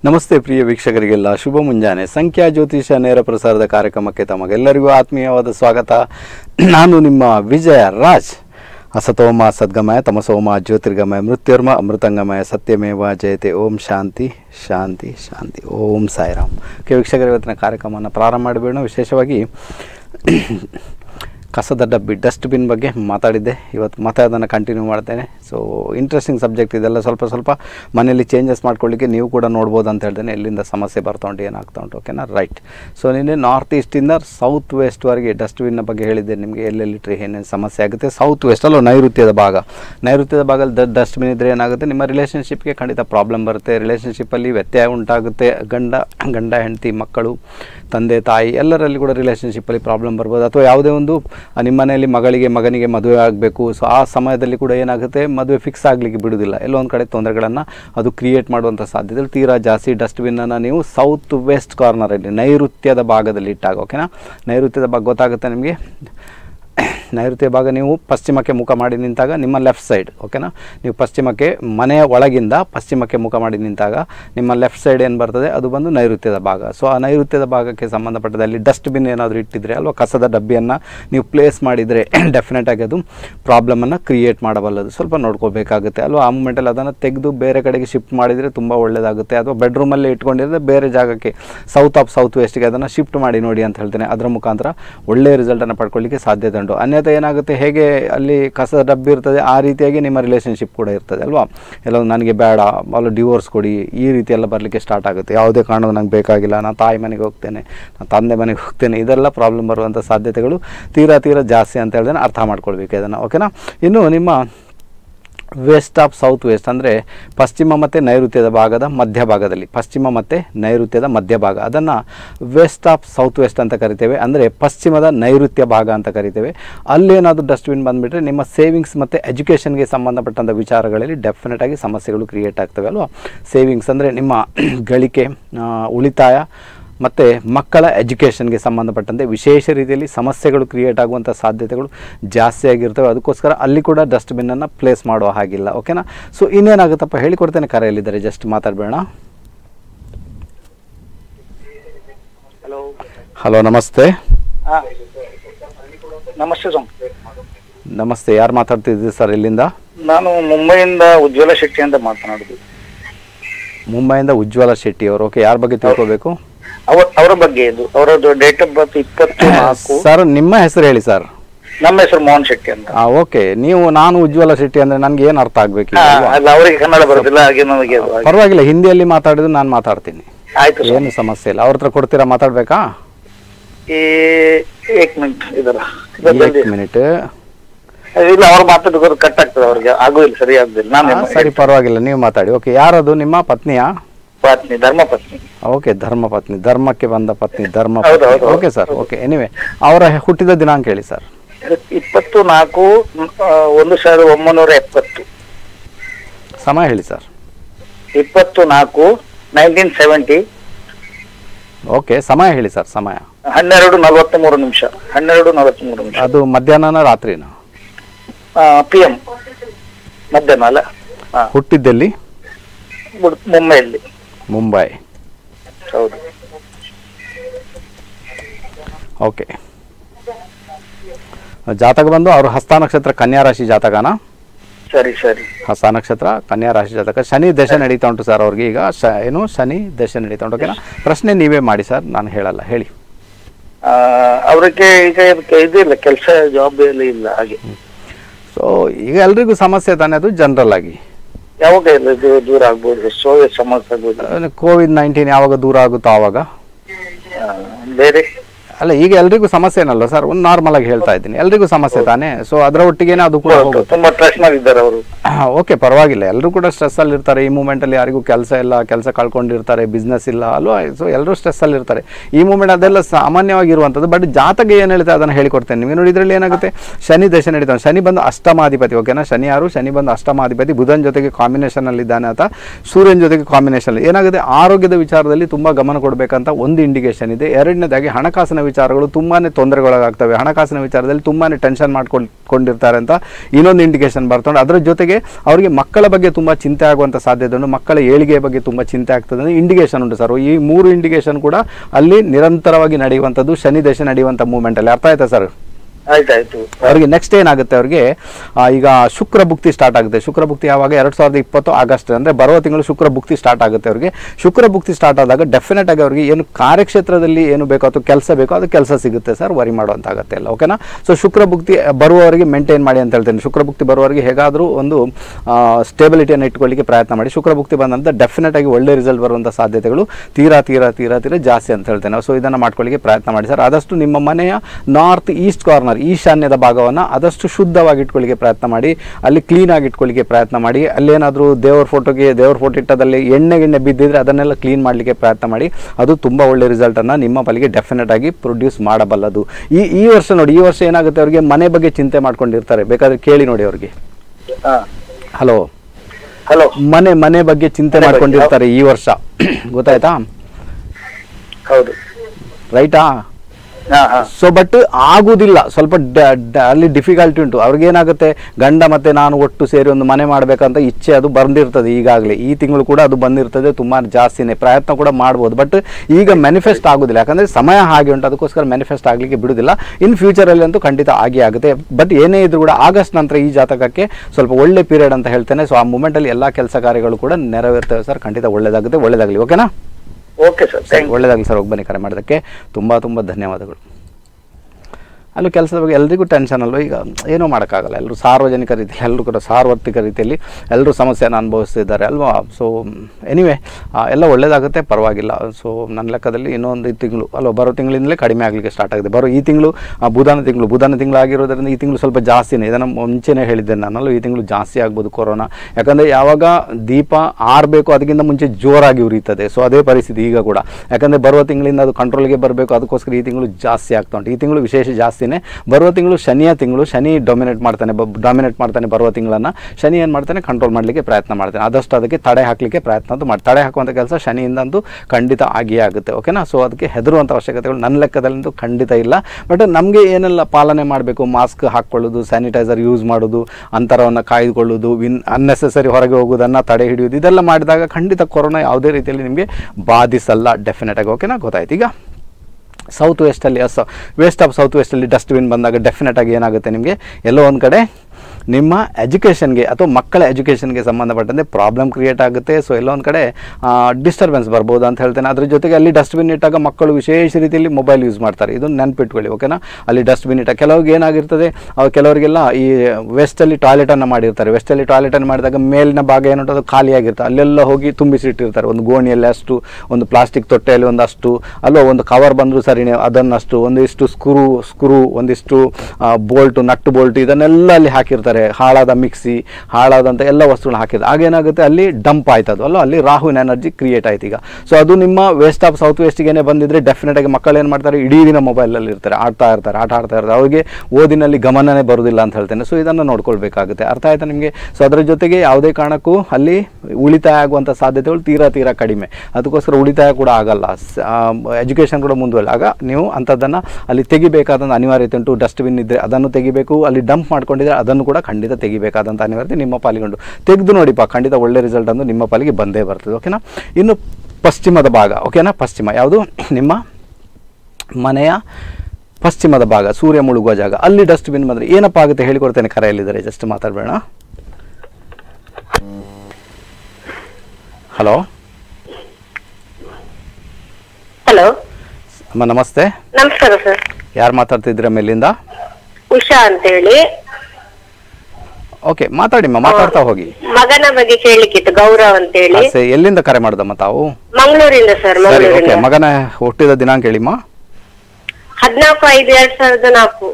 ನಮಸ್ತೆ ಪ್ರಿಯ ವೀಕ್ಷಕರಿಗೆಲ್ಲ ಶುಭ ಮುಂಜಾನೆ ಸಂಖ್ಯಾ ಜ್ಯೋತಿಷ ನೇರ ಪ್ರಸಾರದ ಕಾರ್ಯಕ್ರಮಕ್ಕೆ ತಮಗೆಲ್ಲರಿಗೂ ಆತ್ಮೀಯವಾದ ಸ್ವಾಗತ ನಾನು ನಿಮ್ಮ ವಿಜಯ ರಾಜ್ ಅಸತೋಮ ಸದ್ಗಮಯ ತಮಸೋಮ ಜ್ಯೋತಿರ್ಗಮಯ ಮೃತ್ಯುರ್ಮ ಅಮೃತಂಗಮಯ ಸತ್ಯಮೇವ ಜಯತೆ ಓಂ ಶಾಂತಿ ಶಾಂತಿ ಶಾಂತಿ ಓಂ ಸಾಯಿರಾಮ್ ಓಕೆ ವೀಕ್ಷಕರು ಇವತ್ತಿನ ಕಾರ್ಯಕ್ರಮವನ್ನು ಪ್ರಾರಂಭ ಮಾಡಿಬಿಡೋಣ ವಿಶೇಷವಾಗಿ ಕಸದ ಡಬ್ಬಿ ಡಸ್ಟ್ಬಿನ್ ಬಗ್ಗೆ ಮಾತಾಡಿದ್ದೆ ಇವತ್ತು ಮತ್ತೆ ಅದನ್ನು ಕಂಟಿನ್ಯೂ ಮಾಡ್ತೇನೆ ಸೊ ಇಂಟ್ರೆಸ್ಟಿಂಗ್ ಸಬ್ಜೆಕ್ಟ್ ಇದೆಲ್ಲ ಸ್ವಲ್ಪ ಸ್ವಲ್ಪ ಮನೆಯಲ್ಲಿ ಚೇಂಜಸ್ ಮಾಡ್ಕೊಳ್ಳಿಕ್ಕೆ ನೀವು ಕೂಡ ನೋಡ್ಬೋದು ಅಂತ ಹೇಳ್ತೇನೆ ಎಲ್ಲಿಂದ ಸಮಸ್ಯೆ ಬರ್ತಾ ಉಂಟು ಏನಾಗ್ತಾ ಉಂಟು ಓಕೆನಾ ರೈಟ್ ಸೊ ನಿನ್ನೆ ನಾರ್ತ್ ಈಸ್ಟಿಂದ ಸೌತ್ ವೆಸ್ಟ್ವರೆಗೆ ಡಸ್ಟ್ಬಿನ್ನ ಬಗ್ಗೆ ಹೇಳಿದ್ದೆ ನಿಮಗೆ ಎಲ್ಲೆಲ್ಲಿ ಟ್ರೇ ಏನೇನು ಸಮಸ್ಯೆ ಆಗುತ್ತೆ ಸೌತ್ ವೆಸ್ಟ್ ಅಲ್ಲೋ ನೈಋತ್ಯದ ಭಾಗ ನೈಋತ್ಯದ ಭಾಗದಲ್ಲಿ ಡಸ್ಟ್ಬಿನ್ ಇದ್ದರೆ ಏನಾಗುತ್ತೆ ನಿಮ್ಮ ರಿಲೇಷನ್ಶಿಪ್ಗೆ ಖಂಡಿತ ಪ್ರಾಬ್ಲಮ್ ಬರುತ್ತೆ ರಿಲೇಷನ್ಶಿಪ್ಪಲ್ಲಿ ವ್ಯತ್ಯಯ ಉಂಟಾಗುತ್ತೆ ಗಂಡ ಗಂಡ ಹೆಂಡತಿ ಮಕ್ಕಳು ತಂದೆ ತಾಯಿ ಎಲ್ಲರಲ್ಲಿ ಕೂಡ ರಿಲೇಷನ್ಶಿಪ್ಪಲ್ಲಿ ಪ್ರಾಬ್ಲಮ್ ಬರ್ಬೋದು ಅಥವಾ ಯಾವುದೇ ಒಂದು ಆ, ನಿಮ್ಮ ಮನೆಯಲ್ಲಿ ಮಗಳಿಗೆ ಮಗನಿಗೆ ಮದುವೆ ಆಗಬೇಕು ಸೊ ಆ ಸಮಯದಲ್ಲಿ ಕೂಡ ಏನಾಗುತ್ತೆ ಮದುವೆ ಫಿಕ್ಸ್ ಆಗಲಿಕ್ಕೆ ಬಿಡುವುದಿಲ್ಲ ಎಲ್ಲೋ ಒಂದು ಕಡೆ ತೊಂದರೆಗಳನ್ನು ಅದು ಕ್ರಿಯೇಟ್ ಮಾಡುವಂಥ ಸಾಧ್ಯತೆ ತೀರಾ ಜಾಸ್ತಿ ಡಸ್ಟ್ಬಿನ್ನನ್ನು ನೀವು ಸೌತ್ ವೆಸ್ಟ್ ಕಾರ್ನರಲ್ಲಿ ನೈಋತ್ಯದ ಭಾಗದಲ್ಲಿ ಇಟ್ಟಾಗ ಓಕೆನಾ ನೈಋತ್ಯದ ಭಾಗ ಗೊತ್ತಾಗುತ್ತೆ ನಿಮಗೆ ನೈಋತ್ಯ ಭಾಗ ನೀವು ಪಶ್ಚಿಮಕ್ಕೆ ಮುಖ ಮಾಡಿ ನಿಂತಾಗ ನಿಮ್ಮ ಲೆಫ್ಟ್ ಸೈಡ್ ಓಕೆನಾ ನೀವು ಪಶ್ಚಿಮಕ್ಕೆ ಮನೆಯ ಒಳಗಿಂದ ಪಶ್ಚಿಮಕ್ಕೆ ಮುಖ ಮಾಡಿ ನಿಂತಾಗ ನಿಮ್ಮ ಲೆಫ್ಟ್ ಸೈಡ್ ಏನು ಬರ್ತದೆ ಅದು ಬಂದು ನೈಋತ್ಯದ ಭಾಗ ಸೊ ಆ ನೈಋತ್ಯದ ಭಾಗಕ್ಕೆ ಸಂಬಂಧಪಟ್ಟದಲ್ಲಿ ಡಸ್ಟ್ಬಿನ್ ಏನಾದರೂ ಇಟ್ಟಿದ್ರೆ ಅಲ್ವಾ ಕಸದ ಡಬ್ಬಿಯನ್ನು ನೀವು ಪ್ಲೇಸ್ ಮಾಡಿದರೆ ಡೆಫಿನೆಟಾಗಿ ಅದು ಪ್ರಾಬ್ಲಮನ್ನು ಕ್ರಿಯೇಟ್ ಮಾಡಬಲ್ಲದು ಸ್ವಲ್ಪ ನೋಡ್ಕೋಬೇಕಾಗುತ್ತೆ ಅಲ್ವಾ ಆ ಮೂಮೆಂಟಲ್ಲಿ ಅದನ್ನು ತೆಗೆದು ಬೇರೆ ಕಡೆಗೆ ಶಿಫ್ಟ್ ಮಾಡಿದರೆ ತುಂಬ ಒಳ್ಳೆಯದಾಗುತ್ತೆ ಅಥವಾ ಬೆಡ್ರೂಮಲ್ಲೇ ಇಟ್ಕೊಂಡಿದ್ರೆ ಬೇರೆ ಜಾಗಕ್ಕೆ ಸೌತ್ ಆಫ್ ಸೌತ್ ವೆಸ್ಟ್ಗೆ ಅದನ್ನು ಶಿಫ್ಟ್ ಮಾಡಿ ನೋಡಿ ಅಂತ ಹೇಳ್ತೇನೆ ಅದರ ಮುಖಾಂತರ ಒಳ್ಳೆಯ ರಿಸಲ್ಟನ್ನು ಪಡ್ಕೊಳ್ಳಿಕ್ಕೆ ಸಾಧ್ಯತೆ ಉಂಟು ಅನ್ಯथा ಏನಾಗುತ್ತೆ ಹೇಗೆ ಅಲ್ಲಿ ಕಸದ ಡಬ್ಬಿ ಇರ್ತದೆ ಆ ರೀತಿಯಾಗಿ ನಿಮ್ಮ ರಿಲೇಷನ್ಶಿಪ್ ಕೂಡ ಇರ್ತದೆ ಅಲ್ವಾ ಎಲ್ಲ ನನಗೆ ಬೇಡ ಅಲ್ಲ ಡಿವೋರ್ಸ್ ಕೊಡಿ ಈ ರೀತಿ ಎಲ್ಲ ಬರಲಿಕ್ಕೆ ಸ್ಟಾರ್ಟ್ ಆಗುತ್ತೆ ಯಾವುದೇ ಕಾರಣಕ್ಕೂ ನಂಗೆ ಬೇಕಾಗಿಲ್ಲ ನಾನು ತಾಯಿ ಮನೆಗೆ ಹೋಗ್ತೇನೆ ನಾನು ತಂದೆ ಮನೆಗೆ ಹೋಗ್ತೇನೆ ಇದೆಲ್ಲ ಪ್ರಾಬ್ಲಮ್ ಬರುವಂಥ ಸಾಧ್ಯತೆಗಳು ತೀರಾ ತೀರಾ ಜಾಸ್ತಿ ಅಂತ ಹೇಳಿದ್ರೆ ಅರ್ಥ ಮಾಡ್ಕೊಳ್ಬೇಕು ಇದನ್ನು ಓಕೆನಾ ಇನ್ನು ನಿಮ್ಮ ವೆಸ್ಟ್ ಆಫ್ ಸೌತ್ ವೆಸ್ಟ್ ಅಂದರೆ ಪಶ್ಚಿಮ ಮತ್ತು ನೈಋತ್ಯದ ಭಾಗದ ಮಧ್ಯಭಾಗದಲ್ಲಿ ಪಶ್ಚಿಮ ಮತ್ತು ನೈಋತ್ಯದ ಮಧ್ಯಭಾಗ ಅದನ್ನು ವೆಸ್ಟ್ ಆಫ್ ಸೌತ್ ವೆಸ್ಟ್ ಅಂತ ಕರಿತೇವೆ ಅಂದರೆ ಪಶ್ಚಿಮದ ನೈಋತ್ಯ ಭಾಗ ಅಂತ ಕರಿತೇವೆ ಅಲ್ಲೇನಾದರೂ ಡಸ್ಟ್ಬಿನ್ ಬಂದುಬಿಟ್ರೆ ನಿಮ್ಮ ಸೇವಿಂಗ್ಸ್ ಮತ್ತು ಎಜುಕೇಷನ್ಗೆ ಸಂಬಂಧಪಟ್ಟಂಥ ವಿಚಾರಗಳಲ್ಲಿ ಡೆಫಿನೆಟಾಗಿ ಸಮಸ್ಯೆಗಳು ಕ್ರಿಯೇಟ್ ಆಗ್ತವೆ ಅಲ್ವಾ ಸೇವಿಂಗ್ಸ್ ಅಂದರೆ ನಿಮ್ಮ ಗಳಿಕೆ ಆ, ಉಳಿತಾಯ ಮತ್ತು ಮಕ್ಕಳ ಎಜುಕೇಷನ್ಗೆ ಸಂಬಂಧಪಟ್ಟಂತೆ ವಿಶೇಷ ರೀತಿಯಲ್ಲಿ ಸಮಸ್ಯೆಗಳು ಕ್ರಿಯೇಟ್ ಆಗುವಂಥ ಸಾಧ್ಯತೆಗಳು ಜಾಸ್ತಿ ಆಗಿರ್ತವೆ ಅದಕ್ಕೋಸ್ಕರ ಅಲ್ಲಿ ಕೂಡ ಡಸ್ಟ್ಬಿನ್ನನ್ನು ಪ್ಲೇಸ್ ಮಾಡುವ ಹಾಗಿಲ್ಲ ಓಕೆನಾ ಸೊ ಇನ್ನೇನಾಗುತ್ತಪ್ಪ ಹೇಳಿಕೊಡ್ತೇನೆ ಕರೆಯಲ್ಲಿದ್ದಾರೆ ಜಸ್ಟ್ ಮಾತಾಡಬೇಡ ಹಲೋ ಹಲೋ ನಮಸ್ತೆ ಹಾ ನಮಸ್ತೆ ಸ್ವಾಮಿ ನಮಸ್ತೆ ಯಾರು ಮಾತಾಡ್ತಿದ್ದೀರಿ ಸರ್ ಇಲ್ಲಿಂದ ನಾನು ಮುಂಬೈಯಿಂದ ಉಜ್ವಲ ಶೆಟ್ಟಿ ಅಂತ ಮಾತನಾಡುದು ಮುಂಬೈಯಿಂದ ಉಜ್ವಲ ಶೆಟ್ಟಿ ಅವರು ಓಕೆ ಯಾರ ಬಗ್ಗೆ ತಿಳ್ಕೋಬೇಕು ಅವ ಅವರ ಬಗ್ಗೆ ಇದು ಅವರದ್ದು ಡೇಟ್ ಆಫ್ ಬರ್ತ್ ಇಪ್ಪತ್ತು ನಾಲ್ಕು ಸರ್ ನಿಮ್ಮ ಹೆಸರು ಹೇಳಿ ಸರ್ ನಮ್ಮ ಹೆಸರು ಮೋಹನ್ ಶೆಟ್ಟಿ ಅಂತ ಹಾಂ ಓಕೆ ನೀವು ನಾನು ಉಜ್ವಲ ಶೆಟ್ಟಿ ಅಂದರೆ ನನಗೆ ಏನು ಅರ್ಥ ಆಗಬೇಕು ಹಾ, ಅಲ್ಲ ಅವರಿಗೆ ಕನ್ನಡ ಬರೋದಿಲ್ಲ ಹಾಗೆ ನನಗೆ ಅದು ಹಾಗೆ. ಪರವಾಗಿಲ್ಲ ಹಿಂದಿಯಲ್ಲಿ ಮಾತಾಡಿದ್ರು ನಾನು ಮಾತಾಡ್ತೀನಿ ಆಯ್ತು ಸ್ವಾಮಿ ಏನು ಸಮಸ್ಯೆ ಇಲ್ಲ ಅವ್ರ ಹತ್ರ ಕೊಡ್ತೀರಾ ಮಾತಾಡ್ಬೇಕಾ ಈ ಏಕ್ ಮಿನಿಟ್ ಇದರ ಏಕ್ ಮಿನಿಟ್ ಇಲ್ಲ ಅವ್ರು ಮಾತಾಡೋದು ಕಟ್ ಆಗ್ತದೆ ಅವ್ರಿಗೆ ಆಗುದಿಲ್ಲ ಸರಿ ಆಗುದಿಲ್ಲ ನಾನು ಸರಿ ಪರವಾಗಿಲ್ಲ ನೀವು ಮಾತಾಡಿ ಓಕೆ ಯಾರದು ನಿಮ್ಮ ಪತ್ನಿಯಾ ಪತ್ನಿ ಧರ್ಮ ಪತ್ನಿ ಓಕೆ ಧರ್ಮ ಪತ್ನಿ ಧರ್ಮಕ್ಕೆ ಬಂದ ಪತ್ನಿ ಧರ್ಮ ಹೌದು, ಹೌದು, ಓಕೆ ಸರ್ ಓಕೆ ಎನಿವೆ ಅವರ ಹುಟ್ಟಿದ ದಿನಾಂಕ ಹೇಳಿ ಸರ್ ಇಪ್ಪತ್ತು ನಾಲ್ಕು ಆ, ಒಂದು ಸಾವಿರದ ಒಂಬೈನೂರ ಎಪ್ಪತ್ತು ಸಮಯ ಹೇಳಿ ಸರ್ ಇಪ್ಪತ್ತು ನಾಲ್ಕು ನೈನ್ಟೀನ್ ಸೆವೆಂಟಿ ಓಕೆ ಸಮಯ ಹೇಳಿ ಸರ್ ಸಮಯ ಹನ್ನೆರಡು ನಲವತ್ತ ಮೂರು ನಿಮಿಷ ಹನ್ನೆರಡು ನಲವತ್ತ್ ಮೂರು ನಿಮಿಷ ಅದು ಮಧ್ಯಾಹ್ನನ ರಾತ್ರಿನ ಪಿ ಎಂ ಮಧ್ಯಾಹ್ನ ಅಲ್ಲ ಹಾ, ಹುಟ್ಟಿದ್ದಲ್ಲಿ ಬುಡ್- ಮುಂಬೈಯಲ್ಲಿ ಮುಂಬೈ ಹೌದು ಓಕೆ ಜಾತಕ ಬಂದು ಅವರು ಹಸ್ತ ನಕ್ಷತ್ರ ಕನ್ಯಾ ರಾಶಿ ಜಾತಕನ ಸರಿ ಸರಿ ಹಸ್ತ ನಕ್ಷತ್ರ ಕನ್ಯಾ ರಾಶಿ ಜಾತಕ ಶನಿ ದಶೆ ನಡೀತಾ ಉಂಟು ಸರ್ ಅವ್ರಿಗೆ ಈಗ ಶ ಏನು ಶನಿ ದಶೆ ನಡೀತಾ ಉಂಟು ಓಕೆನಾ ಪ್ರಶ್ನೆ ನೀವೇ ಮಾಡಿ ಸರ್ ನಾನು ಹೇಳಲ್ಲ ಹೇಳಿ ಆ, ಅವ್ರಿಗೆ ಈಗ ಇದಕ್ಕೆ ಇದು ಇಲ್ಲ ಕೆಲಸ ಜಾಬ್ ಎಲ್ಲ ಇಲ್ಲ ಹಾಗೆ ಸೊ ಈಗ ಎಲ್ರಿಗೂ ಸಮಸ್ಯೆ ತಾನೇ ಅದು ಜನರಲ್ ಆಗಿ ಯಾವಾಗ ಇಲ್ಲ ಇದು ದೂರ ಆಗ್ಬೋದು ಎಷ್ಟೋ ಸಮಸ್ಯೆ ಆಗ್ಬೋದು ಕೋವಿಡ್ ನೈನ್ಟೀನ್ ಯಾವಾಗ ದೂರ ಆಗುತ್ತೋ ಆವಾಗ ಆ, ಬೇರೆ ಅಲ್ಲ ಈಗ ಎಲ್ರಿಗೂ ಸಮಸ್ಯೆ ಏನಲ್ಲ ಸರ್ ಒಂದು ನಾರ್ಮಲ್ ಆಗಿ ಹೇಳ್ತಾ ಇದ್ದೀನಿ ಎಲ್ರಿಗೂ ಸಮಸ್ಯೆ ತಾನೇ ಸೊ ಅದರ ಒಟ್ಟಿಗೆನೇ ಅದು ಕೂಡ ಹೋಗುತ್ತೆ ತುಂಬಾ ಟ್ರಸ್ಟ್ ಮಾಡಿದ್ದಾರೆ ಅವರು ಓಕೆ ಪರವಾಗಿಲ್ಲ ಎಲ್ಲರೂ ಕೂಡ ಸ್ಟ್ರೆಸ್ಸಲ್ಲಿ ಇರ್ತಾರೆ ಈ ಮೂಮೆಂಟಲ್ಲಿ ಯಾರಿಗೂ ಕೆಲಸ ಇಲ್ಲ ಕೆಲಸ ಕಳ್ಕೊಂಡಿರ್ತಾರೆ ಬಿಸ್ನೆಸ್ ಇಲ್ಲ ಅಲ್ವಾ ಸೊ ಎಲ್ಲರೂ ಸ್ಟ್ರೆಸ್ಸಲ್ಲಿ ಇರ್ತಾರೆ ಈ ಮೂಮೆಂಟ್ ಅದೆಲ್ಲ ಸಾಮಾನ್ಯವಾಗಿರುವಂಥದ್ದು ಬಟ್ ಜಾತಕ ಏನು ಹೇಳ್ತಾ ಅದನ್ನು ಹೇಳಿಕೊಡ್ತೇನೆ ನಿಮಗೆ ನೋಡಿ ಇದರಲ್ಲಿ ಏನಾಗುತ್ತೆ ಶನಿ ದಶ ನಡೀತಾನೆ ಶನಿ ಬಂದು ಅಷ್ಟಮಾಧಿಪತಿ ಓಕೆನಾ ಶನಿ ಯಾರು ಶನಿ ಬಂದು ಅಷ್ಟಮಾಧಿಪತಿ ಬುಧನ್ ಜೊತೆಗೆ ಕಾಂಬಿನೇಷನಲ್ಲಿ ಇದ್ದಾನೆ ಅಥವಾ ಸೂರ್ಯನ ಜೊತೆಗೆ ಕಾಂಬಿನೇಷನ್ ಏನಾಗುತ್ತೆ ಆರೋಗ್ಯದ ವಿಚಾರದಲ್ಲಿ ತುಂಬ ಗಮನ ಕೊಡಬೇಕಂತ ಒಂದು ಇಂಡಿಕೇಶನ್ ಇದೆ ಎರಡನೇದಾಗಿ ಹಣಕಾಸಿನ ವಿಚಾರಗಳು ತುಂಬಾ ತೊಂದರೆಗೊಳಗಾಗ್ತವೆ ಹಣಕಾಸಿನ ವಿಚಾರದಲ್ಲಿ ತುಂಬಾ ಟೆನ್ಷನ್ ಮಾಡ್ಕೊಂಡಿರ್ತಾರೆ ಅಂತ ಇನ್ನೊಂದು ಇಂಡಿಕೇಶನ್ ಬರ್ತದೆ ಅದರ ಜೊತೆಗೆ ಅವರಿಗೆ ಮಕ್ಕಳ ಬಗ್ಗೆ ತುಂಬ ಚಿಂತೆ ಆಗುವಂಥ ಸಾಧ್ಯತೆ ಉಂಟು ಮಕ್ಕಳ ಏಳಿಗೆ ಬಗ್ಗೆ ತುಂಬ ಚಿಂತೆ ಆಗ್ತದೆ ಅಂದರೆ ಇಂಡಿಕೇಶನ್ ಉಂಟು ಸರ್ ಈ ಮೂರು ಇಂಡಿಕೇಶನ್ ಕೂಡ ಅಲ್ಲಿ ನಿರಂತರವಾಗಿ ನಡೆಯುವಂಥದ್ದು ಶನಿ ದಶೆ ನಡೆಯುವಂಥ ಮೂಮೆಂಟಲ್ಲಿ ಅರ್ಥ ಆಯ್ತಾ ಸರ್ ಆಯ್ತಾಯ್ತು ಅವರಿಗೆ ನೆಕ್ಸ್ಟ್ ಏನಾಗುತ್ತೆ ಅವರಿಗೆ ಆ, ಈಗ ಶುಕ್ರ ಭುಕ್ತಿ ಸ್ಟಾರ್ಟ್ ಆಗುತ್ತೆ ಶುಕ್ರ ಭುಕ್ತಿ ಯಾವಾಗ ಎರಡು ಸಾವಿರದ ಇಪ್ಪತ್ತು ಆಗಸ್ಟ್ ಅಂದರೆ ಬರುವ ತಿಂಗಳು ಶುಕ್ರ ಭುಕ್ತಿ ಸ್ಟಾರ್ಟ್ ಆಗುತ್ತೆ ಅವರಿಗೆ ಶುಕ್ರ ಭುಕ್ತಿ ಸ್ಟಾರ್ಟ್ ಆದಾಗ ಡೆಫಿನೆಟ್ ಆಗಿ ಅವರಿಗೆ ಏನು ಕಾರ್ಯಕ್ಷೇತ್ರದಲ್ಲಿ ಏನು ಬೇಕೋ ಅಥವಾ ಕೆಲಸ ಬೇಕೋ ಅದು ಕೆಲಸ ಸಿಗುತ್ತೆ ಸರ್ ವರಿ ಮಾಡುವಂತಾಗತ್ತೆ ಎಲ್ಲ ಓಕೆನಾ ಸೊ ಶುಕ್ರ ಭುಕ್ತಿ ಬರುವವರಿಗೆ ಮೇಂಟೈನ್ ಮಾಡಿ ಅಂತ ಹೇಳ್ತೇನೆ ಶುಕ್ರ ಭುಕ್ತಿ ಬರುವವರಿಗೆ ಹೇಗಾದರೂ ಒಂದು ಸ್ಟೇಬಿಲಿಟಿಯನ್ನು ಇಟ್ಕೊಳ್ಳಿಕ್ಕೆ ಪ್ರಯತ್ನ ಮಾಡಿ ಶುಕ್ರ ಭುಕ್ತಿ ಬಂದಂತ ಡೆಫಿನೆಟ್ ಆಗಿ ಒಳ್ಳೆ ರಿಸಲ್ಟ್ ಬರುವಂಥ ಸಾಧ್ಯತೆಗಳು ತೀರಾ ತೀರಾ ತೀರಾ ತೀರಾ ಜಾಸ್ತಿ ಅಂತ ಹೇಳ್ತೇನೆ ಸೊ ಇದನ್ನು ಮಾಡ್ಕೊಳ್ಳಿಕ್ಕೆ ಪ್ರಯತ್ನ ಮಾಡಿ ಸರ್ ಆದಷ್ಟು ನಿಮ್ಮ ಮನೆಯ ನಾರ್ತ್ ಈಸ್ಟ್ ಕಾರ್ನರ್ ಈಶಾನ್ಯದ ಭಾಗವನ್ನು ಆದಷ್ಟು ಶುದ್ಧವಾಗಿ ಇಟ್ಕೊಳ್ಳಿಕ್ಕೆ ಪ್ರಯತ್ನ ಮಾಡಿ ಅಲ್ಲಿ ಕ್ಲೀನಾಗಿ ಇಟ್ಕೊಳ್ಳಿಕ್ಕೆ ಪ್ರಯತ್ನ ಮಾಡಿ ಅಲ್ಲೇನಾದರೂ ದೇವ್ರ ಫೋಟೋಗೆ ದೇವ್ರ ಫೋಟೋ ಇಟ್ಟದಲ್ಲಿ ಎಣ್ಣೆ ಗಿಣ್ಣೆ ಬಿದ್ದಿದ್ರೆ ಅದನ್ನೆಲ್ಲ ಕ್ಲೀನ್ ಮಾಡಲಿಕ್ಕೆ ಪ್ರಯತ್ನ ಮಾಡಿ ಅದು ತುಂಬ ಒಳ್ಳೆ ರಿಸಲ್ಟನ್ನು ನಿಮ್ಮ ಪಾಲಿಗೆ ಡೆಫಿನೆಟ್ ಆಗಿ ಪ್ರೊಡ್ಯೂಸ್ ಮಾಡಬಲ್ಲದು ಈ ಈ ವರ್ಷ ನೋಡಿ ಈ ವರ್ಷ ಏನಾಗುತ್ತೆ ಅವರಿಗೆ ಮನೆ ಬಗ್ಗೆ ಚಿಂತೆ ಮಾಡ್ಕೊಂಡಿರ್ತಾರೆ ಬೇಕಾದ್ರೆ ಕೇಳಿ ನೋಡಿ ಅವ್ರಿಗೆ ಹಾ ಹಲೋ ಹಲೋ ಮನೆ ಮನೆ ಬಗ್ಗೆ ಚಿಂತೆ ಮನೆ ಬಗ್ಗೆ, ಮಾಡ್ಕೊಂಡಿರ್ತಾರೆ ಈ ವರ್ಷ ಗೊತ್ತಾಯ್ತಾ ಹೌದು ರೈಟಾ ಹಾ ಹಾ ಸೊ ಬಟ್ ಆಗುದಿಲ್ಲ ಸ್ವಲ್ಪ ಡ- ಡ- ಅಲ್ಲಿ ಡಿಫಿಕಲ್ಟಿ ಉಂಟು ಅವ್ರಿಗೇನಾಗುತ್ತೆ ಗಂಡ ಮತ್ತೆ ನಾನು ಒಟ್ಟು ಸೇರಿ ಒಂದು ಮನೆ ಮಾಡಬೇಕಂತ ಇಚ್ಛೆ ಅದು ಬಂದಿರ್ತದೆ ಈಗಾಗಲೇ ಈ ತಿಂಗಳು ಕೂಡ ಅದು ಬಂದಿರ್ತದೆ ತುಂಬಾ ಜಾಸ್ತಿನೇ ಪ್ರಯತ್ನ ಕೂಡ ಮಾಡ್ಬೋದು ಬಟ್ ಈಗ ಮ್ಯಾನಿಫೆಸ್ಟ್ ಆಗುದಿಲ್ಲ ಯಾಕಂದ್ರೆ ಸಮಯ ಹಾಗೆ ಉಂಟು ಅದಕ್ಕೋಸ್ಕರ ಮ್ಯಾನಿಫೆಸ್ಟ್ ಆಗಲಿಕ್ಕೆ ಬಿಡುದಿಲ್ಲ ಇನ್ ಫ್ಯೂಚರಲ್ಲಿ ಅಂತೂ ಖಂಡಿತ ಆಗೇ ಆಗುತ್ತೆ ಬಟ್ ಏನೇ ಇದ್ರೂ ಕೂಡ ಆಗಸ್ಟ್ ನಂತರ ಈ ಜಾತಕಕ್ಕೆ ಸ್ವಲ್ಪ ಒಳ್ಳೆ ಪೀರಿಯಡ್ ಅಂತ ಹೇಳ್ತೇನೆ ಸೊ ಆ ಮೂಮೆಂಟಲ್ಲಿ ಎಲ್ಲ ಕೆಲಸ ಕಾರ್ಯಗಳು ಕೂಡ ನೆರವೇರ್ತವೆ ಸರ್ ಖಂಡಿತ ಒಳ್ಳೇದಾಗುತ್ತೆ ಒಳ್ಳೇದಾಗಲಿ ಓಕೆನಾ ಓಕೆ ಸರ್ ಥ್ಯಾಂಕ್ ಯು ಒಳ್ಳೆಯದಾಗಲಿ ಸರ್ ಹೋಗಿ ಬನ್ನಿ ಕರೆ ಮಾಡೋದಕ್ಕೆ ತುಂಬ ತುಂಬ ಧನ್ಯವಾದಗಳು ಅಲ್ಲೂ ಕೆಲಸದ ಬಗ್ಗೆ ಎಲ್ರಿಗೂ ಟೆನ್ಷನ್ ಅಲ್ವ ಈಗ ಏನೂ ಮಾಡೋಕ್ಕಾಗಲ್ಲ ಎಲ್ಲರೂ ಸಾರ್ವಜನಿಕ ರೀತಿಯಲ್ಲಿ ಎಲ್ಲರೂ ಕೂಡ ಸಾರ್ವತ್ರಿಕ ರೀತಿಯಲ್ಲಿ ಎಲ್ಲರೂ ಸಮಸ್ಯೆಯನ್ನು ಅನುಭವಿಸ್ತಿದ್ದಾರೆ ಅಲ್ವಾ ಸೊ ಎನಿವೆ ಎಲ್ಲ ಒಳ್ಳೇದಾಗುತ್ತೆ ಪರವಾಗಿಲ್ಲ ಸೊ ನನ್ನ ಲೆಕ್ಕದಲ್ಲಿ ಇನ್ನೊಂದು ತಿಂಗಳು ಅಲ್ವಾ ಬರೋ ತಿಂಗಳಿಂದಲೇ ಕಡಿಮೆ ಆಗಲಿಕ್ಕೆ ಸ್ಟಾರ್ಟ್ ಆಗಿದೆ ಬರೋ ಈ ತಿಂಗಳು ಆ, ಬುಧನ ತಿಂಗಳು ಬುಧನ ತಿಂಗಳು ಆಗಿರೋದ್ರಿಂದ ಈ ತಿಂಗಳು ಸ್ವಲ್ಪ ಜಾಸ್ತಿನೇ ಇದನ್ನು ಮುಂಚೆನೇ ಹೇಳಿದ್ದೆ ನಾನಲ್ಲ ಈ ತಿಂಗಳು ಜಾಸ್ತಿ ಆಗ್ಬೋದು ಕೊರೋನಾ ಯಾಕಂದರೆ ಯಾವಾಗ ದೀಪ ಆರಬೇಕು ಅದಕ್ಕಿಂತ ಮುಂಚೆ ಜೋರಾಗಿ ಉರಿತದೆ ಸೊ ಅದೇ ಪರಿಸ್ಥಿತಿ ಈಗ ಕೂಡ ಯಾಕಂದರೆ ಬರುವ ತಿಂಗಳಿಂದ ಅದು ಕಂಟ್ರೋಲ್ಗೆ ಬರಬೇಕು ಅದಕ್ಕೋಸ್ಕರ ಈ ತಿಂಗಳು ಜಾಸ್ತಿ ಆಗ್ತಾ ಉಂಟು ಈ ತಿಂಗಳು ವಿಶೇಷ ಜಾಸ್ತಿನೇ ಬರುವ ತಿಂಗಳು ಶನಿಯ ತಿಂಗಳು ಶನಿ ಡೊಮಿನೇಟ್ ಮಾಡ್ತಾನೆ ಡಾಮಿನೇಟ್ ಮಾಡ್ತಾನೆ ಬರುವ ತಿಂಗಳನ್ನು ಶನಿ ಏನು ಮಾಡ್ತಾನೆ ಕಂಟ್ರೋಲ್ ಮಾಡಲಿಕ್ಕೆ ಪ್ರಯತ್ನ ಮಾಡ್ತಾನೆ ಆದಷ್ಟು ಅದಕ್ಕೆ ತಡೆ ಹಾಕಲಿಕ್ಕೆ ಪ್ರಯತ್ನ ಅಂತೂ ಮಾಡಿ ತಡೆ ಹಾಕುವಂಥ ಕೆಲಸ ಶನಿಯಿಂದಂತೂ ಖಂಡಿತ ಆಗಿಯೇ ಆಗುತ್ತೆ ಓಕೆನಾ ಸೊ ಅದಕ್ಕೆ ಹೆದರುವಂಥ ಅವಶ್ಯಕತೆಗಳು ನನ್ನ ಲೆಕ್ಕದಲ್ಲಂತೂ ಖಂಡಿತ ಇಲ್ಲ ಬಟ್ ನಮಗೆ ಏನೆಲ್ಲ ಪಾಲನೆ ಮಾಡಬೇಕು ಮಾಸ್ಕ್ ಹಾಕ್ಕೊಳ್ಳೋದು ಸ್ಯಾನಿಟೈಸರ್ ಯೂಸ್ ಮಾಡೋದು ಅಂತರವನ್ನು ಕಾಯ್ದುಕೊಳ್ಳೋದು ವಿನ್ ಅನ್ನೆಸೆಸರಿ ಹೊರಗೆ ಹೋಗೋದನ್ನು ತಡೆ ಹಿಡಿಯೋದು ಇದೆಲ್ಲ ಮಾಡಿದಾಗ ಖಂಡಿತ ಕೊರೋನಾ ಯಾವುದೇ ರೀತಿಯಲ್ಲಿ ನಿಮಗೆ ಬಾಧಿಸಲ್ಲ ಡೆಫಿನೆಟ್ ಆಗಿ ಓಕೆನಾ ಗೊತ್ತಾಯ್ತು ಈಗ ಸೌತ್ ವೆಸ್ಟಲ್ಲಿ ಸ ವೆಸ್ಟ್ ಆಫ್ ಸೌತ್ ವೆಸ್ಟಲ್ಲಿ ಡಸ್ಟ್ಬಿನ್ ಬಂದಾಗ ಡೆಫಿನೆಟ್ ಆಗಿ ಏನಾಗುತ್ತೆ ನಿಮಗೆ ಎಲ್ಲೋ ಒಂದು ಕಡೆ ನಿಮ್ಮ ಎಜುಕೇಷನ್ಗೆ ಅಥವಾ ಮಕ್ಕಳ ಎಜುಕೇಷನ್ಗೆ ಸಂಬಂಧಪಟ್ಟಂತೆ ಪ್ರಾಬ್ಲಮ್ ಕ್ರಿಯೇಟ್ ಆಗುತ್ತೆ ಸೊ ಎಲ್ಲೋ ಒಂದು ಕಡೆ ಡಿಸ್ಟರ್ಬೆನ್ಸ್ ಬರ್ಬೋದು ಅಂತ ಹೇಳ್ತೇನೆ ಅದ್ರ ಜೊತೆಗೆ ಅಲ್ಲಿ ಡಸ್ಟ್ಬಿನ್ ಇಟ್ಟಾಗ ಮಕ್ಕಳು ವಿಶೇಷ ರೀತಿಯಲ್ಲಿ ಮೊಬೈಲ್ ಯೂಸ್ ಮಾಡ್ತಾರೆ ಇದನ್ನು ನೆನ್ಪಿಟ್ಕೊಳ್ಳಿ ಓಕೆನಾ ಅಲ್ಲಿ ಡಸ್ಟ್ಬಿನ್ ಇಟ್ಟಾಗ ಕೆಲವ್ರಿಗೆ ಏನಾಗಿರ್ತದೆ ಅವು ಕೆಲವರಿಗೆಲ್ಲ ಈ ವೆಸ್ಟಲ್ಲಿ ಟಾಯ್ಲೆಟನ್ನು ಮಾಡಿರ್ತಾರೆ ವೆಸ್ಟಲ್ಲಿ ಟಾಯ್ಲೆಟನ್ನು ಮಾಡಿದಾಗ ಮೇಲಿನ ಭಾಗ ಏನುಂಟು ಅದು ಖಾಲಿಯಾಗಿರುತ್ತೆ ಅಲ್ಲೆಲ್ಲ ಹೋಗಿ ತುಂಬಿಸಿಟ್ಟಿರ್ತಾರೆ ಒಂದು ಗೋಣಿಯಲ್ಲಿ ಅಷ್ಟು ಒಂದು ಪ್ಲಾಸ್ಟಿಕ್ ತೊಟ್ಟೆಯಲ್ಲಿ ಒಂದಷ್ಟು ಅಲ್ಲೋ ಒಂದು ಕವರ್ ಬಂದರೂ ಸರಿನೇ ಅದನ್ನಷ್ಟು ಒಂದಿಷ್ಟು ಸ್ಕ್ರೂ ಸ್ಕ್ರೂ ಒಂದಿಷ್ಟು ಬೋಲ್ಟು ನಟ್ಟು ಬೋಲ್ಟ್ ಇದನ್ನೆಲ್ಲ ಅಲ್ಲಿ ಹಾಕಿರ್ತಾರೆ ಹಾಳಾದ ಮಿಕ್ಸಿ ಹಾಳಾದಂಥ ಎಲ್ಲ ವಸ್ತುಗಳನ್ನ ಹಾಕಿರ್ತಾರೆ ಆಗೇನಾಗುತ್ತೆ ಅಲ್ಲಿ ಡಂಪ್ ಆಯ್ತು ಅದು ಅಲ್ಲ ಅಲ್ಲಿ ರಾಹುವಿನ ಎನರ್ಜಿ ಕ್ರಿಯೇಟ್ ಆಯ್ತು ಈಗ ಸೊ ಅದು ನಿಮ್ಮ ವೆಸ್ಟ್ ಆಫ್ ಸೌತ್ ವೆಸ್ಟಿಗೆ ಬಂದಿದ್ರೆ ಡೆಫಿನೆಟ್ ಆಗಿ ಮಕ್ಕಳು ಏನು ಮಾಡ್ತಾರೆ ಇಡೀ ದಿನ ಮೊಬೈಲಲ್ಲಿ ಇರ್ತಾರೆ ಆಡ್ತಾ ಇರ್ತಾರೆ ಆಟ ಆಡ್ತಾ ಇರ್ತಾರೆ ಅವ್ರಿಗೆ ಓದಿನಲ್ಲಿ ಗಮನನೇ ಬರೋದಿಲ್ಲ ಅಂತ ಹೇಳ್ತೇನೆ ಸೊ ಇದನ್ನು ನೋಡ್ಕೊಳ್ಬೇಕಾಗುತ್ತೆ ಅರ್ಥ ಆಯ್ತಾ ನಿಮಗೆ ಸೊ ಅದರ ಜೊತೆಗೆ ಯಾವುದೇ ಕಾರಣಕ್ಕೂ ಅಲ್ಲಿ ಉಳಿತಾಯ ಆಗುವಂಥ ಸಾಧ್ಯತೆಗಳು ತೀರಾ ತೀರಾ ಕಡಿಮೆ ಅದಕ್ಕೋಸ್ಕರ ಉಳಿತಾಯ ಕೂಡ ಆಗಲ್ಲ ಎಜುಕೇಷನ್ ಕೂಡ ಮುಂದುವರಿ ಆಗ ನೀವು ಅಂಥದ್ದನ್ನು ಅಲ್ಲಿ ತೆಗಿಬೇಕಾದಂಥ ಅನಿವಾರ್ಯತೆ ಉಂಟು ಡಸ್ಟ್ಬಿನ್ ಇದ್ದರೆ ಅದನ್ನು ತೆಗಿಬೇಕು ಅಲ್ಲಿ ಡಂಪ್ ಮಾಡ್ಕೊಂಡಿದ್ರೆ ಅದನ್ನು ಕೂಡ ಖಂಡಿತ ತೆಗಿಬೇಕಾದಂಥ ಅನಿವಾರ್ಯತೆ ನಿಮ್ಮ ಪಾಲಿಗೆ ಉಂಟು ತೆಗೆದು ನೋಡಿಪ್ಪ ಖಂಡಿತ ಒಳ್ಳೆ ರಿಸಲ್ಟ್ ಅಂದು ನಿಮ್ಮ ಪಾಲಿಗೆ ಬಂದೇ ಬರ್ತದೆ ಓಕೆನಾ ಇನ್ನು ಪಶ್ಚಿಮದ ಭಾಗ ಓಕೆನಾ ಪಶ್ಚಿಮ ಯಾವುದು ನಿಮ್ಮ ಮನೆಯ ಪಶ್ಚಿಮದ ಭಾಗ ಸೂರ್ಯ ಮುಳುಗುವ ಜಾಗ ಅಲ್ಲಿ ಡಸ್ಟ್ಬಿನ್ ಬಂದರೆ ಏನಪ್ಪ ಆಗುತ್ತೆ ಹೇಳಿಕೊಡ್ತೇನೆ ಕರೆಯಲ್ಲಿದ್ದಾರೆ ಜಸ್ಟ್ ಮಾತಾಡಬೇಡ ಹಲೋ ಹಲೋ ಅಮ್ಮ ನಮಸ್ತೆ ನಮಸ್ಕಾರ ಸರ್ ಯಾರು ಮಾತಾಡ್ತಿದ್ದೀರಾ ಮೇಲಿಂದ ಉಷಾ ಅಂತ ಹೇಳಿ ಓಕೆ ಮಾತಾಡಿಮ್ಮ ಮಾತಾಡ್ತಾ ಹೋಗಿ ಮಗನ ಬಗ್ಗೆ ಕೇಳಲಿಕ್ಕಿತ್ತು ಗೌರವ್ ಅಂತ ಹೇಳಿ ಆಸೆ ಎಲ್ಲಿಂದ ಕರೆ ಮಾಡ್ದಮ್ಮ ತಾವು ಮಂಗಳೂರಿಂದ ಸರ್ ಸರಿ ಓಕೆ ಮಂಗಳೂರಿಂದ ಮಗನ ಹುಟ್ಟಿದ ದಿನಾಂಕ ಹೇಳಿಮ್ಮ ಹದಿನಾಲ್ಕು ಐದು ಎರಡ್ ಸಾವಿರದ ನಾಲ್ಕು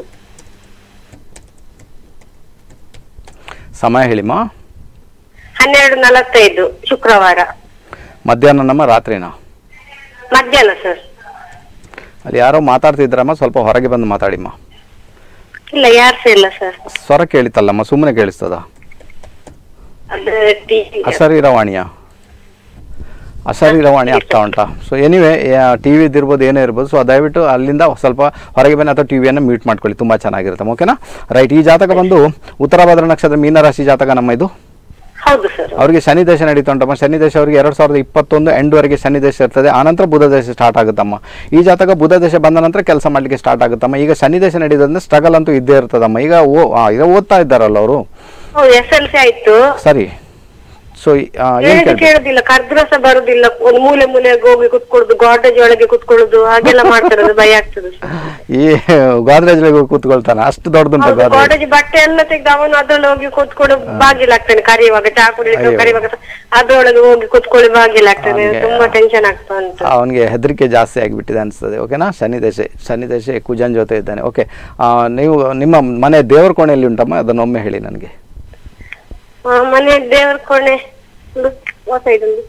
ಸಮಯ ಹೇಳಿಮ್ಮ ಹನ್ನೆರಡು ನಲವತ್ತೈದು ಶುಕ್ರವಾರ ಮಧ್ಯಾಹ್ನ ನಮ್ಮ ರಾತ್ರಿನ ಮಧ್ಯಾಹ್ನ ಸರ್ ಅಲ್ಲಿ ಯಾರೋ ಮಾತಾಡ್ತಿದ್ರಮ್ಮ ಸ್ವಲ್ಪ ಹೊರಗೆ ಬಂದು ಮಾತಾಡಿಮ್ಮ ಇಲ್ಲ ಯಾರು ಸಹ ಇಲ್ಲ ಸರ್ ಸ್ವರ ಕೇಳಿತಲ್ಲಮ್ಮ ಸುಮ್ಮನೆ ಕೇಳಿಸ್ತದ ಅದು ಟಿ- ಅಶರೀರವಾಣಿಯ ಅಶರೀರವಾಣಿ ಆಗ್ತಾ ಉಂಟಾ ಸೊ ಎನಿವೆ ಟಿ ವಿ ಇದಿರ್ಬೋದು ಏನೇ ಇರ್ಬೋದು ಸೊ ದಯವಿಟ್ಟು ಅಲ್ಲಿಂದ ಸ್ವಲ್ಪ ಹೊರಗೆ ಬನ್ನಿ ಅಥವಾ ಟಿ ವಿಯನ್ನು ಮ್ಯೂಟ್ ಮಾಡ್ಕೊಳ್ಳಿ ತುಂಬ ಚೆನ್ನಾಗಿರುತ್ತೆ ಓಕೆನಾ ರೈಟ್ ಈ ಜಾತಕ ಬಂದು ಉತ್ತರ ಭದ್ರ ನಕ್ಷತ್ರ ಮೀನರಾಶಿ ಜಾತಕ ನಮ್ಮ ಇದು ಹೌದು ಸರ್ ಅವರಿಗೆ ಶನಿ ದೇಶ ನಡೀತಾ ಉಂಟಮ್ಮ ಶನಿ ದೇಶ ಅವರಿಗೆ ಎರಡು ಸಾವಿರದ ಇಪ್ಪತ್ತೊಂದು ಎಂಡ್ವರೆಗೆ ಶನಿ ದೇಶ ಇರ್ತದೆ ಆನಂತರ ಬುಧ ದೇಶ ಸ್ಟಾರ್ಟ್ ಆಗುತ್ತಮ್ಮ ಈ ಜಾತಕ ಬುಧ ದೇಶ ಬಂದ ನಂತರ ಕೆಲಸ ಮಾಡಲಿಕ್ಕೆ ಸ್ಟಾರ್ಟ್ ಆಗುತ್ತಮ್ಮ ಈಗ ಶನಿ ದೇಶ ನಡೀತಂದ್ರೆ ಸ್ಟ್ರಗಲ್ ಅಂತೂ ಇದ್ದೇ ಇರ್ತದಮ್ಮ ಈಗ ಓ ಆ, ಈಗ ಓದ್ತಾ ಇದ್ದಾರಲ್ಲ ಅವರು ಹೌದು ಎಸ್ ಎಲ್ ಸಿ ಆಯ್ತು ಸರಿ ಸೊ ಏನು ಹೇಳುದು ಕೇಳಿ ಕೇಳುದಿಲ್ಲ ಕರ್ದ್ರು ಸಹ ಬರುದಿಲ್ಲ ಒಂದು ಮೂಲೆ ಮೂಲೆಗೆ ಹೋಗಿ ಕುತ್ಕೊಳ್ಳುದು ಗಾರ್ಡೇಜ್ ಒಳಗೆ ಕುತ್ಕೊಳ್ಳುದು ಹಾಗೆಲ್ಲ ಮಾಡ್ತಾರೆ ಅದು ಭಯ ಆಗ್ತದೆ ಸರ್ ಈ ಗೋದ್ರೇಜ್ ಹೋಗಿ ಕೂತ್ಕೊಳ್ತಾನೆ ಅಷ್ಟು ದೊಡ್ಡದುಂಟು ಹೌದು ಗೋದ್ರೇಜ್ ಗಾರ್ಡೇಜ್ ಬಟ್ಟೆ ಎಲ್ಲ ತೆಗೆದು ಅವನು ಅದ್ರಲ್ಲಿ ಹೋಗಿ ಕೂತ್ಕೊಂಡು ಬಾಗಿಲಾಗ್ತಾನೆ ಕರೆಯುವಾಗ ಚಾ ಕುಡಿಲಿಕ್ಕೆ ಅಯ್ಯೋ. ಕರೆಯುವಾಗ ಸಹ ಅದ್ರೊಳಗೆ ಹೋಗಿ ಕೂತ್ಕೊಳ್ಳಿ ಬಾಗಿಲಾಗ್ತಾನೆ ಅವ್ನಿಗೆ- ತುಂಬಾ ಟೆನ್ಷನ್ ಆಗ್ತಾ ಉಂಟು ಅವನಿಗೆ ಹೆದರಿಕೆ ಜಾಸ್ತಿ ಆಗಿಬಿಟ್ಟಿದೆ ಅನಿಸ್ತದೆ ಓಕೆನಾ ಶನಿ ದೇಶ ಶನಿ ದೇಶ ಕುಜನ್ ಜೊತೆ ಇದ್ದಾನೆ ಓಕೆ ನೀವು ನಿಮ್ಮ ಮನೆ ದೇವರ ಕೋಣೆಯಲ್ಲಿ ಉಂಟಮ್ಮ ಅದನ್ನು ಒಮ್ಮೆ ಹೇಳಿ ನನಗೆ ಆ, ಮನೆ ದೇವರ ಕೋಣೆ ಒಂದು ಹೊಸ ಇದೊಂದು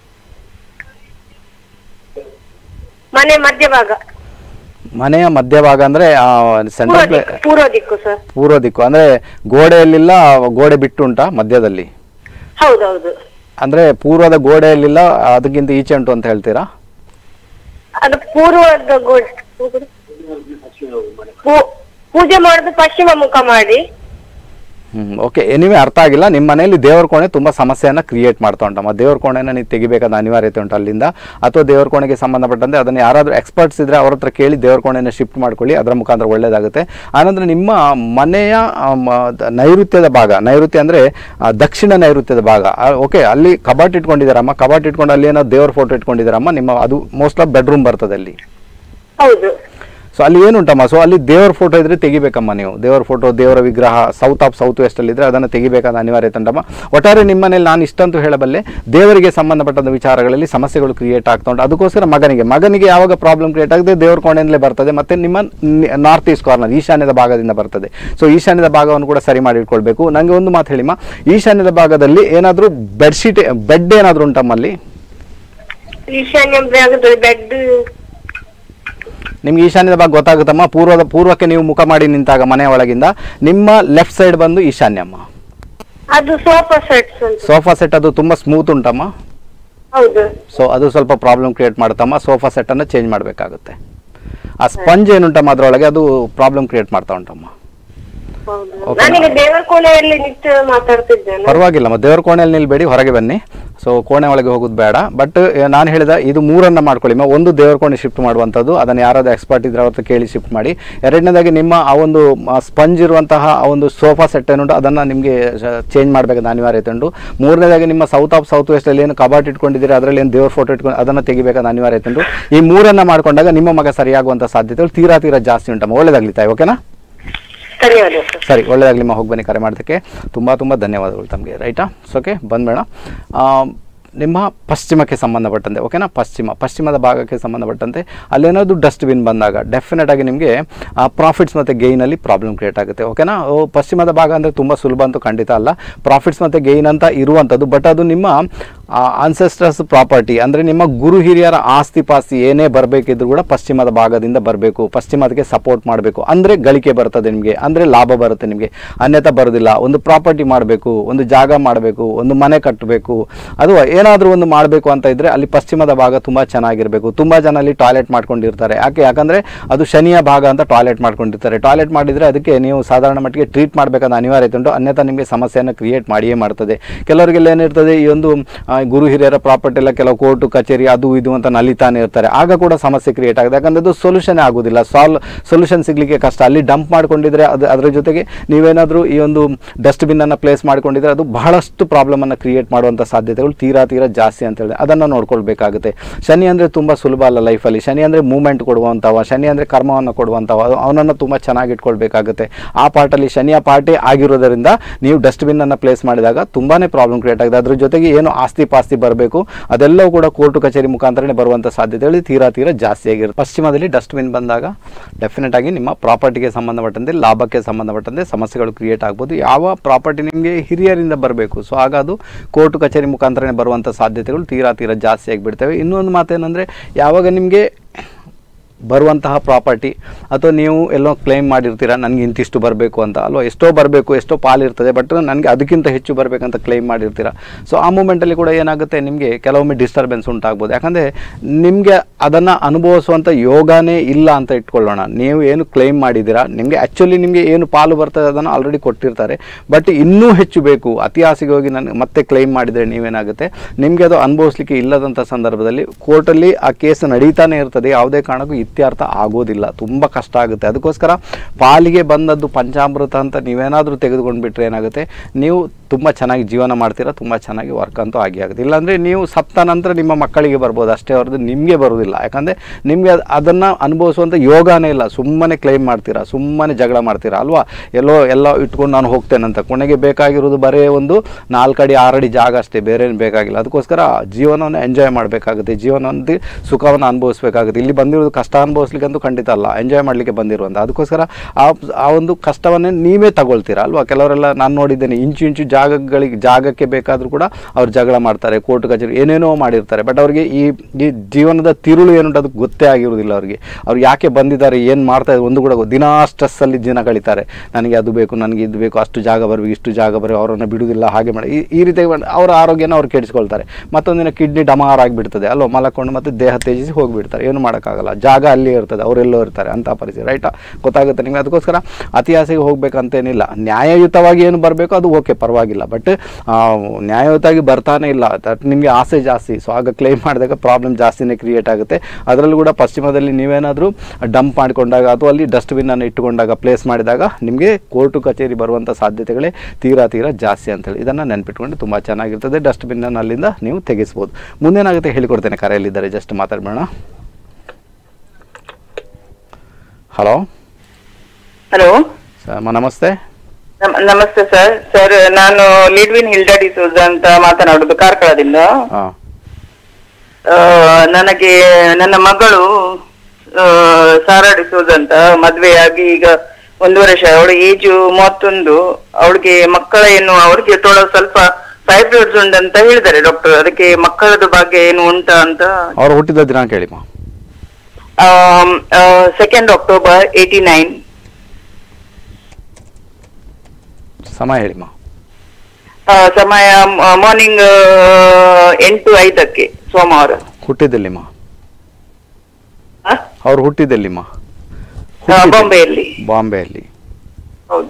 ಮನೆ ಮಧ್ಯಭಾಗ ಮನೆಯ ಮಧ್ಯಭಾಗ ಅಂದರೆ ಪೂರ್ವ ಸೆಂಟ್ರಲ್ ದಿಕ್ಕು ಪೂರ್ವ ದಿಕ್ಕು ಸರ್ ಪೂರ್ವ ದಿಕ್ಕು ಅಂದರೆ ಗೋಡೆಯಲ್ಲಿಲ್ಲ ಗೋಡೆ ಬಿಟ್ಟು ಉಂಟಾ ಮಧ್ಯದಲ್ಲಿ ಹೌದೌದು ಅಂದರೆ ಪೂರ್ವದ ಗೋಡೆಯಲ್ಲಿಲ್ಲ ಅದಕ್ಕಿಂತ ಈಚೆ ಉಂಟು ಅಂತ ಹೇಳ್ತೀರಾ ಅದು ಪೂರ್ವದ ಗೋಡೆ ಪೂ- ಪೂಜೆ ಮಾಡುದು ಪಶ್ಚಿಮ ಮುಖ ಮಾಡಿ ಹ್ಮ್ ಓಕೆ ಎನಿವೆ ಅರ್ಥ ಆಗಿಲ್ಲ ನಿಮ್ಮ ಮನೆಯಲ್ಲಿ ದೇವರ ಕೋಣೆ ತುಂಬ ಸಮಸ್ಯೆಯನ್ನು ಕ್ರಿಯೇಟ್ ಮಾಡ್ತಾ ಉಂಟಮ್ಮ ದೇವರ ಕೋಣೆನ ನೀವು ತೆಗಿಬೇಕಾದ ಅನಿವಾರ್ಯತೆ ಉಂಟು ಅಲ್ಲಿಂದ ಅಥವಾ ದೇವರ ಕೋಣೆಗೆ ಸಂಬಂಧಪಟ್ಟಂತೆ ಅದನ್ನು ಯಾರಾದರೂ ಎಕ್ಸ್ಪರ್ಟ್ಸ್ ಇದ್ದರೆ ಅವ್ರ ಹತ್ರ ಕೇಳಿ ದೇವರ ಕೋಣೆನ ಶಿಫ್ಟ್ ಮಾಡ್ಕೊಳ್ಳಿ ಅದರ ಮುಖಾಂತರ ಒಳ್ಳೆಯದಾಗುತ್ತೆ ಆನಂತರ ನಿಮ್ಮ ಮನೆಯ ಆ, ಮ- ದ- ನೈಋತ್ಯದ ಭಾಗ ನೈಋತ್ಯ ಅಂದರೆ ದಕ್ಷಿಣ ನೈಋತ್ಯದ ಭಾಗ ಓಕೆ ಅಲ್ಲಿ ಕಬಾಟ್ ಇಟ್ಕೊಂಡಿದ್ದಾರಮ್ಮ ಕಬಾಟ್ ಇಟ್ಕೊಂಡು ಅಲ್ಲಿ ಏನೋ ದೇವ್ರ ಫೋಟೋ ಇಟ್ಕೊಂಡಿದ್ದಾರಮ್ಮ ನಿಮ್ಮ ಅದು ಮೋಸ್ಟ್ ಆಫ್ ಬೆಡ್ರೂಮ್ ಬರ್ತದೆ ಅಲ್ಲಿ ಹೌದು ಸೊ ಅಲ್ಲಿ ಏನುಂಟಮ್ಮ ಸೊ ಅಲ್ಲಿ ದೇವರ ಫೋಟೋ ಇದ್ರೆ ತೆಗಿಬೇಕಮ್ಮ ನೀವು ದೇವರ ಫೋಟೋ ದೇವರ ವಿಗ್ರಹ ಸೌತ್ ಆಫ್ ಸೌತ್ ವೆಸ್ಟ್ ಅಲ್ಲಿ ಇದ್ರೆ ಅದನ್ನು ತೆಗಿಬೇಕಾದ ಅನಿವಾರ್ಯತೆ ಉಂಟಮ್ಮ ಒಟ್ಟಾರೆ ನಿಮ್ಮ ಮನೇಲಿ ನಾನು ಇಷ್ಟಂತೂ ಹೇಳಬಲ್ಲೆ ದೇವರಿಗೆ ಸಂಬಂಧಪಟ್ಟಂತ ವಿಚಾರಗಳಲ್ಲಿ ಸಮಸ್ಯೆಗಳು ಕ್ರಿಯೇಟ್ ಆಗ್ತಾ ಉಂಟು ಅದಕ್ಕೋಸ್ಕರ ಮಗನಿಗೆ ಮಗನಿಗೆ ಯಾವಾಗ ಪ್ರಾಬ್ಲಮ್ ಕ್ರಿಯೇಟ್ ಆಗಿದೆ ದೇವರ ಕೋಣೆಯಿಂದಲೇ ಬರ್ತದೆ ಮತ್ತೆ ನಿಮ್ಮ ನಾರ್ತ್ ಈಸ್ಟ್ ಕಾರ್ನರ್ ಈಶಾನ್ಯದ ಭಾಗದಿಂದ ಬರ್ತದೆ ಸೊ ಈಶಾನ್ಯದ ಭಾಗವನ್ನು ಕೂಡ ಸರಿ ಮಾಡಿ ಇಟ್ಕೊಳ್ಬೇಕು ನನಗೆ ಒಂದು ಮಾತು ಹೇಳಿಮ್ಮ ಈಶಾನ್ಯದ ಭಾಗದಲ್ಲಿ ಏನಾದರೂ ಬೆಡ್ಶೀಟ್ ಬೆಡ್ ಏನಾದರೂ ಉಂಟಮ್ಮಲ್ಲಿ ಈಶಾನ್ಯ ಬೆಡ್ ನಿಮ್ಗೆ ಈಶಾನ್ಯದ ಭಾಗ ಗೊತ್ತಾಗುತ್ತಮ್ಮ ಪೂರ್ವದ ಪೂರ್ವಕ್ಕೆ ನೀವು ಮುಖ ಮಾಡಿ ನಿಂತಾಗ ಮನೆಯ ಒಳಗಿಂದ ನಿಮ್ಮ ಲೆಫ್ಟ್ ಸೈಡ್ ಬಂದು ಈಶಾನ್ಯಮ್ಮ ಅದು ಸೋಫಾ ಸೆಟ್ಸ್ ಅಂತ ಸೋಫಾ ಸೆಟ್ ಅದು ತುಂಬ ಸ್ಮೂತ್ ಉಂಟಮ್ಮ ಹೌದು ಸೊ ಅದು ಸ್ವಲ್ಪ ಪ್ರಾಬ್ಲಮ್ ಕ್ರಿಯೇಟ್ ಮಾಡುತ್ತಮ್ಮ ಸೋಫಾ ಸೆಟ್ಟನ್ನು ಚೇಂಜ್ ಮಾಡಬೇಕಾಗುತ್ತೆ ಆ ಸ್ಪಂಜ್ ಏನುಂಟಮ್ಮ ಅದರೊಳಗೆ ಅದು ಪ್ರಾಬ್ಲಮ್ ಕ್ರಿಯೇಟ್ ಮಾಡ್ತಾ ಉಂಟಮ್ಮ ಹೌದು Okay, ನಾನೀಗ ದೇವರ ಕೋಣೆಯಲ್ಲಿ ನಿಂತು ಮಾತಾಡ್ತಿದ್ದೇನೆ ಪರವಾಗಿಲ್ಲ ದೇವರ ಕೋಣೆಯಲ್ಲಿ ನಿಲ್ಬೇಡಿ ಹೊರಗೆ ಬನ್ನಿ ಸೊ ಕೋಣೆ ಒಳಗೆ ಹೋಗೋದು ಬೇಡ ಬಟ್ ನಾನು ಹೇಳಿದ ಇದು ಮೂರನ್ನ ಮಾಡ್ಕೊಳ್ಳಿ ಮ- ಒಂದು ದೇವರ ಕೋಣೆ ಶಿಫ್ಟ್ ಮಾಡುವಂಥದ್ದು ಅದನ್ನು ಯಾರಾದ್ರೂ ಎಕ್ಸ್ಪರ್ಟ್ ಇದ್ರೆ ಅವ್ರ ಹತ್ರ ಕೇಳಿ ಶಿಫ್ಟ್ ಮಾಡಿ ಎರಡನೇದಾಗಿ ನಿಮ್ಮ ಆ ಒಂದು ಸ್ಪಂಜ್ ಇರುವಂತಹ ಆ ಒಂದು ಸೋಫಾ ಸೆಟ್ ಏನುಂಟು ಅದನ್ನು ನಿಮಗೆ ಚೇಂಜ್ ಮಾಡಬೇಕಾದ ಅನಿವಾರ್ಯತೆ ಉಂಟು ಮೂರನೇದಾಗಿ ನಿಮ್ಮ ಸೌತ್ ಆಫ್ ಸೌತ್ ವೆಸ್ಟಲ್ಲಿ ಏನು ಕಬಾಟ್ ಇಟ್ಕೊಂಡಿದ್ದೀರಿ ಅದರಲ್ಲಿ ಏನು ದೇವ್ರ ಫೋಟೋ ಇಟ್ಕೊಂಡು ಅದನ್ನು ತೆಗಿಬೇಕಾದ ಅನಿವಾರ್ಯತೆ ಉಂಟು ಈ ಮೂರನ್ನ ಮಾಡ್ಕೊಂಡಾಗ ನಿಮ್ಮ ಮಗ ಸರಿಯಾಗುವಂಥ ಸಾಧ್ಯತೆಗಳು ತೀರಾ ತೀರಾ ಜಾಸ್ತಿ ಉಂಟಮ್ಮ ಒಳ್ಳೇದಾಗ್ಲಿ ತಾಯಿ ಓಕೆನಾ ಧನ್ಯವಾದ ಸರ್ ಸರಿ ಒಳ್ಳೆಯದಾಗಲಿ ನಿಮ್ಮ ಹೋಗಿ ಬನ್ನಿ ಕರೆ ಮಾಡೋದಕ್ಕೆ ತುಂಬ ತುಂಬ ಧನ್ಯವಾದಗಳು ತಮಗೆ ರೈಟಾ ಓಕೆ ಬಂದ್ಬೇಡ ನಿಮ್ಮ ಪಶ್ಚಿಮಕ್ಕೆ ಸಂಬಂಧಪಟ್ಟಂತೆ ಓಕೆನಾ ಪಶ್ಚಿಮ ಪಶ್ಚಿಮದ ಭಾಗಕ್ಕೆ ಸಂಬಂಧಪಟ್ಟಂತೆ ಅಲ್ಲೇನಾದ್ರು ಡಸ್ಟ್ಬಿನ್ ಬಂದಾಗ ಡೆಫಿನೆಟ್ ಆಗಿ ನಿಮಗೆ ಪ್ರಾಫಿಟ್ಸ್ ಮತ್ತು ಗೈನಲ್ಲಿ ಪ್ರಾಬ್ಲಮ್ ಕ್ರಿಯೇಟ್ ಆಗುತ್ತೆ ಓಕೆನಾ ಓ, ಪಶ್ಚಿಮದ ಭಾಗ ಅಂದರೆ ತುಂಬ ಸುಲಭ ಅಂತೂ ಖಂಡಿತ ಅಲ್ಲ ಪ್ರಾಫಿಟ್ಸ್ ಮತ್ತು ಗೈನ್ ಅಂತ ಇರುವಂಥದ್ದು ಬಟ್ ಅದು ನಿಮ್ಮ ಅನ್ಸೆಸ್ಟರ್ಸ್ ಪ್ರಾಪರ್ಟಿ ಅಂದರೆ ನಿಮ್ಮ ಗುರು ಹಿರಿಯರ ಆಸ್ತಿ ಪಾಸ್ತಿ ಏನೇ ಬರಬೇಕಿದ್ರು ಕೂಡ ಪಶ್ಚಿಮದ ಭಾಗದಿಂದ ಬರಬೇಕು ಪಶ್ಚಿಮದಕ್ಕೆ ಸಪೋರ್ಟ್ ಮಾಡಬೇಕು ಅಂದರೆ ಗಳಿಕೆ ಬರ್ತದೆ ನಿಮಗೆ ಅಂದರೆ ಲಾಭ ಬರುತ್ತೆ ನಿಮಗೆ ಅನ್ಯತಾ ಬರೋದಿಲ್ಲ ಒಂದು ಪ್ರಾಪರ್ಟಿ ಮಾಡಬೇಕು ಒಂದು ಜಾಗ ಮಾಡಬೇಕು ಒಂದು ಮನೆ ಕಟ್ಟಬೇಕು ಅದು ಏನಾದರೂ ಒಂದು ಮಾಡಬೇಕು ಅಂತ ಇದ್ದರೆ ಅಲ್ಲಿ ಪಶ್ಚಿಮದ ಭಾಗ ತುಂಬ ಚೆನ್ನಾಗಿರಬೇಕು ತುಂಬ ಜನ ಅಲ್ಲಿ ಟಾಯ್ಲೆಟ್ ಮಾಡ್ಕೊಂಡಿರ್ತಾರೆ ಯಾಕೆ ಯಾಕಂದರೆ ಅದು ಶನಿಯ ಭಾಗ ಅಂತ ಟಾಯ್ಲೆಟ್ ಮಾಡ್ಕೊಂಡಿರ್ತಾರೆ ಟಾಯ್ಲೆಟ್ ಮಾಡಿದರೆ ಅದಕ್ಕೆ ನೀವು ಸಾಧಾರಣ ಮಟ್ಟಿಗೆ ಟ್ರೀಟ್ ಮಾಡಬೇಕಾದ ಅನಿವಾರ್ಯತೆ ಉಂಟು ಅನ್ಯथा ನಿಮಗೆ ಸಮಸ್ಯೆಯನ್ನು ಕ್ರಿಯೇಟ್ ಮಾಡಿಯೇ ಮಾಡ್ತದೆ ಕೆಲವರಿಗೆಲ್ಲ ಏನಿರ್ತದೆ ಈ ಒಂದು ಆ, ಗುರು ಹಿರಿಯರ ಪ್ರಾಪರ್ಟಿ ಎಲ್ಲ ಕೆಲವು ಕೋರ್ಟು ಕಚೇರಿ ಅದು ಇದು ಅಂತ ನಲಿತಾನೆ ಇರ್ತಾರೆ ಆಗ ಕೂಡ ಸಮಸ್ಯೆ ಕ್ರಿಯೇಟ್ ಆಗುತ್ತೆ ಯಾಕಂದ್ರೆ ಅದು ಸೊಲ್ಯೂಷನ್ ಆಗೋದಿಲ್ಲ ಸಾಲ್ವ್ ಸೊಲ್ಯೂಷನ್ ಸಿಗಲಿಕ್ಕೆ ಕಷ್ಟ ಅಲ್ಲಿ ಡಂಪ್ ಮಾಡ್ಕೊಂಡಿದ್ರೆ ಅದು ಅದರ ಜೊತೆಗೆ ನೀವೇನಾದರೂ ಈ ಒಂದು ಡಸ್ಟ್ಬಿನ್ ಅನ್ನು ಪ್ಲೇಸ್ ಮಾಡ್ಕೊಂಡಿದ್ರೆ ಅದು ಬಹಳಷ್ಟು ಪ್ರಾಬ್ಲಮ್ ಅನ್ನು ಕ್ರಿಯೇಟ್ ಮಾಡುವಂಥ ಸಾಧ್ಯತೆಗಳು ತೀರಾ ತೀರಾ ಜಾಸ್ತಿ ಅಂತ ಹೇಳಿದೆ ಅದನ್ನು ನೋಡ್ಕೊಳ್ಬೇಕಾಗುತ್ತೆ ಶನಿ ಅಂದರೆ ತುಂಬ ಸುಲಭ ಅಲ್ಲ ಲೈಫಲ್ಲಿ ಶನಿ ಅಂದರೆ ಮೂವ್ಮೆಂಟ್ ಕೊಡುವಂಥವ ಶನಿ ಅಂದರೆ ಕರ್ಮವನ್ನು ಕೊಡುವಂಥವ ಅದು ಅವನನ್ನು ತುಂಬ ಚೆನ್ನಾಗಿ ಇಟ್ಕೊಳ್ಬೇಕಾಗುತ್ತೆ ಆ ಪಾರ್ಟಲ್ಲಿ ಶನಿಯ ಪಾರ್ಟಿ ಆಗಿರೋದರಿಂದ ನೀವು ಡಸ್ಟ್ಬಿನ್ ಅನ್ನು ಪ್ಲೇಸ್ ಮಾಡಿದಾಗ ತುಂಬಾ ಪ್ರಾಬ್ಲಮ್ ಕ್ರಿಯೇಟ್ ಆಗಿದೆ ಅದ್ರ ಜೊತೆಗೆ ಏನು ಆಸ್ತಿ ಪಾಸ್ತಿ ಬರಬೇಕು ಅದೆಲ್ಲವೂ ಕೂಡ ಕೋರ್ಟು ಕಚೇರಿ ಮುಖಾಂತರನೇ ಬರುವಂಥ ಸಾಧ್ಯತೆಗಳು ತೀರಾ ತೀರಾ ಜಾಸ್ತಿ ಆಗಿರುತ್ತೆ ಪಶ್ಚಿಮದಲ್ಲಿ ಡಸ್ಟ್ಬಿನ್ ಬಂದಾಗ ಡೆಫಿನೆಟ್ ಆಗಿ ನಿಮ್ಮ ಪ್ರಾಪರ್ಟಿಗೆ ಸಂಬಂಧಪಟ್ಟಂತೆ ಲಾಭಕ್ಕೆ ಸಂಬಂಧಪಟ್ಟಂತೆ ಸಮಸ್ಯೆಗಳು ಕ್ರಿಯೇಟ್ ಆಗ್ಬೋದು ಯಾವ ಪ್ರಾಪರ್ಟಿ ನಿಮಗೆ ಹಿರಿಯರಿಂದ ಬರಬೇಕು ಸೊ ಆಗ ಅದು ಕೋರ್ಟು ಕಚೇರಿ ಮುಖಾಂತರನೇ ಬರುವಂಥ ಸಾಧ್ಯತೆಗಳು ತೀರಾ ತೀರಾ ಜಾಸ್ತಿ ಆಗಿಬಿಡ್ತವೆ ಇನ್ನೊಂದು ಮಾತೇನೆಂದರೆ ಯಾವಾಗ ನಿಮಗೆ ಬರುವಂತಹ ಪ್ರಾಪರ್ಟಿ ಅಥವಾ ನೀವು ಎಲ್ಲೋ ಕ್ಲೈಮ್ ಮಾಡಿರ್ತೀರಾ ನನಗೆ ಇಂತಿಷ್ಟು ಬರಬೇಕು ಅಂತ ಅಲ್ವಾ ಎಷ್ಟೋ ಬರಬೇಕು ಎಷ್ಟೋ ಪಾಲಿರ್ತದೆ ಬಟ್ ನನಗೆ ಅದಕ್ಕಿಂತ ಹೆಚ್ಚು ಬರಬೇಕಂತ ಕ್ಲೈಮ್ ಮಾಡಿರ್ತೀರಾ ಸೊ ಆ ಮೂಮೆಂಟಲ್ಲಿ ಕೂಡ ಏನಾಗುತ್ತೆ ನಿಮಗೆ ಕೆಲವೊಮ್ಮೆ ಡಿಸ್ಟರ್ಬೆನ್ಸ್ ಉಂಟಾಗ್ಬೋದು ಯಾಕಂದರೆ ನಿಮಗೆ ಅದನ್ನು ಅನುಭವಿಸುವಂಥ ಯೋಗನೇ ಇಲ್ಲ ಅಂತ ಇಟ್ಕೊಳ್ಳೋಣ ನೀವು ಏನು ಕ್ಲೈಮ್ ಮಾಡಿದ್ದೀರಾ ನಿಮಗೆ ಆ್ಯಕ್ಚುಲಿ ನಿಮಗೆ ಏನು ಪಾಲು ಬರ್ತದೆ ಅದನ್ನು ಆಲ್ರೆಡಿ ಕೊಟ್ಟಿರ್ತಾರೆ ಬಟ್ ಇನ್ನೂ ಹೆಚ್ಚು ಬೇಕು ಅತಿ ಆಸೆಗೆ ಹೋಗಿ ನನಗೆ ಮತ್ತೆ ಕ್ಲೈಮ್ ಮಾಡಿದರೆ ನೀವೇನಾಗುತ್ತೆ ನಿಮಗೆ ಅದು ಅನುಭವಿಸ್ಲಿಕ್ಕೆ ಇಲ್ಲದಂಥ ಸಂದರ್ಭದಲ್ಲಿ ಕೋರ್ಟಲ್ಲಿ ಆ ಕೇಸ್ ನಡೀತಾನೆ ಇರ್ತದೆ ಯಾವುದೇ ಕಾರಣಕ್ಕೂ ಇತ್ಯರ್ಥ ಆಗೋದಿಲ್ಲ ತುಂಬ ಕಷ್ಟ ಆಗುತ್ತೆ ಅದಕ್ಕೋಸ್ಕರ ಪಾಲಿಗೆ ಬಂದದ್ದು ಪಂಚಾಮೃತ ಅಂತ ನೀವೇನಾದರೂ ತೆಗೆದುಕೊಂಡು ಬಿಟ್ಟರೆ ಏನಾಗುತ್ತೆ ನೀವು ತುಂಬ ಚೆನ್ನಾಗಿ ಜೀವನ ಮಾಡ್ತೀರಾ ತುಂಬ ಚೆನ್ನಾಗಿ ವರ್ಕ್ ಅಂತೂ ಆಗಿ ಆಗುತ್ತೆ ಇಲ್ಲಾಂದರೆ ನೀವು ಸತ್ತ ನಂತರ ನಿಮ್ಮ ಮಕ್ಕಳಿಗೆ ಬರ್ಬೋದು ಅಷ್ಟೇ ಹೊರತು ನಿಮಗೆ ಬರೋದಿಲ್ಲ ಯಾಕಂದರೆ ನಿಮಗೆ ಅದನ್ನು ಅನುಭವಿಸುವಂಥ ಯೋಗನೇ ಇಲ್ಲ ಸುಮ್ಮನೆ ಕ್ಲೈಮ್ ಮಾಡ್ತೀರಾ ಸುಮ್ಮನೆ ಜಗಳ ಮಾಡ್ತೀರಾ ಅಲ್ವಾ ಎಲ್ಲೋ ಎಲ್ಲ ಇಟ್ಕೊಂಡು ನಾನು ಹೋಗ್ತೇನಂತ ಕೊನೆಗೆ ಬೇಕಾಗಿರೋದು ಬರೀ ಒಂದು ನಾಲ್ಕಡಿ ಆರಡಿ ಜಾಗ ಅಷ್ಟೇ ಬೇರೆ ಏನು ಬೇಕಾಗಿಲ್ಲ ಅದಕ್ಕೋಸ್ಕರ ಜೀವನವನ್ನು ಎಂಜಾಯ್ ಮಾಡಬೇಕಾಗುತ್ತೆ ಜೀವನವನ್ನು ಸುಖವನ್ನು ಅನುಭವಿಸ್ಬೇಕಾಗುತ್ತೆ ಇಲ್ಲಿ ಬಂದಿರೋದು ಕಷ್ಟ ಅನುಭವಿಸ್ಲಿಕ್ಕಂತೂ ಖಂಡಿತ ಅಲ್ಲ ಎಂಜಾಯ್ ಮಾಡಲಿಕ್ಕೆ ಬಂದಿರುವಂಥ ಅದಕ್ಕೋಸ್ಕರ ಆ ಆ ಒಂದು ಕಷ್ಟವನ್ನೇ ನೀವೇ ತಗೊಳ್ತೀರಾ ಅಲ್ವಾ ಕೆಲವರೆಲ್ಲ ನಾನು ನೋಡಿದ್ದೇನೆ ಇಂಚು ಇಂಚು ಜಾಗಗಳಿಗೆ ಜಾಗಕ್ಕೆ ಬೇಕಾದರೂ ಕೂಡ ಅವ್ರು ಜಗಳ ಮಾಡ್ತಾರೆ ಕೋರ್ಟ್ ಕಚೇರಿ ಏನೇನೋ ಮಾಡಿರ್ತಾರೆ ಬಟ್ ಅವ್ರಿಗೆ ಈ ಈ ಜೀವನದ ತಿರುಳು ಏನುಂಟು ಅದು ಗೊತ್ತೇ ಆಗಿರೋದಿಲ್ಲ ಅವ್ರಿಗೆ ಅವ್ರು ಯಾಕೆ ಬಂದಿದ್ದಾರೆ ಏನು ಮಾಡ್ತಾ ಇದ್ದಾರೆ ಒಂದು ಕೂಡ ಗೊ- ದಿನಾ ಸ್ಟ್ರೆಸ್ಸಲ್ಲಿ ದಿನ ಕಳೀತಾರೆ ನನಗೆ ಅದು ಬೇಕು ನನಗೆ ಇದು ಬೇಕು ಅಷ್ಟು ಜಾಗ ಬರಬೇಕು ಇಷ್ಟು ಜಾಗ ಬರಬೇಕು ಅವರನ್ನು ಬಿಡುವುದಿಲ್ಲ ಹಾಗೆ ಮಾಡಿ ಈ ಈ ರೀತಿ ಮಾಡ್- ಅವರ ಆರೋಗ್ಯನ ಅವ್ರು ಕೆಡಿಸ್ಕೊಳ್ತಾರೆ ಮತ್ತೊಂದಿನ ಕಿಡ್ನಿ ಡಮಾರ್ ಆಗಿಬಿಡ್ತದೆ ಅಲ್ಲೋ ಮಲಕೊಂಡು ಮತ್ತೆ ದೇಹ ತ್ಯಜಿಸಿ ಹೋಗಿಬಿಡ್ತಾರೆ ಏನು ಮಾಡೋಕ್ಕಾಗಲ್ಲ ಜಾಗ ಅಲ್ಲಿ ಇರ್ತದೆ ಅವರೆಲ್ಲೋ ಇರ್ತಾರೆ ಅಂತ ಪರಿಸ್ಥಿತಿ ರೈಟಾ ಗೊತ್ತಾಗುತ್ತೆ ನಿಮಗೆ ಅದಕ್ಕೋಸ್ಕರ ಅತಿ ಆಸೆಗೆ ಹೋಗ್ಬೇಕಂತೇನಿಲ್ಲ ನ್ಯಾಯಯುತವಾಗಿ ಏನು ಬರಬೇಕು ಅದು ಓಕೆ ಪರವಾಗಿಲ್ಲ ಬಟ್ ನ್ಯಾಯಯುತವಾಗಿ ಬರ್ತಾನೆ ಇಲ್ಲ ದಟ್ ನಿಮಗೆ ಆಸೆ ಜಾಸ್ತಿ ಸೊ ಆಗ ಕ್ಲೈಮ್ ಮಾಡಿದಾಗ ಪ್ರಾಬ್ಲಮ್ ಜಾಸ್ತಿನೇ ಕ್ರಿಯೇಟ್ ಆಗುತ್ತೆ ಅದರಲ್ಲೂ ಕೂಡ ಪಶ್ಚಿಮದಲ್ಲಿ ನೀವೇನಾದರೂ ಡಂಪ್ ಮಾಡಿಕೊಂಡಾಗ ಅಥವಾ ಅಲ್ಲಿ ಡಸ್ಟ್ಬಿನ್ನನ್ನು ಇಟ್ಟುಕೊಂಡಾಗ ಪ್ಲೇಸ್ ಮಾಡಿದಾಗ ನಿಮಗೆ ಕೋರ್ಟು ಕಚೇರಿ ಬರುವಂಥ ಸಾಧ್ಯತೆಗಳೇ ತೀರಾ ತೀರಾ ಜಾಸ್ತಿ ಅಂತೇಳಿ ಇದನ್ನು ನೆನ್ಪಿಟ್ಕೊಂಡು ತುಂಬ ಚೆನ್ನಾಗಿರ್ತದೆ ಡಸ್ಟ್ಬಿನ್ನನ್ನು ಅಲ್ಲಿಂದ ನೀವು ತೆಗೆಸ್ಬೋದು ಮುಂದೇನಾಗುತ್ತೆ ಹೇಳಿಕೊಡ್ತೇನೆ ಕರೆಯಲ್ಲಿದ್ದಾರೆ ಜಸ್ಟ್ ಮಾತಾಡಬೇಡ ಹಲೋ ಹಲೋ ಸರ್ ನಮಸ್ತೆ ನಮ- ನಮಸ್ತೆ ಸರ್ ಸರ್ ನಾನು ಲಿಡ್ವಿನ್ ಹಿಲ್ಡಾ ಡಿಸೋಜ ಅಂತ ಮಾತನಾಡುದು ಕಾರ್ಕಳದಿಂದ ಹಾಂ ಆ, ನನಗೆ ನನ್ನ ಮಗಳು ಆ, ಸಾರಾ ಡಿಸೋಜ್ ಅಂತ ಮದ್ವೆಯಾಗಿ ಈಗ ಒಂದು ವರ್ಷ ಅವಳ ಏಜು ಮೂವತ್ತೊಂದು ಅವಳಿಗೆ ಮಕ್ಕಳ ಏನು ಅವ್ರಿಗೆ ತೊಳ ಸ್ವಲ್ಪ ಫೈಬ್ರಾಯ್ಡ್ಸ್ ಉಂಟಂತ ಹೇಳಿದ್ದಾರೆ ಡಾಕ್ಟರ್ ಅದಕ್ಕೆ ಮಕ್ಕಳದ ಬಗ್ಗೆ ಏನು ಉಂಟಾ ಅಂತ ಅವ್ರು ಹುಟ್ಟಿದ ದಿನಾಂಕ ಹೇಳಿಮ್ಮ ಸೆಕೆಂಡ್ ಅಕ್ಟೋಬರ್ ಏಯ್ಟಿ ನೈನ್ ಸಮಯ ಹೇಳಿಮ್ಮ ಸಮಯ ಮಾರ್ನಿಂಗ್ ಎಂಟು ಐದಕ್ಕೆ ಸೋಮವಾರ ಹುಟ್ಟಿದ್ದೆಲ್ಲಿಮ್ಮ ಆ? ಅವ್ರು ಹುಟ್ಟಿದ್ದೆಲ್ಲಿಮ್ಮ ಆ, ಬಾಂಬೆಯಲ್ಲಿ ಬಾಂಬೆಯಲ್ಲಿ ಹೌದು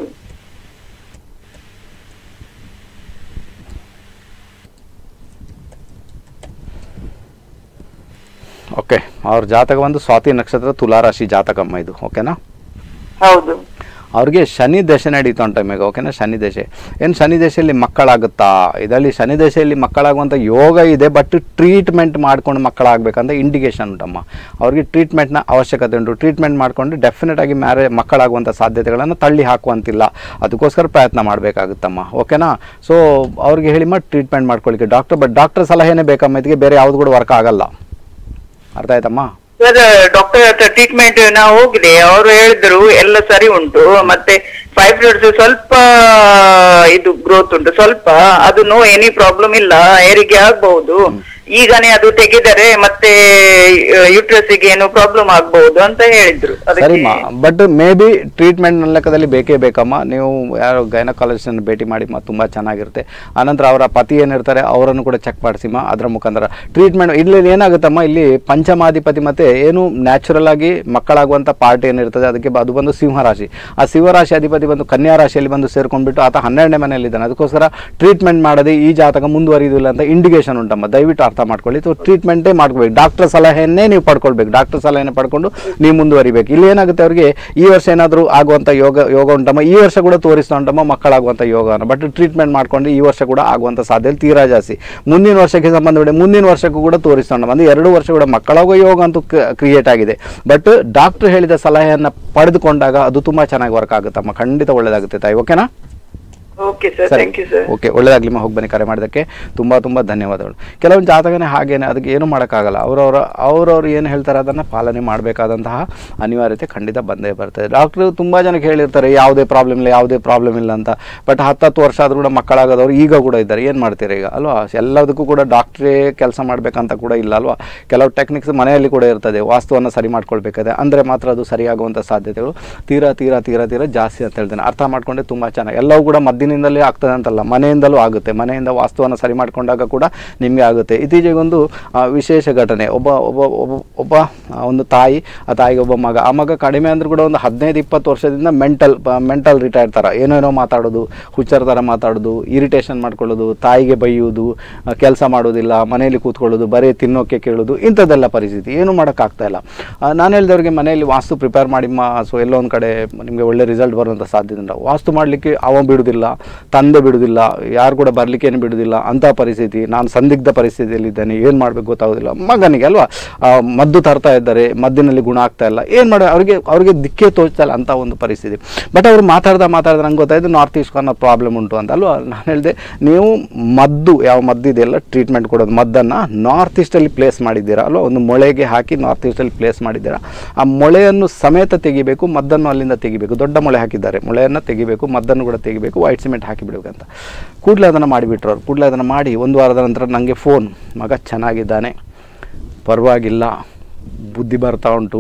ಓಕೆ ಅವ್ರ ಜಾತಕ ಬಂದು ಸ್ವಾತಿ ನಕ್ಷತ್ರ ತುಲಾರಾಶಿ ಜಾತಕಮ್ಮ ಇದು ಓಕೆನಾ ಹೌದು ಅವ್ರಿಗೆ ಶನಿ ದಶೆ ನಡೀತು ಅಂತ ಟೈಮಿಗೆ ಓಕೆನಾ ಶನಿ ದಶೆ ಏನು ಶನಿ ದಶೆಯಲ್ಲಿ ಮಕ್ಕಳಾಗುತ್ತಾ ಇದರಲ್ಲಿ ಶನಿ ದಶೆಯಲ್ಲಿ ಮಕ್ಕಳಾಗುವಂಥ ಯೋಗ ಇದೆ ಬಟ್ ಟ್ರೀಟ್ಮೆಂಟ್ ಮಾಡ್ಕೊಂಡು ಮಕ್ಕಳಾಗಬೇಕಂತ ಇಂಡಿಕೇಶನ್ ಉಂಟಮ್ಮ ಅವ್ರಿಗೆ ಟ್ರೀಟ್ಮೆಂಟ್ನ ಅವಶ್ಯಕತೆ ಉಂಟು ಟ್ರೀಟ್ಮೆಂಟ್ ಮಾಡಿಕೊಂಡು ಡೆಫಿನೆಟ್ ಆಗಿ ಮ್ಯಾರೇ ಮಕ್ಕಳಾಗುವಂಥ ಸಾಧ್ಯತೆಗಳನ್ನು ತಳ್ಳಿ ಹಾಕುವಂತಿಲ್ಲ ಅದಕ್ಕೋಸ್ಕರ ಪ್ರಯತ್ನ ಮಾಡಬೇಕಾಗುತ್ತಮ್ಮ ಓಕೆನಾ ಸೊ ಅವ್ರಿಗೆ ಹೇಳಿಮ್ಮ ಟ್ರೀಟ್ಮೆಂಟ್ ಮಾಡ್ಕೊಳ್ಳಿಕ್ಕೆ ಡಾಕ್ಟರ್ ಬಟ್ ಡಾಕ್ಟರ್ ಸಲಹೆನೇ ಬೇಕಮ್ಮ ಇದಕ್ಕೆ ಬೇರೆ ಯಾವುದು ಕೂಡ ವರ್ಕ್ ಆಗಲ್ಲ ಅರ್ಥ ಆಯ್ತಮ್ಮ ಸರ್ ಡಾಕ್ಟರ್ ಹತ್ರ ಟ್ರೀಟ್ಮೆಂಟ್ ನಾವು ಹೋಗಿದೆ ಅವರು ಹೇಳಿದ್ರು ಎಲ್ಲ ಸರಿ ಉಂಟು ಮತ್ತೆ ಫೈಬ್ರಾಯ್ಡ್ಸ್ ಸ್ವಲ್ಪ ಇದು ಗ್ರೋತ್ ಉಂಟು ಸ್ವಲ್ಪ ಅದು ನೋ ಎನಿ ಪ್ರಾಬ್ಲಮ್ ಇಲ್ಲ ಹೆರಿಗೆ ಆಗ್ಬಹುದು ಈಗನೇ ಅದು ತೆಗೆದರೆ ಮತ್ತೆ ಯುಟ್ರಸ್ ಗೆ ಏನು ಪ್ರಾಬ್ಲಮ್ ಆಗ್ಬಹುದು ಅಂತ ಹೇಳಿದ್ರು ಸರಿಮ್ಮ ಬಟ್ ಮೇ ಬಿ ಟ್ರೀಟ್ಮೆಂಟ್ ಲೆಕ್ಕದಲ್ಲಿ ಬೇಕೇ ಬೇಕಮ್ಮ ನೀವು ಯಾರು ಗೈನಕಾಲಜಿಸ್ಟನ್ನು ಭೇಟಿ ಮಾಡಿ ಮ ತುಂಬ ಚೆನ್ನಾಗಿರುತ್ತೆ ಆನಂತರ ಅವರ ಪತಿ ಏನಿರ್ತಾರೆ ಅವರನ್ನು ಕೂಡ ಚೆಕ್ ಮಾಡಿಸಿಮ್ಮ ಅದರ ಮುಖಾಂತರ ಟ್ರೀಟ್ಮೆಂಟ್ ಇಲ್ಲಿ ಏನಾಗುತ್ತಮ್ಮ ಇಲ್ಲಿ ಪಂಚಮಾಧಿಪತಿ ಮತ್ತೆ ಏನು ನ್ಯಾಚುರಲ್ ಆಗಿ ಮಕ್ಕಳಾಗುವಂಥ ಪಾರ್ಟ್ ಏನಿರ್ತದೆ ಅದಕ್ಕೆ ಬ- ಅದು ಬಂದು ಸಿಂಹರಾಶಿ ಆ ಸಿಂಹರಾಶಿ ಅಧಿಪತಿ ಬಂದು ಕನ್ಯಾ ರಾಶಿಯಲ್ಲಿ ಬಂದು ಸೇರ್ಕೊಂಡ್ಬಿಟ್ಟು ಆತ ಹನ್ನೆರಡನೇ ಮನೆಯಲ್ಲಿದ್ದಾನೆ ಅದಕ್ಕೋಸ್ಕರ ಟ್ರೀಟ್ಮೆಂಟ್ ಮಾಡದೆ ಈ ಜಾತಕ ಮುಂದುವರಿಯುವುದಿಲ್ಲ ಅಂತ ಇಂಡಿಕೇಶನ್ ಉಂಟಮ್ಮ ದಯವಿಟ್ಟು ಅರ್ಥ ಮಾಡ್ಕೊಳ್ಳಿ ಸೊ ಟ್ರೀಟ್ಮೆಂಟೇ ಮಾಡ್ಕೋಬೇಕು ಡಾಕ್ಟರ್ ಸಲಹೆಯನ್ನೇ ನೀವು ಪಡ್ಕೊಳ್ಬೇಕು ಡಾಕ್ಟರ್ ಸಲಹೆನೇ ಪಡ್ಕೊಂಡು ನೀವು ಮುಂದುವರಿಬೇಕು ಇಲ್ಲಿ ಏನಾಗುತ್ತೆ ಅವರಿಗೆ ಈ ವರ್ಷ ಏನಾದರೂ ಆಗುವಂಥ ಯೋಗ ಯೋಗ ಉಂಟಮ್ಮ ಈ ವರ್ಷ ಕೂಡ ತೋರಿಸ್ತಾ ಉಂಟಮ್ಮ ಮಕ್ಕಳಾಗುವಂಥ ಯೋಗನ ಬಟ್ ಟ್ರೀಟ್ಮೆಂಟ್ ಮಾಡ್ಕೊಂಡು ಈ ವರ್ಷ ಕೂಡ ಆಗುವಂಥ ಸಾಧ್ಯತೆ ತೀರಾ ಜಾಸ್ತಿ ಮುಂದಿನ ವರ್ಷಕ್ಕೆ ಸಂಬಂಧಪಟ್ಟ ಮುಂದಿನ ವರ್ಷಕ್ಕೂ ಕೂಡ ತೋರಿಸ್ತಾ ಉಂಟಮ್ಮ ಅಂದ್ರೆ ಎರಡು ವರ್ಷ ಕೂಡ ಮಕ್ಕಳಾಗೋ ಯೋಗ ಅಂತೂ ಕ್ರಿಯೇಟ್ ಆಗಿದೆ ಬಟ್ ಡಾಕ್ಟರ್ ಹೇಳಿದ ಸಲಹೆಯನ್ನು ಪಡೆದುಕೊಂಡಾಗ ಅದು ತುಂಬ ಚೆನ್ನಾಗಿ ವರ್ಕ್ ಆಗುತ್ತಮ್ಮ ಖಂಡಿತ ಒಳ್ಳೆಯದಾಗುತ್ತೆ ತಾಯಿ ಓಕೆನಾ ಓಕೆ ಸರ್ ಸರಿ ಥ್ಯಾಂಕ್ ಯು ಸರ್ ಓಕೆ ಒಳ್ಳೆದಾಗ್ಲಿ ಹೋಗಿ ಬನ್ನಿ ಕರೆ ಮಾಡೋದಕ್ಕೆ ತುಂಬ ತುಂಬ ಧನ್ಯವಾದಗಳು ಕೆಲವೊಂದು ಜಾತಕನೇ ಹಾಗೇನೆ ಅದಕ್ಕೆ ಏನು ಮಾಡೋಕ್ಕಾಗಲ್ಲ ಅವರವರ ಅವ್ರವ್ರು ಏನು ಹೇಳ್ತಾರೆ ಅದನ್ನು ಪಾಲನೆ ಮಾಡಬೇಕಾದಂತಹ ಅನಿವಾರ್ಯತೆ ಖಂಡಿತ ಬಂದೇ ಬರ್ತದೆ ಡಾಕ್ಟ್ರು ತುಂಬ ಜನಕ್ಕೆ ಹೇಳಿರ್ತಾರೆ ಯಾವುದೇ ಪ್ರಾಬ್ಲಮ್ ಇಲ್ಲ ಯಾವುದೇ ಪ್ರಾಬ್ಲಮ್ ಇಲ್ಲ ಅಂತ ಬಟ್ ಹತ್ತತ್ತು ವರ್ಷ ಆದರೂ ಕೂಡ ಮಕ್ಕಳಾಗೋದವ್ರು ಈಗ ಕೂಡ ಇದ್ದಾರೆ ಏನು ಮಾಡ್ತೀರಾ ಈಗ ಅಲ್ವಾ ಎಲ್ಲದಕ್ಕೂ ಕೂಡ ಡಾಕ್ಟ್ರೇ ಕೆಲಸ ಮಾಡಬೇಕಂತ ಕೂಡ ಇಲ್ಲ ಅಲ್ವಾ ಕೆಲವು ಟೆಕ್ನಿಕ್ಸ್ ಮನೆಯಲ್ಲಿ ಕೂಡ ಇರ್ತದೆ ವಾಸ್ತುವನ್ನು ಸರಿ ಮಾಡ್ಕೊಳ್ಬೇಕಾದ್ರೆ ಅಂದರೆ ಮಾತ್ರ ಅದು ಸರಿಯಾಗುವಂಥ ಸಾಧ್ಯತೆಗಳು ತೀರಾ ತೀರಾ ತೀರಾ ತೀರಾ ಜಾಸ್ತಿ ಅಂತ ಹೇಳ್ತೇನೆ ಅರ್ಥ ಮಾಡ್ಕೊಂಡೆ ತುಂಬ ಚೆನ್ನಾಗಿ ಎಲ್ಲವೂ ಕೂಡ ಮದ್ದಿನಿಂದಲೇ ಆಗ್ತದೆ ಅಂತಲ್ಲ ಮನೆಯಿಂದಲೂ ಆಗುತ್ತೆ ಮನೆಯಿಂದ ವಾಸ್ತುವನ್ನು ಸರಿ ಮಾಡ್ಕೊಂಡಾಗ ಕೂಡ ನಿಮಗೆ ಆಗುತ್ತೆ ಇತ್ತೀಚೆಗೊಂದು ಆ, ವಿಶೇಷ ಘಟನೆ ಒಬ್ಬ ಒಬ್ಬ ಒಬ್ಬ ಒಬ್ಬ ಆ, ಒಂದು ತಾಯಿ ಆ ತಾಯಿಗೆ ಒಬ್ಬ ಮಗ ಆ ಮಗ ಕಡಿಮೆ ಅಂದ್ರೂ ಕೂಡ ಒಂದು ಹದಿನೈದು ಇಪ್ಪತ್ತು ವರ್ಷದಿಂದ ಮೆಂಟಲ್ ಮೆಂಟಲ್ ರಿಟೈರ್ಡ್ ಥರ ಏನೇನೋ ಮಾತಾಡೋದು ಹುಚ್ಚರ ಥರ ಮಾತಾಡೋದು ಇರಿಟೇಷನ್ ಮಾಡ್ಕೊಳ್ಳೋದು ತಾಯಿಗೆ ಬೈಯೋದು ಕೆಲಸ ಮಾಡೋದಿಲ್ಲ ಮನೆಯಲ್ಲಿ ಕೂತ್ಕೊಳ್ಳೋದು ಬರೀ ತಿನ್ನೋಕೆ ಕೇಳೋದು ಇಂಥದ್ದೆಲ್ಲ ಪರಿಸ್ಥಿತಿ ಏನು ಮಾಡೋಕ್ಕಾಗ್ತಾ ಇಲ್ಲ ಆ, ನಾನು ಹೇಳಿದವ್ರಿಗೆ ಮನೆಯಲ್ಲಿ ವಾಸ್ತು ಪ್ರಿಪೇರ್ ಮಾಡಿ ಮಾ ಸೊ ಎಲ್ಲೋ ಒಂದು ಕಡೆ ನಿಮಗೆ ಒಳ್ಳೆ ರಿಸಲ್ಟ್ ಬರುವಂಥ ಸಾಧ್ಯತೆ ಉಂಟು ವಾಸ್ತು ಮಾಡಲಿಕ್ಕೆ ಅವ ಬಿಡುವುದಿಲ್ಲ ತಂದೆ ಬಿಡುವುದಿಲ್ಲ ಯಾರು ಕೂಡ ಬರಲಿಕ್ಕೇನು ಬಿಡುವುದಿಲ್ಲ ಅಂಥ ಪರಿಸ್ಥಿತಿ ನಾನು ಸಂದಿಗ್ಧ ಪರಿಸ್ಥಿತಿಯಲ್ಲಿದ್ದೇನೆ ಏನು ಮಾಡಬೇಕು ಗೊತ್ತಾಗೋದಿಲ್ಲ ಮಗನಿಗೆ ಅಲ್ವಾ ಆ, ಮದ್ದು ತರ್ತಾ ಇದ್ದಾರೆ ಮದ್ದಿನಲ್ಲಿ ಗುಣ ಆಗ್ತಾ ಇಲ್ಲ ಏನು ಮಾಡೋ ಅವ್ರಿಗೆ ಅವ್ರಿಗೆ ದಿಕ್ಕೇ ತೋಚ್ತಾ ಇಲ್ಲ ಅಂಥ ಒಂದು ಪರಿಸ್ಥಿತಿ ಬಟ್ ಅವರು ಮಾತಾಡ್ದ ಮಾತಾಡ್ದ ನಂಗೆ ಗೊತ್ತಾಯ್ತು ನಾರ್ತ್ ಈಸ್ಟ್ ಕಾರ್ನರ್ ಪ್ರಾಬ್ಲಮ್ ಉಂಟು ಅಂತ ಅಲ್ವಾ ನಾನು ಹೇಳಿದೆ ನೀವು ಮದ್ದು ಯಾವ ಮದ್ದು ಇದೆಯಲ್ಲ ಟ್ರೀಟ್ಮೆಂಟ್ ಕೊಡೋದು ಮದ್ದನ್ನು ನಾರ್ತ್ ಈಸ್ಟಲ್ಲಿ ಪ್ಲೇಸ್ ಮಾಡಿದ್ದೀರಾ ಅಲ್ವಾ ಒಂದು ಮೊಳೆಗೆ ಹಾಕಿ ನಾರ್ತ್ ಈಸ್ಟಲ್ಲಿ ಪ್ಲೇಸ್ ಮಾಡಿದ್ದೀರಾ ಆ ಮೊಳೆಯನ್ನು ಸಮೇತ ತೆಗಿಬೇಕು ಮದ್ದನ್ನು ಅಲ್ಲಿಂದ ತೆಗಿಬೇಕು ದೊಡ್ಡ ಮೊಳೆ ಹಾಕಿದ್ದಾರೆ ಮೊಳೆಯನ್ನು ತೆಗಿಬೇಕು ಮದ್ದನ್ನು ಕೂಡ ತೆಗಿಬೇಕು ವೈಟ್ ಸಿಮೆಂಟ್ ಹಾಕಿಬಿಡ್ಬೇಕಂತ ಕೂಡಲೇ ಅದನ್ನು ಮಾಡಿಬಿಟ್ರು ಅವ್ರು ಕೂಡಲೇ ಅದನ್ನು ಮಾಡಿ ಒಂದು ವಾರದ ನಂತರ ನನಗೆ ಫೋನ್ ಮಗ ಚೆನ್ನಾಗಿದ್ದಾನೆ ಪರವಾಗಿಲ್ಲ ಬುದ್ಧಿ ಬರ್ತಾ ಉಂಟು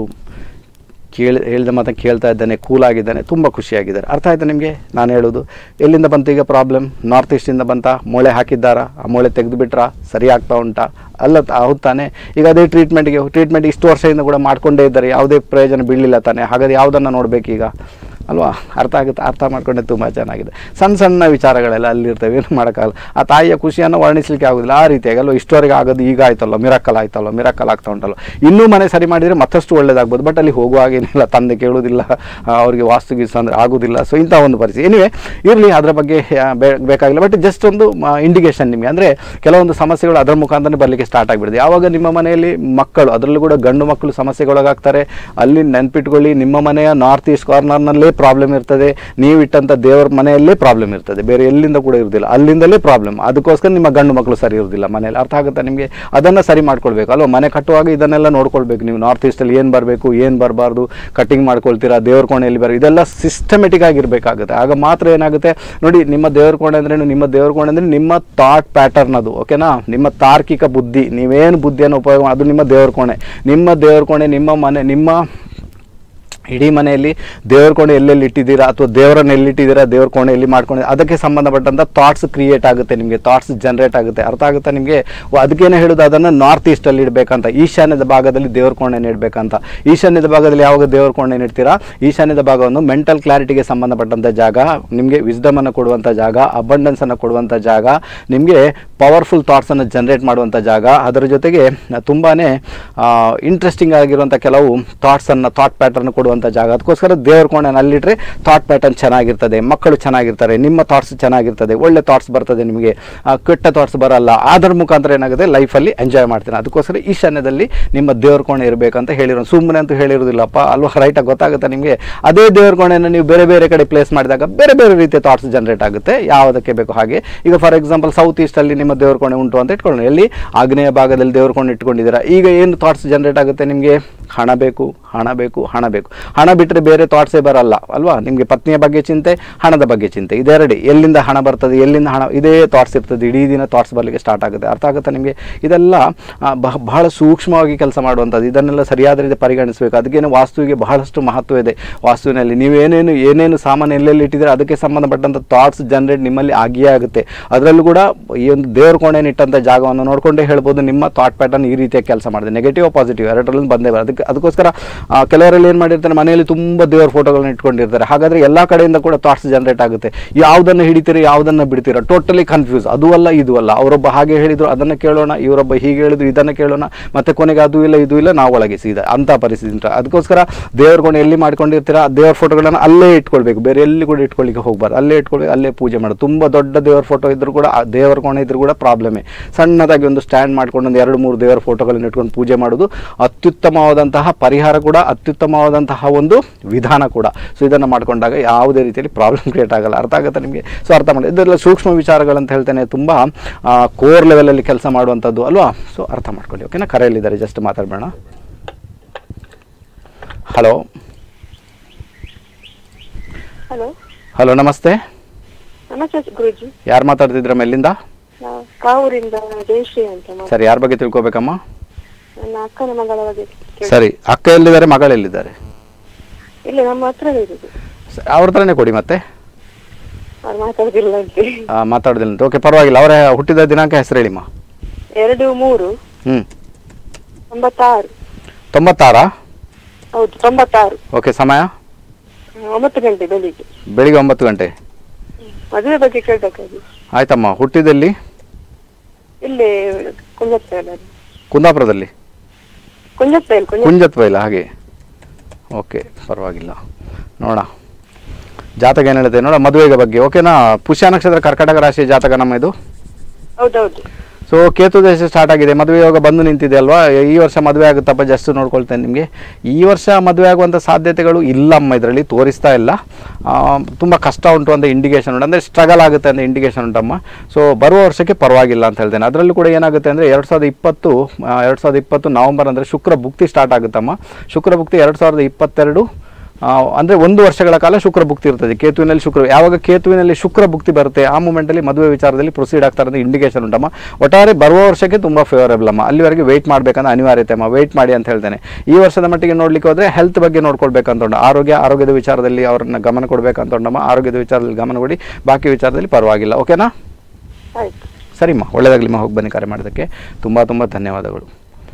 ಕೇಳಿ ಹೇಳಿದ ಮಾತ್ರ ಕೇಳ್ತಾ ಇದ್ದಾನೆ ಕೂಲಾಗಿದ್ದಾನೆ ತುಂಬ ಖುಷಿಯಾಗಿದ್ದಾರೆ ಅರ್ಥ ಆಯ್ತಾ ನಿಮಗೆ ನಾನು ಹೇಳೋದು ಎಲ್ಲಿಂದ ಬಂತು ಈಗ ಪ್ರಾಬ್ಲಮ್ ನಾರ್ತ್ ಈಸ್ಟಿಂದ ಬಂತ ಮೊಳೆ ಹಾಕಿದ್ದಾರಾ ಆ ಮೊಳೆ ತೆಗೆದು ಬಿಟ್ರಾ ಸರಿ ಆಗ್ತಾ ಉಂಟಾ ಅಲ್ಲ ತ- ಹೌದು ತಾನೆ ಈಗ ಅದೇ ಟ್ರೀಟ್ಮೆಂಟ್ಗೆ ಟ್ರೀಟ್ಮೆಂಟ್ ಇಷ್ಟು ವರ್ಷದಿಂದ ಕೂಡ ಮಾಡ್ಕೊಂಡೇ ಇದ್ದಾರೆ ಯಾವುದೇ ಪ್ರಯೋಜನ ಬೀಳಲಿಲ್ಲ ತಾನೆ ಹಾಗಾದ್ರೆ ಯಾವುದನ್ನು ನೋಡಬೇಕೀಗ ಅಲ್ವಾ ಅರ್ಥ ಆಗುತ್ತೆ ಅರ್ಥ ಮಾಡ್ಕೊಂಡೆ ತುಂಬ ಚೆನ್ನಾಗಿದೆ ಸಣ್ಣ ಸಣ್ಣ ವಿಚಾರಗಳೆಲ್ಲ ಅಲ್ಲಿರ್ತವೆ ಏನು ಮಾಡೋಕ್ಕಾಗಲ್ಲ ಆ ತಾಯಿಯ ಖುಷಿಯನ್ನು ವರ್ಣಿಸಲಿಕ್ಕೆ ಆಗೋದಿಲ್ಲ ಆ ರೀತಿಯಾಗಿ ಅಲ್ವಾ ಇಷ್ಟವರೆಗೆ ಆಗೋದು ಈಗ ಆಯ್ತಲ್ಲ ಮಿರಾಕಲ್ ಆಯ್ತಲ್ಲ ಮಿರಾಕಲ್ ಆಗ್ತಾ ಉಂಟಲ್ಲ ಇನ್ನೂ ಮನೆ ಸರಿ ಮಾಡಿದರೆ ಮತ್ತಷ್ಟು ಒಳ್ಳೇದಾಗ್ಬೋದು ಬಟ್ ಅಲ್ಲಿ ಹೋಗುವಾಗೇನಿಲ್ಲ ತಂದೆ ಕೇಳೋದಿಲ್ಲ ಆ, ಅವ್ರಿಗೆ ವಾಸ್ತು ಗೀಸ್ತು ಅಂದರೆ ಆಗೋದಿಲ್ಲ ಸೊ ಇಂಥ ಒಂದು ಪರಿಸ್ಥಿತಿ ಎನಿವೆ ಇರಲಿ ಅದರ ಬಗ್ಗೆ ಆ, ಬೇ- ಬೇಕಾಗಿಲ್ಲ ಬಟ್ ಜಸ್ಟ್ ಒಂದು ಇಂಡಿಕೇಶನ್ ನಿಮಗೆ ಅಂದರೆ ಕೆಲವೊಂದು ಸಮಸ್ಯೆಗಳು ಅದರ ಮುಖಾಂತರನೇ ಬರಲಿಕ್ಕೆ ಸ್ಟಾರ್ಟ್ ಆಗಿಬಿಡುತ್ತೆ ಯಾವಾಗ ನಿಮ್ಮ ಮನೆಯಲ್ಲಿ ಮಕ್ಕಳು ಅದರಲ್ಲೂ ಕೂಡ ಗಂಡು ಮಕ್ಕಳು ಸಮಸ್ಯೆಗೊಳಗಾಗ್ತಾರೆ ಅಲ್ಲಿ ನೆನ್ಪಿಟ್ಕೊಳ್ಳಿ ನಿಮ್ಮ ಮನೆಯ ನಾರ್ತ್ ಈಸ್ಟ್ ಕಾರ್ನರ್ನಲ್ಲೇ ಪ್ರಾಬ್ಲಮ್ ಇರ್ತದೆ ನೀವು ಇಟ್ಟಂಥ ದೇವರ ಮನೆಯಲ್ಲೇ ಪ್ರಾಬ್ಲಮ್ ಇರ್ತದೆ ಬೇರೆ ಎಲ್ಲಿಂದ ಕೂಡ ಇರೋದಿಲ್ಲ ಅಲ್ಲಿಂದಲೇ ಪ್ರಾಬ್ಲಮ್ ಅದಕ್ಕೋಸ್ಕರ ನಿಮ್ಮ ಗಂಡು ಮಕ್ಕಳು ಸರಿ ಇರೋದಿಲ್ಲ ಮನೆಯಲ್ಲಿ ಅರ್ಥ ಆಗುತ್ತಾ ನಿಮಗೆ ಅದನ್ನು ಸರಿ ಮಾಡ್ಕೊಳ್ಬೇಕು ಅಲ್ವಾ ಮನೆ ಕಟ್ಟುವಾಗ ಇದನ್ನೆಲ್ಲ ನೋಡ್ಕೊಳ್ಬೇಕು ನೀವು ನಾರ್ತ್ ಈಸ್ಟಲ್ಲಿ ಏನು ಬರಬೇಕು ಏನು ಬರಬಾರ್ದು ಕಟ್ಟಿಂಗ್ ಮಾಡ್ಕೊಳ್ತೀರಾ ದೇವ್ರ ಕೋಣೆಯಲ್ಲಿ ಬರ ಇದೆಲ್ಲ ಸಿಸ್ಟಮೆಟಿಕ್ ಆಗಿರಬೇಕಾಗುತ್ತೆ ಆಗ ಮಾತ್ರ ಏನಾಗುತ್ತೆ ನೋಡಿ ನಿಮ್ಮ ದೇವ್ರ ಕೋಣೆ ಅಂದ್ರೆ ನಿಮ್ಮ ದೇವ್ರ ಕೋಣೆ ಅಂದರೆ ನಿಮ್ಮ ಥಾಟ್ ಪ್ಯಾಟರ್ನ್ ಅದು ಓಕೆನಾ ನಿಮ್ಮ ತಾರ್ಕಿಕ ಬುದ್ಧಿ ನೀವೇನು ಬುದ್ಧಿಯನ್ನು ಉಪಯೋಗ ಮಾ- ಅದು ನಿಮ್ಮ ದೇವ್ರ ಕೋಣೆ ನಿಮ್ಮ ದೇವ್ರ ಕೋಣೆ ನಿಮ್ಮ ಮನೆ ನಿಮ್ಮ ಇಡೀ ಮನೆಯಲ್ಲಿ ದೇವ್ರ ಕೋಣೆ ಎಲ್ಲೆಲ್ಲಿ ಇಟ್ಟಿದ್ದೀರಾ ಅಥವಾ ದೇವರನ್ನ ಎಲ್ಲಿಟ್ಟಿದ್ದೀರಾ ದೇವ್ರ ಕೋಣೆ ಎಲ್ಲಿ ಮಾಡ್ಕೊಂಡು ಅದಕ್ಕೆ ಸಂಬಂಧಪಟ್ಟಂಥ ಥಾಟ್ಸ್ ಕ್ರಿಯೇಟ್ ಆಗುತ್ತೆ ನಿಮಗೆ ಥಾಟ್ಸ್ ಜನರೇಟ್ ಆಗುತ್ತೆ ಅರ್ಥ ಆಗುತ್ತಾ ನಿಮಗೆ ಅದಕ್ಕೇನೆ ಹೇಳೋದು ಅದನ್ನು ನಾರ್ತ್ ಈಸ್ಟಲ್ಲಿ ಇಡಬೇಕಂತ ಈಶಾನ್ಯದ ಭಾಗದಲ್ಲಿ ದೇವ್ರ ಕೋಣೆನ ಇಡಬೇಕಂತ ಈಶಾನ್ಯದ ಭಾಗದಲ್ಲಿ ಯಾವಾಗ ದೇವ್ರ ಕೋಣೆನ ಇಡ್ತೀರಾ ಈಶಾನ್ಯದ ಭಾಗವನ್ನು ಮೆಂಟಲ್ ಕ್ಲಾರಿಟಿಗೆ ಸಂಬಂಧಪಟ್ಟಂಥ ಜಾಗ ನಿಮಗೆ ವಿಸ್ಡಮನ್ನು ಕೊಡುವಂಥ ಜಾಗ ಅಬಂಡೆನ್ಸನ್ನು ಕೊಡುವಂಥ ಜಾಗ ನಿಮಗೆ ಪವರ್ಫುಲ್ ಥಾಟ್ಸನ್ನು ಜನರೇಟ್ ಮಾಡುವಂಥ ಜಾಗ ಅದರ ಜೊತೆಗೆ ತುಂಬಾ ಇಂಟ್ರೆಸ್ಟಿಂಗ್ ಆಗಿರುವಂಥ ಕೆಲವು ಥಾಟ್ಸನ್ನು ಥಾಟ್ ಪ್ಯಾಟರ್ನ್ ಕೊಡುವಂಥ ಜಾಗ ಅದಕ್ಕೋಸ್ಕರ ದೇವ್ರ ಕೋಣೆನ ಅಲ್ಲಿಟ್ಟರೆ ಥಾಟ್ ಪ್ಯಾಟರ್ನ್ ಚೆನ್ನಾಗಿರ್ತದೆ ಮಕ್ಕಳು ಚೆನ್ನಾಗಿರ್ತಾರೆ ನಿಮ್ಮ ಥಾಟ್ಸ್ ಚೆನ್ನಾಗಿರ್ತದೆ ಒಳ್ಳೆ ಥಾಟ್ಸ್ ಬರ್ತದೆ ನಿಮಗೆ ಆ, ಕೆಟ್ಟ ಥಾಟ್ಸ್ ಬರಲ್ಲ ಅದರ ಮುಖಾಂತರ ಏನಾಗುತ್ತೆ ಲೈಫಲ್ಲಿ ಎಂಜಾಯ್ ಮಾಡ್ತೀನಿ ಅದಕ್ಕೋಸ್ಕರ ಈಶಾನ್ಯದಲ್ಲಿ ನಿಮ್ಮ ದೇವ್ರ ಕೋಣೆ ಇರಬೇಕಂತ ಹೇಳಿರೋ ಸುಮ್ಮನೆ ಅಂತೂ ಹೇಳಿರೋದಿಲ್ಲಪ್ಪ ಅಲ್ವಾ ರೈಟಾಗಿ ಗೊತ್ತಾಗುತ್ತೆ ನಿಮಗೆ ಅದೇ ದೇವ್ರ ಕೋಣೆಯನ್ನು ನೀವು ಬೇರೆ ಬೇರೆ ಕಡೆ ಪ್ಲೇಸ್ ಮಾಡಿದಾಗ ಬೇರೆ ಬೇರೆ ರೀತಿಯ ಥಾಟ್ಸ್ ಜನರೇಟ್ ಆಗುತ್ತೆ ಯಾವುದಕ್ಕೆ ಬೇಕು ಹಾಗೆ ಈಗ ಫಾರ್ ಎಕ್ಸಾಂಪಲ್ ಸೌತ್ ಈಸ್ಟಲ್ಲಿ ನಿಮ್ಮ ದೇವ್ರ ಕೋಣೆ ಉಂಟು ಅಂತ ಇಟ್ಕೊಳ್ಳೋಣ ಎಲ್ಲಿ ಆಗ್ನೇಯ ಭಾಗದಲ್ಲಿ ದೇವ್ರ ಕೋಣೆ ಇಟ್ಕೊಂಡಿದ್ದೀರಾ ಈಗ ಏನು ಥಾಟ್ಸ್ ಜನರೇಟ್ ಆಗುತ್ತೆ ನಿಮಗೆ ಹಣ ಬೇಕು ಹಣ ಬೇಕು ಹಣ ಬೇಕು ಹಣ ಬಿಟ್ಟರೆ ಬೇರೆ ಥಾಟ್ಸೇ ಬರಲ್ಲ ಅಲ್ವಾ ನಿಮಗೆ ಪತ್ನಿಯ ಬಗ್ಗೆ ಚಿಂತೆ ಹಣದ ಬಗ್ಗೆ ಚಿಂತೆ ಇದೆರಡು ಎಲ್ಲಿಂದ ಹಣ ಬರ್ತದೆ ಎಲ್ಲಿಂದ ಹಣ ಇದೇ ಥಾಟ್ಸ್ ಇರ್ತದೆ ಇಡೀ ದಿನ ಥಾಟ್ಸ್ ಬರಲಿಕ್ಕೆ ಸ್ಟಾರ್ಟ್ ಆಗುತ್ತೆ ಅರ್ಥ ಆಗುತ್ತಾ ನಿಮಗೆ ಇದೆಲ್ಲ ಆ, ಬಹ- ಬಹಳ ಸೂಕ್ಷ್ಮವಾಗಿ ಕೆಲಸ ಮಾಡುವಂಥದ್ದು ಇದನ್ನೆಲ್ಲ ಸರಿಯಾದ ರೀತಿ ಪರಿಗಣಿಸಬೇಕು ಅದಕ್ಕೇನೆ ವಾಸ್ತುವಿಗೆ ಬಹಳಷ್ಟು ಮಹತ್ವ ಇದೆ ವಾಸ್ತುವಿನಲ್ಲಿ ನೀವೇನೇನು ಏನೇನು ಸಾಮಾನು ಎಲ್ಲೆಲ್ಲಿ ಇಟ್ಟಿದ್ರೆ ಅದಕ್ಕೆ ಸಂಬಂಧಪಟ್ಟಂಥ ಥಾಟ್ಸ್ ಜನರೇಟ್ ನಿಮ್ಮಲ್ಲಿ ಆಗಿಯೇ ಆಗುತ್ತೆ ಅದರಲ್ಲೂ ಕೂಡ ಈ ಒಂದು ದೇವ್ರ ಕೋಣೆನ ಇಟ್ಟಂಥ ಜಾಗವನ್ನು ನೋಡಿಕೊಂಡೇ ಹೇಳ್ಬೋದು ನಿಮ್ಮ ಥಾಟ್ ಪ್ಯಾಟರ್ನ್ ಈ ರೀತಿಯಾಗಿ ಕೆಲಸ ಮಾಡಿದೆ ನೆಗೆಟಿವ್ ಪಾಸಿಟಿವ್ ಎರಡರಲ್ಲಿ ಬಂದೇ ಬರೋದು ಅದಕ್ಕೆ ಅದಕ್ಕೋಸ್ಕರ ಆ, ಕೆಲವರಲ್ಲಿ ಏನು ಮಾಡಿರ್ತಾರೆ ಮನೆಯಲ್ಲಿ ತುಂಬ ದೇವ್ರ ಫೋಟೋಗಳನ್ನ ಇಟ್ಕೊಂಡಿರ್ತಾರೆ ಹಾಗಾದರೆ ಎಲ್ಲ ಕಡೆಯಿಂದ ಕೂಡ ಥಾಟ್ಸ್ ಜನರೇಟ್ ಆಗುತ್ತೆ ಯಾವುದನ್ನು ಹಿಡಿತೀರಿ ಯಾವುದನ್ನು ಬಿಡ್ತೀರಾ ಟೋಟಲಿ ಕನ್ಫ್ಯೂಸ್ ಅದು ಅಲ್ಲ ಇದು ಅಲ್ಲ ಅವರೊಬ್ಬ ಹಾಗೆ ಹೇಳಿದ್ರು ಅದನ್ನು ಕೇಳೋಣ ಇವರೊಬ್ಬ ಹೀಗೆ ಹೇಳಿದ್ರು ಇದನ್ನು ಕೇಳೋಣ ಮತ್ತೆ ಕೊನೆಗೆ ಅದು ಇಲ್ಲ ಇದು ಇಲ್ಲ ನಾವು ಒಳಗೆ ಸೀದಾ ಅಂಥ ಪರಿಸ್ಥಿತಿ ಉಂಟು ಅದಕ್ಕೋಸ್ಕರ ದೇವ್ರ ಕೋಣೆ ಎಲ್ಲಿ ಮಾಡ್ಕೊಂಡಿರ್ತೀರಾ ಆ ದೇವ್ರ ಫೋಟೋಗಳನ್ನು ಅಲ್ಲೇ ಇಟ್ಕೊಳ್ಬೇಕು ಬೇರೆ ಎಲ್ಲಿ ಕೂಡ ಇಟ್ಕೊಳ್ಳಿಕ್ಕೆ ಹೋಗ್ಬಾರ್ದು ಅಲ್ಲೇ ಇಟ್ಕೊಳ್ಬೇಕು ಅಲ್ಲೇ ಪೂಜೆ ಮಾಡೋದು ತುಂಬ ದೊಡ್ಡ ದೇವ್ರ ಫೋಟೋ ಇದ್ರೂ ಕೂಡ ಆ ದೇವ್ರ ಕೋಣೆ ಇದ್ರೂ ಕೂಡ ಕೂಡ ಪ್ರಾಬ್ಲಮೇ ಸಣ್ಣದಾಗಿ ಒಂದು ಸ್ಟ್ಯಾಂಡ್ ಮಾಡ್ಕೊಂಡು ಒಂದು ಎರಡು ಮೂರು ದೇವರ ಫೋಟೋಗಳನ್ನು ಇಟ್ಕೊಂಡು ಪೂಜೆ ಮಾಡೋದು ಅತ್ಯುತ್ತಮವಾದಂತಹ ಪರಿಹಾರ ಕೂಡ ಅತ್ಯುತ್ತಮವಾದಂತಹ ಒಂದು ವಿಧಾನ ಕೂಡ ಸೊ ಇದನ್ನು ಮಾಡ್ಕೊಂಡಾಗ ಯಾವುದೇ ರೀತಿಯಲ್ಲಿ ಪ್ರಾಬ್ಲಮ್ ಕ್ರಿಯೇಟ್ ಆಗಲ್ಲ ಅರ್ಥ ಆಗುತ್ತೆ ನಿಮಗೆ ಸೊ ಅರ್ಥ ಮಾಡಿ ಇದೆಲ್ಲ ಸೂಕ್ಷ್ಮ ವಿಚಾರಗಳಂತ ಹೇಳ್ತೇನೆ ತುಂಬ ಕೋರ್ ಲೆವೆಲಲ್ಲಿ ಕೆಲಸ ಮಾಡುವಂಥದ್ದು ಅಲ್ವಾ ಸೊ ಅರ್ಥ ಮಾಡ್ಕೊಳ್ಳಿ ಓಕೆನಾ ಕರೆಯಲ್ಲಿದ್ದಾರೆ ಜಸ್ಟ್ ಮಾತಾಡಬೇಡ ಹಲೋ ಹಲೋ ಹಲೋ ನಮಸ್ತೆ ನಮಸ್ತೆ ಗುರುಜಿ ಯಾರು ಮಾತಾಡ್ತಿದ್ರಮ್ಮ ಎಲ್ಲಿಂದ ನಾವು ಕಾವೂರಿಂದ ಜಯಶ್ರೀ ಅಂತ ಮಾ- ಸರಿ ಯಾರ ಬಗ್ಗೆ ತಿಳ್ಕೊಬೇಕಮ್ಮ ನನ್ನ ಅಕ್ಕನ ಮಗಳ ಬಗ್ಗೆ ಕೇಳಿ- ಸರಿ ಅಕ್ಕ ಎಲ್ಲಿದ್ದಾರೆ ಮಗಳು ಎಲ್ಲಿದ್ದಾರೆ ಇಲ್ಲ ನಮ್ಮ ಹತ್ರ ಇರುದು ಸ- ಅವ್ರ ಹತ್ರನೇ ಕೊಡಿ ಮತ್ತೆ ಅವ್ರು ಮಾತಾಡುದಿಲ್ಲ ಅಂತೆ ಆ, ಮಾತಾಡೋದಿಲ್ಲ ಓಕೆ ಪರವಾಗಿಲ್ಲ ಅವರ ಹುಟ್ಟಿದ ದಿನಾಂಕ ಹೆಸರು ಹೇಳಿಮ್ಮ ಎರಡು ಮೂರು ಹ್ಞೂ ತೊಂಬತ್ತಾರು ತೊಂಬತ್ತಾರಾ ಹೌದು ತೊಂಬತ್ತಾರು ಓಕೆ ಸಮಯ ಒಂಬತ್ತು ಗಂಟೆ ಬೆಳಿಗ್ಗೆ ಬೆಳಿಗ್ಗೆ ಒಂಬತ್ತು ಗಂಟೆ ಮದುವೆ ಬಗ್ಗೆ ಕೇಳ್ಬೇಕಾಗಿ ಆಯ್ತಮ್ಮ ಹುಟ್ಟಿದಲ್ಲಿ ಇಲ್ಲಿ ಕುಂಜತ್ತೈಲ್ ಕುಂದಾಪುರದಲ್ಲಿ ಕುಂಜತ್ತೈಲ್ ಕುಂಜ ಕುಂಜತ್ ಬೈಲ ಹಾಗೆ ಓಕೆ ಪರವಾಗಿಲ್ಲ ನೋಡ ಜಾತಕ ಏನು ಹೇಳುತ್ತೆ ನೋಡ ಮದುವೆಗೆ ಬಗ್ಗೆ ಓಕೆನಾ ಪುಷ್ಯ ನಕ್ಷತ್ರ ಕರ್ಕಾಟಕ ರಾಶಿಯ ಜಾತಕ ನಮ್ಮ ಇದು ಹೌದೌದು ಸೊ ಕೇತು ದೇಶ ಸ್ಟಾರ್ಟ್ ಆಗಿದೆ ಮದುವೆ ಯೋಗ ಬಂದು ನಿಂತಿದೆ ಅಲ್ವಾ ಈ ವರ್ಷ ಮದುವೆ ಆಗುತ್ತಪ್ಪ ಜಸ್ಟ್ ನೋಡ್ಕೊಳ್ತೇನೆ ನಿಮಗೆ ಈ ವರ್ಷ ಮದುವೆ ಆಗುವಂಥ ಸಾಧ್ಯತೆಗಳು ಇಲ್ಲಮ್ಮ ಇದರಲ್ಲಿ ತೋರಿಸ್ತಾ ಇಲ್ಲ ತುಂಬ ಕಷ್ಟ ಉಂಟು ಅಂತ ಇಂಡಿಕೇಶನ್ ಉಂಟು ಅಂದರೆ ಸ್ಟ್ರಗಲ್ ಆಗುತ್ತೆ ಅಂತ ಇಂಡಿಕೇಶನ್ ಉಂಟಮ್ಮ ಸೊ ಬರುವ ವರ್ಷಕ್ಕೆ ಪರವಾಗಿಲ್ಲ ಅಂತ ಹೇಳ್ತೇನೆ ಅದರಲ್ಲೂ ಕೂಡ ಏನಾಗುತ್ತೆ ಅಂದರೆ ಎರಡು ಸಾವಿರದ ಇಪ್ಪತ್ತು ಎರಡು ಸಾವಿರದ ಇಪ್ಪತ್ತು ನವಂಬರ್ ಅಂದರೆ ಶುಕ್ರ ಭುಕ್ತಿ ಸ್ಟಾರ್ಟ್ ಆಗುತ್ತಮ್ಮ ಶುಕ್ರ ಭುಕ್ತಿ ಎರಡು ಸಾವಿರದ ಇಪ್ಪತ್ತೆರಡು ಆ, ಅಂದ್ರೆ ಒಂದು ವರ್ಷಗಳ ಕಾಲ ಶುಕ್ರ ಭುಕ್ತಿ ಇರ್ತದೆ ಕೇತುವಿನಲ್ಲಿ ಶುಕ್ರ ಯಾವಾಗ ಕೇತುವಿನಲ್ಲಿ ಶುಕ್ರ ಭುಕ್ತಿ ಬರುತ್ತೆ ಆ ಮೂಮೆಂಟಲ್ಲಿ ಮದುವೆ ವಿಚಾರದಲ್ಲಿ ಪ್ರೊಸೀಡ್ ಆಗ್ತಾರೆ ಅಂತ ಇಂಡಿಕೇಶನ್ ಉಂಟಮ್ಮ ಒಟ್ಟಾರೆ ಬರುವ ವರ್ಷಕ್ಕೆ ತುಂಬ ಫೇವರಬಲ್ ಅಮ್ಮ ಅಲ್ಲಿವರೆಗೆ ವೆಯ್ಟ್ ಮಾಡಬೇಕಂತ ಅನಿವಾರ್ಯತೆ ಅಮ್ಮ ವೆಯ್ಟ್ ಮಾಡಿ ಅಂತ ಹೇಳ್ತೇನೆ ಈ ವರ್ಷದ ಮಟ್ಟಿಗೆ ನೋಡ್ಲಿಕ್ಕೆ ಹೋದ್ರೆ ಹೆಲ್ತ್ ಬಗ್ಗೆ ನೋಡ್ಕೊಳ್ಬೇಕಂತ ಉಂಟು ಆರೋಗ್ಯ ಆರೋಗ್ಯದ ವಿಚಾರದಲ್ಲಿ ಅವ್ರನ್ನ ಗಮನ ಕೊಡಬೇಕಂತ ಉಂಟಮ್ಮ ಆರೋಗ್ಯದ ವಿಚಾರದಲ್ಲಿ ಗಮನ ಕೊಡಿ ಬಾಕಿ ವಿಚಾರದಲ್ಲಿ ಪರವಾಗಿಲ್ಲ ಓಕೆನಾ ಆಯ್ತು ಸರಿಮ್ಮ ಒಳ್ಳೆಯದಾಗಲಿಮ್ಮ ಹೋಗಿ ಬನ್ನಿ ಕರೆ ಮಾಡೋದಕ್ಕೆ ತುಂಬ ತುಂಬ ಧನ್ಯವಾದಗಳು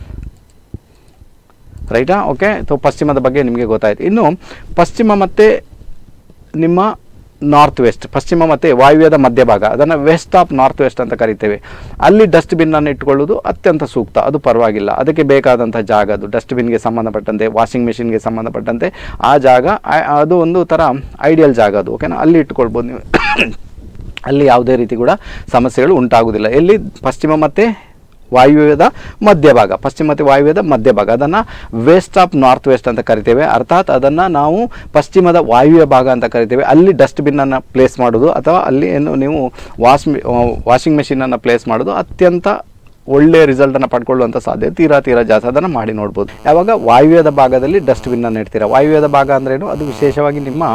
ರೈಟಾ ಓಕೆ ಸೊ ಪಶ್ಚಿಮದ ಬಗ್ಗೆ ನಿಮಗೆ ಗೊತ್ತಾಯ್ತು ಇನ್ನು ಪಶ್ಚಿಮ ಮತ್ತು ನಿಮ್ಮ ನಾರ್ತ್ ವೆಸ್ಟ್ ಪಶ್ಚಿಮ ಮತ್ತು ವಾಯುವ್ಯದ ಮಧ್ಯಭಾಗ ಅದನ್ನು ವೆಸ್ಟ್ ಆಫ್ ನಾರ್ತ್ ವೆಸ್ಟ್ ಅಂತ ಕರಿತೇವೆ ಅಲ್ಲಿ ಡಸ್ಟ್ಬಿನ್ನನ್ನು ಇಟ್ಕೊಳ್ಳೋದು ಅತ್ಯಂತ ಸೂಕ್ತ ಅದು ಪರವಾಗಿಲ್ಲ ಅದಕ್ಕೆ ಬೇಕಾದಂಥ ಜಾಗ ಅದು ಡಸ್ಟ್ಬಿನ್ಗೆ ಸಂಬಂಧಪಟ್ಟಂತೆ ವಾಷಿಂಗ್ ಮೆಷಿನ್ಗೆ ಸಂಬಂಧಪಟ್ಟಂತೆ ಆ ಜಾಗ ಆ- ಅದು ಒಂದು ಥರ ಐಡಿಯಲ್ ಜಾಗ ಅದು ಓಕೆನಾ ಅಲ್ಲಿ ಇಟ್ಕೊಳ್ಬೋದು ನೀವು ಅಲ್ಲಿ ಯಾವುದೇ ರೀತಿ ಕೂಡ ಸಮಸ್ಯೆಗಳು ಉಂಟಾಗುವುದಿಲ್ಲ ಎಲ್ಲಿ ಪಶ್ಚಿಮ ಮತ್ತು ವಾಯುವ್ಯದ ಮಧ್ಯಭಾಗ ಪಶ್ಚಿಮ ಮತ್ತು ವಾಯುವ್ಯದ ಮಧ್ಯಭಾಗ ಅದನ್ನು ವೆಸ್ಟ್ ಆಫ್ ನಾರ್ತ್ ವೆಸ್ಟ್ ಅಂತ ಕರಿತೇವೆ ಅರ್ಥಾತ್ ಅದನ್ನು ನಾವು ಪಶ್ಚಿಮದ ವಾಯುವ್ಯ ಭಾಗ ಅಂತ ಕರಿತೇವೆ ಅಲ್ಲಿ ಡಸ್ಟ್ಬಿನ್ನನ್ನು ಪ್ಲೇಸ್ ಮಾಡೋದು ಅಥವಾ ಅಲ್ಲಿ ಏನು ನೀವು ವಾಶ್ ವಾಷಿಂಗ್ ಮೆಷಿನನ್ನು ಪ್ಲೇಸ್ ಮಾಡೋದು ಅತ್ಯಂತ ಒಳ್ಳೆಯ ರಿಸಲ್ಟನ್ನು ಪಡ್ಕೊಳ್ಳುವಂಥ ಸಾಧ್ಯತೆ ತೀರಾ ತೀರಾ ಜಾಸ್ತಿ ಅದನ್ನು ಮಾಡಿ ನೋಡ್ಬೋದು ಯಾವಾಗ ವಾಯುವ್ಯದ ಭಾಗದಲ್ಲಿ ಡಸ್ಟ್ಬಿನ್ನನ್ನು ಇಡ್ತೀರಾ ವಾಯುವ್ಯದ ಭಾಗ ಅಂದ್ರೇನು ಅದು ವಿಶೇಷವಾಗಿ ನಿಮ್ಮ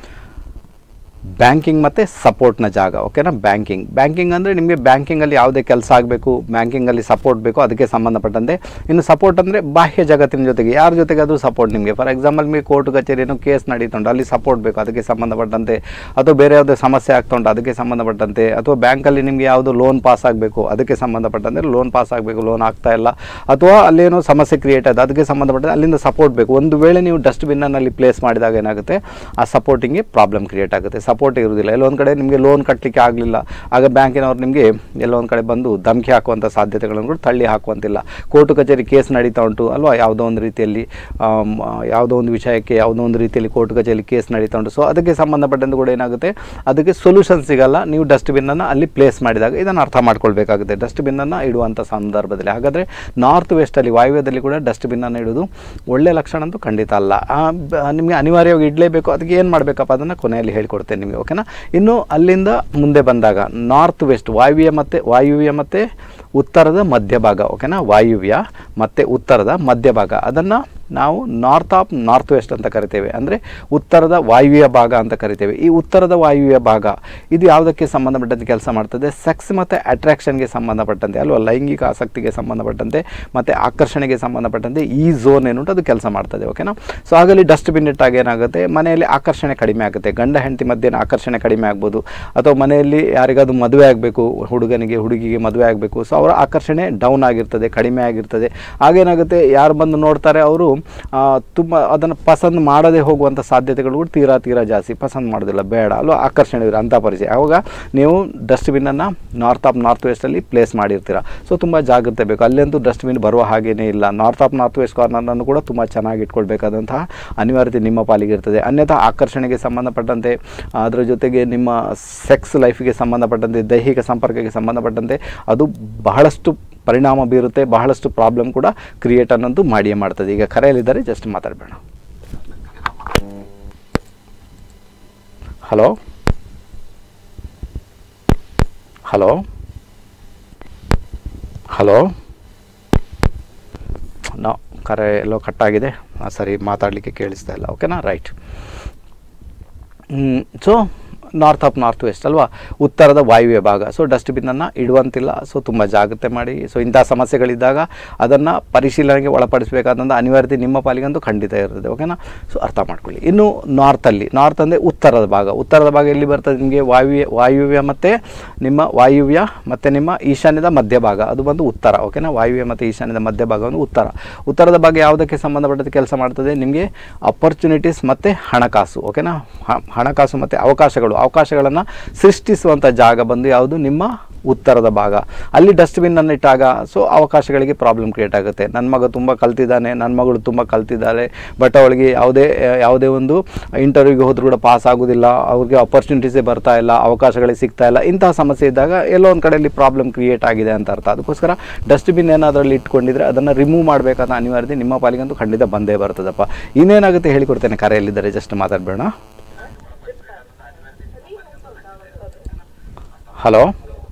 ಬ್ಯಾಂಕಿಂಗ್ ಮತ್ತು ಸಪೋರ್ಟ್ನ ಜಾಗ ಓಕೆನಾ ಬ್ಯಾಂಕಿಂಗ್ ಬ್ಯಾಂಕಿಂಗ್ ಅಂದರೆ ನಿಮಗೆ ಬ್ಯಾಂಕಿಂಗಲ್ಲಿ ಯಾವುದೇ ಕೆಲಸ ಆಗಬೇಕು ಬ್ಯಾಂಕಿಂಗಲ್ಲಿ ಸಪೋರ್ಟ್ ಬೇಕು ಅದಕ್ಕೆ ಸಂಬಂಧಪಟ್ಟಂತೆ ಇನ್ನು ಸಪೋರ್ಟ್ ಅಂದರೆ ಬಾಹ್ಯ ಜಗತ್ತಿನ ಜೊತೆಗೆ ಯಾರ ಜೊತೆಗಾದರೂ ಸಪೋರ್ಟ್ ನಿಮಗೆ ಫಾರ್ ಎಕ್ಸಾಂಪಲ್ ನಿಮಗೆ ಕೋರ್ಟ್ ಕಚೇರಿ ಏನೋ ಕೇಸ್ ನಡೀತುಂಟು ಅಲ್ಲಿ ಸಪೋರ್ಟ್ ಬೇಕು ಅದಕ್ಕೆ ಸಂಬಂಧಪಟ್ಟಂತೆ ಅಥವಾ ಬೇರೆ ಯಾವುದೇ ಸಮಸ್ಯೆ ಆಗ್ತಾ ಉಂಟು ಅದಕ್ಕೆ ಸಂಬಂಧಪಟ್ಟಂತೆ ಅಥವಾ ಬ್ಯಾಂಕಲ್ಲಿ ನಿಮಗೆ ಯಾವುದು ಲೋನ್ ಪಾಸ್ ಆಗಬೇಕು ಅದಕ್ಕೆ ಸಂಬಂಧಪಟ್ಟಂತೆ ಲೋನ್ ಪಾಸ್ ಆಗಬೇಕು ಲೋನ್ ಆಗ್ತಾ ಇಲ್ಲ ಅಥವಾ ಅಲ್ಲೇನೋ ಸಮಸ್ಯೆ ಕ್ರಿಯೇಟ್ ಆಗಿದೆ ಅದಕ್ಕೆ ಸಂಬಂಧಪಟ್ಟಂತೆ ಅಲ್ಲಿಂದ ಸಪೋರ್ಟ್ ಬೇಕು ಒಂದು ವೇಳೆ ನೀವು ಡಸ್ಟ್ಬಿನ್ನಲ್ಲಿ ಪ್ಲೇಸ್ ಮಾಡಿದಾಗ ಏನಾಗುತ್ತೆ ಆ ಸಪೋರ್ಟಿಂಗ್ಗೆ ಪ್ರಾಬ್ಲಮ್ ಕ್ರಿಯೇಟ್ ಆಗುತ್ತೆ ಸಪೋರ್ಟ್ ಇರುವುದಿಲ್ಲ ಎಲ್ಲೊಂದು ಕಡೆ ನಿಮಗೆ ಲೋನ್ ಕಟ್ಟಲಿಕ್ಕೆ ಆಗಲಿಲ್ಲ ಆಗ ಬ್ಯಾಂಕಿನವ್ರು ನಿಮಗೆ ಎಲ್ಲೊಂದು ಕಡೆ ಬಂದು ಧಮಕಿ ಹಾಕುವಂಥ ಸಾಧ್ಯತೆಗಳನ್ನು ಕೂಡ ತಳ್ಳಿ ಹಾಕುವಂತಿಲ್ಲ ಕೋರ್ಟು ಕಚೇರಿ ಕೇಸ್ ನಡೀತಾ ಉಂಟು ಅಲ್ವಾ ಯಾವುದೋ ಒಂದು ರೀತಿಯಲ್ಲಿ ಆಮ್, ಯಾವುದೋ ಒಂದು ವಿಷಯಕ್ಕೆ ಯಾವುದೋ ಒಂದು ರೀತಿಯಲ್ಲಿ ಕೋರ್ಟ್ ಕಚೇರಿ ಕೇಸ್ ನಡೀತಾ ಉಂಟು ಸೊ ಅದಕ್ಕೆ ಸಂಬಂಧಪಟ್ಟಂತೆ ಕೂಡ ಏನಾಗುತ್ತೆ ಅದಕ್ಕೆ ಸೊಲ್ಯೂಷನ್ ಸಿಗಲ್ಲ ನೀವು ಡಸ್ಟ್ಬಿನ್ನನ್ನು ಅಲ್ಲಿ ಪ್ಲೇಸ್ ಮಾಡಿದಾಗ ಇದನ್ನು ಅರ್ಥ ಮಾಡ್ಕೊಳ್ಬೇಕಾಗುತ್ತೆ ಡಸ್ಟ್ಬಿನ್ನನ್ನು ಇಡುವಂಥ ಸಂದರ್ಭದಲ್ಲಿ ಹಾಗಾದರೆ ನಾರ್ತ್ ವೆಸ್ಟಲ್ಲಿ ವಾಯುವ್ಯದಲ್ಲಿ ಕೂಡ ಡಸ್ಟ್ಬಿನ್ನನ್ನು ಇಡೋದು ಒಳ್ಳೆಯ ಲಕ್ಷಣ ಅಂತೂ ಖಂಡಿತ ಅಲ್ಲ ಆ, ಬ- ನಿಮಗೆ ಅನಿವಾರ್ಯವಾಗಿ ಇಡಲೇಬೇಕು ಅದಕ್ಕೆ ಏನು ಮಾಡಬೇಕಪ್ಪ ಅದನ್ನು ಕೊನೆಯಲ್ಲಿ ಹೇಳ್ಕೊಡ್ತೇನೆ ನಿಮಗೆ ಓಕೆನಾ ಇನ್ನು ಅಲ್ಲಿಂದ ಮುಂದೆ ಬಂದಾಗ ನಾರ್ತ್ ವೆಸ್ಟ್ ವಾಯುವ್ಯ ಮತ್ತು ವಾಯುವ್ಯ ಮತ್ತು ಉತ್ತರದ ಮಧ್ಯಭಾಗ ಓಕೆನಾ ವಾಯುವ್ಯ ಮತ್ತು ಉತ್ತರದ ಮಧ್ಯಭಾಗ ಅದನ್ನು ನಾವು ನಾರ್ತ್ ಆಫ್ ನಾರ್ತ್ ವೆಸ್ಟ್ ಅಂತ ಕರಿತೇವೆ ಅಂದರೆ ಉತ್ತರದ ವಾಯುವ್ಯ ಭಾಗ ಅಂತ ಕರಿತೇವೆ ಈ ಉತ್ತರದ ವಾಯುವ್ಯ ಭಾಗ ಇದು ಯಾವುದಕ್ಕೆ ಸಂಬಂಧಪಟ್ಟಂತೆ ಕೆಲಸ ಮಾಡ್ತದೆ ಸೆಕ್ಸ್ ಮತ್ತು ಅಟ್ರಾಕ್ಷನ್ಗೆ ಸಂಬಂಧಪಟ್ಟಂತೆ ಅಲ್ವಾ ಲೈಂಗಿಕ ಆಸಕ್ತಿಗೆ ಸಂಬಂಧಪಟ್ಟಂತೆ ಮತ್ತು ಆಕರ್ಷಣೆಗೆ ಸಂಬಂಧಪಟ್ಟಂತೆ ಈ ಝೋನ್ ಏನುಂಟು ಅದು ಕೆಲಸ ಮಾಡ್ತದೆ ಓಕೆನಾ ಸೊ ಆಗಲಿ ಡಸ್ಟ್ಬಿನ್ ಇಟ್ಟಾಗ ಏನಾಗುತ್ತೆ ಮನೆಯಲ್ಲಿ ಆಕರ್ಷಣೆ ಕಡಿಮೆ ಆಗುತ್ತೆ ಗಂಡ ಹೆಂಡತಿ ಮಧ್ಯೆ ಆಕರ್ಷಣೆ ಕಡಿಮೆ ಆಗ್ಬೋದು ಅಥವಾ ಮನೆಯಲ್ಲಿ ಯಾರಿಗಾದ್ರೂ ಮದುವೆ ಆಗಬೇಕು ಹುಡುಗನಿಗೆ ಹುಡುಗಿಗೆ ಮದುವೆ ಆಗಬೇಕು ಸೊ ಅವರ ಆಕರ್ಷಣೆ ಡೌನ್ ಆಗಿರ್ತದೆ ಕಡಿಮೆ ಆಗಿರ್ತದೆ ಆಗೇನಾಗುತ್ತೆ ಯಾರು ಬಂದು ನೋಡ್ತಾರೆ ಅವರು ತುಂಬ ಅದನ್ನು ಪಸಂದ್ ಮಾಡದೆ ಹೋಗುವಂಥ ಸಾಧ್ಯತೆಗಳು ಕೂಡ ತೀರಾ ತೀರಾ ಜಾಸ್ತಿ ಪಸಂದ್ ಮಾಡೋದಿಲ್ಲ ಬೇಡ ಅಲ್ವಾ ಆಕರ್ಷಣೆ ಇರೋ ಅಂಥ ಪರಿಚಯ ಆವಾಗ ನೀವು ಡಸ್ಟ್ಬಿನ್ನನ್ನು ನಾರ್ತ್ ಆಫ್ ನಾರ್ತ್ ವೆಸ್ಟಲ್ಲಿ ಪ್ಲೇಸ್ ಮಾಡಿರ್ತೀರ ಸೊ ತುಂಬ ಜಾಗ್ರತೆ ಬೇಕು ಅಲ್ಲಂತೂ ಡಸ್ಟ್ಬಿನ್ ಬರುವ ಹಾಗೇನೇ ಇಲ್ಲ ನಾರ್ತ್ ಆಫ್ ನಾರ್ತ್ ವೆಸ್ಟ್ ಕಾರ್ನರನ್ನು ಕೂಡ ತುಂಬ ಚೆನ್ನಾಗಿ ಇಟ್ಕೊಳ್ಬೇಕಾದಂತಹ ಅನಿವಾರ್ಯತೆ ನಿಮ್ಮ ಪಾಲಿಗೆ ಇರ್ತದೆ ಅನ್ಯಥಾ ಆಕರ್ಷಣೆಗೆ ಸಂಬಂಧಪಟ್ಟಂತೆ ಅದರ ಜೊತೆಗೆ ನಿಮ್ಮ ಸೆಕ್ಸ್ ಲೈಫಿಗೆ ಸಂಬಂಧಪಟ್ಟಂತೆ ದೈಹಿಕ ಸಂಪರ್ಕಕ್ಕೆ ಸಂಬಂಧಪಟ್ಟಂತೆ ಅದು ಬಹಳಷ್ಟು ಪರಿಣಾಮ ಬೀರುತ್ತೆ ಬಹಳಷ್ಟು ಪ್ರಾಬ್ಲಮ್ ಕೂಡ ಕ್ರಿಯೇಟ್ ಅನ್ನೋದು ಮಾಡಿಯೇ ಮಾಡ್ತದೆ ಈಗ ಕರೆಯಲ್ಲಿದ್ದಾರೆ ಜಸ್ಟ್ ಮಾತಾಡಬೇಡ ಹಲೋ ಹಲೋ ಹಲೋ ನೋ ಕರೆ ಎಲ್ಲೋ ಕಟ್ಟಾಗಿದೆ ಆ, ಸರಿ ಮಾತಾಡಲಿಕ್ಕೆ ಕೇಳಿಸ್ತಾ ಇಲ್ಲ ಓಕೆನಾ right so north of north west ಅಲ್ವಾ ಉತ್ತರದ ವಾಯುವ್ಯ ಭಾಗ ಸೊ ಡಸ್ಟ್ಬಿನ್ನನ್ನು ಇಡುವಂತಿಲ್ಲ ಸೊ ತುಂಬ ಜಾಗ್ರತೆ ಮಾಡಿ ಸೊ ಇಂಥ ಸಮಸ್ಯೆಗಳಿದ್ದಾಗ ಅದನ್ನು ಪರಿಶೀಲನೆಗೆ ಒಳಪಡಿಸಬೇಕಾದಂಥ ಅನಿವಾರ್ಯತೆ ನಿಮ್ಮ ಪಾಲಿಗಂತೂ ಖಂಡಿತ ಇರ್ತದೆ ಓಕೆನಾ ಸೊ ಅರ್ಥ ಮಾಡ್ಕೊಳ್ಳಿ ಇನ್ನು ನಾರ್ತಲ್ಲಿ ನಾರ್ತ್ ಅಂದರೆ ಉತ್ತರದ ಭಾಗ ಉತ್ತರದ ಭಾಗ ಎಲ್ಲಿ ಬರ್ತದೆ ನಿಮಗೆ ವಾಯುವ್ಯ ವಾಯುವ್ಯ ಮತ್ತು ನಿಮ್ಮ ವಾಯುವ್ಯ ಮತ್ತು ನಿಮ್ಮ ಈಶಾನ್ಯದ ಮಧ್ಯಭಾಗ ಅದು ಬಂದು ಉತ್ತರ ಓಕೆನಾ ವಾಯುವ್ಯ ಮತ್ತು ಈಶಾನ್ಯದ ಮಧ್ಯಭಾಗ ಒಂದು ಉತ್ತರ ಉತ್ತರದ ಭಾಗ ಯಾವುದಕ್ಕೆ ಸಂಬಂಧಪಟ್ಟಂತೆ ಕೆಲಸ ಮಾಡ್ತದೆ ನಿಮಗೆ ಅಪರ್ಚುನಿಟೀಸ್ ಮತ್ತು ಹಣಕಾಸು ಓಕೆನಾ ಹ- ಹಣಕಾಸು ಮತ್ತು ಅವಕಾಶಗಳು ಅವಕಾಶಗಳನ್ನು ಸೃಷ್ಟಿಸುವಂಥ ಜಾಗ ಬಂದು ಯಾವುದು ನಿಮ್ಮ ಉತ್ತರದ ಭಾಗ ಅಲ್ಲಿ ಡಸ್ಟ್ಬಿನ್ನನ್ನು ಇಟ್ಟಾಗ ಸೊ ಅವಕಾಶಗಳಿಗೆ ಪ್ರಾಬ್ಲಮ್ ಕ್ರಿಯೇಟ್ ಆಗುತ್ತೆ ನನ್ನ ಮಗ ತುಂಬ ಕಲ್ತಿದ್ದಾನೆ ನನ್ನ ಮಗಳು ತುಂಬ ಕಲ್ತಿದ್ದಾರೆ ಬಟ್ ಅವಳಿಗೆ ಯಾವುದೇ ಯಾವುದೇ ಒಂದು ಇಂಟರ್ವ್ಯೂಗೆ ಹೋದ್ರೂ ಕೂಡ ಪಾಸ್ ಆಗೋದಿಲ್ಲ ಅವ್ರಿಗೆ ಅಪರ್ಚುನಿಟೀಸೇ ಬರ್ತಾ ಇಲ್ಲ ಅವಕಾಶಗಳಿಗೆ ಸಿಗ್ತಾ ಇಲ್ಲ ಇಂತಹ ಸಮಸ್ಯೆ ಇದ್ದಾಗ ಎಲ್ಲೋ ಒಂದು ಕಡೆಯಲ್ಲಿ ಪ್ರಾಬ್ಲಮ್ ಕ್ರಿಯೇಟ್ ಆಗಿದೆ ಅಂತ ಅರ್ಥ ಅದಕ್ಕೋಸ್ಕರ ಡಸ್ಟ್ಬಿನ್ ಏನಾದರಲ್ಲಿ ಇಟ್ಕೊಂಡಿದ್ರೆ ಅದನ್ನು ರಿಮೂವ್ ಮಾಡಬೇಕಾದ ಅನಿವಾರ್ಯತೆ ನಿಮ್ಮ ಪಾಲಿಗಂತೂ ಖಂಡಿತ ಬಂದೇ ಬರ್ತದಪ್ಪ ಇನ್ನೇನಾಗುತ್ತೆ ಹೇಳಿಕೊಡ್ತೇನೆ ಕರೆಯಲ್ಲಿದ್ದಾರೆ ಜಸ್ಟ್ ಮಾತಾಡಬೇಡ ಹಲೋ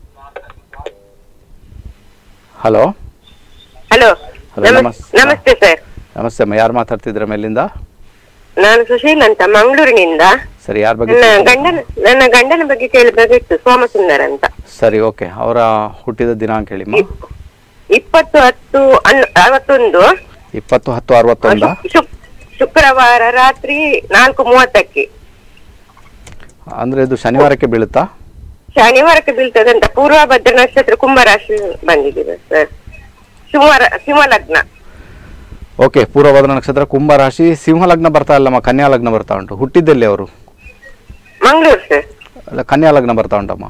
ಹಲೋ ಹಲೋ Hello, ನಮಸ್- ನಮಸ್ತೆ ಸರ್ ನಮಸ್ತೆ ಅಮ್ಮ ಯಾರು ಮಾತಾಡ್ತಿದ್ರ ಮೇಲಿಂದ ನಾನು ಸುಶೀಲ್ ಅಂತ ಮಂಗಳೂರಿನಿಂದ ಸರಿ ಯಾರ ಬಗ್ಗೆ ನನ್ನ ಗಂಡನ ನನ್ನ ಗಂಡನ ಬಗ್ಗೆ ಕೇಳಬೇಕಿತ್ತು ಸೋಮಸುಂದರ್ ಅಂತ ಸರಿ ಓಕೆ ಅವರ ಹುಟ್ಟಿದ ದಿನಾಂಕ ಹೇಳಿಮ್ಮ ಇಪ್ಪತ್ತು ಹತ್ತು ಅನ್- ಅರವತ್ತೊಂದು ಇಪ್ಪತ್ತು ಹತ್ತು ಅರವತ್ತೊಂದ ಶುಕ್- ಶುಕ್- ಶುಕ್ರವಾರ ರಾತ್ರಿ ನಾಲ್ಕು ಮೂವತ್ತಕ್ಕೆ ಅಂದ್ರೆ ಇದು ಶನಿವಾರಕ್ಕೆ ಬೀಳುತ್ತಾ ಶನಿವಾರಕ್ಕೆ ಬೀಳ್ತದಂತ ಪೂರ್ವ ಭದ್ರ ನಕ್ಷತ್ರ ಕುಂಭರಾಶಿ ಬಂದಿದೆ ಸರ್ ಸಿಂಹ ಸಿಂಹ ಲಗ್ನ ಓಕೆ ಪೂರ್ವಭದ್ರ ನಕ್ಷತ್ರ ಕುಂಭ ರಾಶಿ ಸಿಂಹ ಲಗ್ನ ಬರ್ತಾ ಇಲ್ಲಮ್ಮ ಕನ್ಯಾ ಲಗ್ನ ಬರ್ತಾ ಉಂಟು ಹುಟ್ಟಿದ್ದಲ್ಲಿ ಅವರು ಮಂಗಳೂರು ಸರ್ ಅಲ್ಲ ಕನ್ಯಾ ಲಗ್ನ ಬರ್ತಾ ಉಂಟಮ್ಮ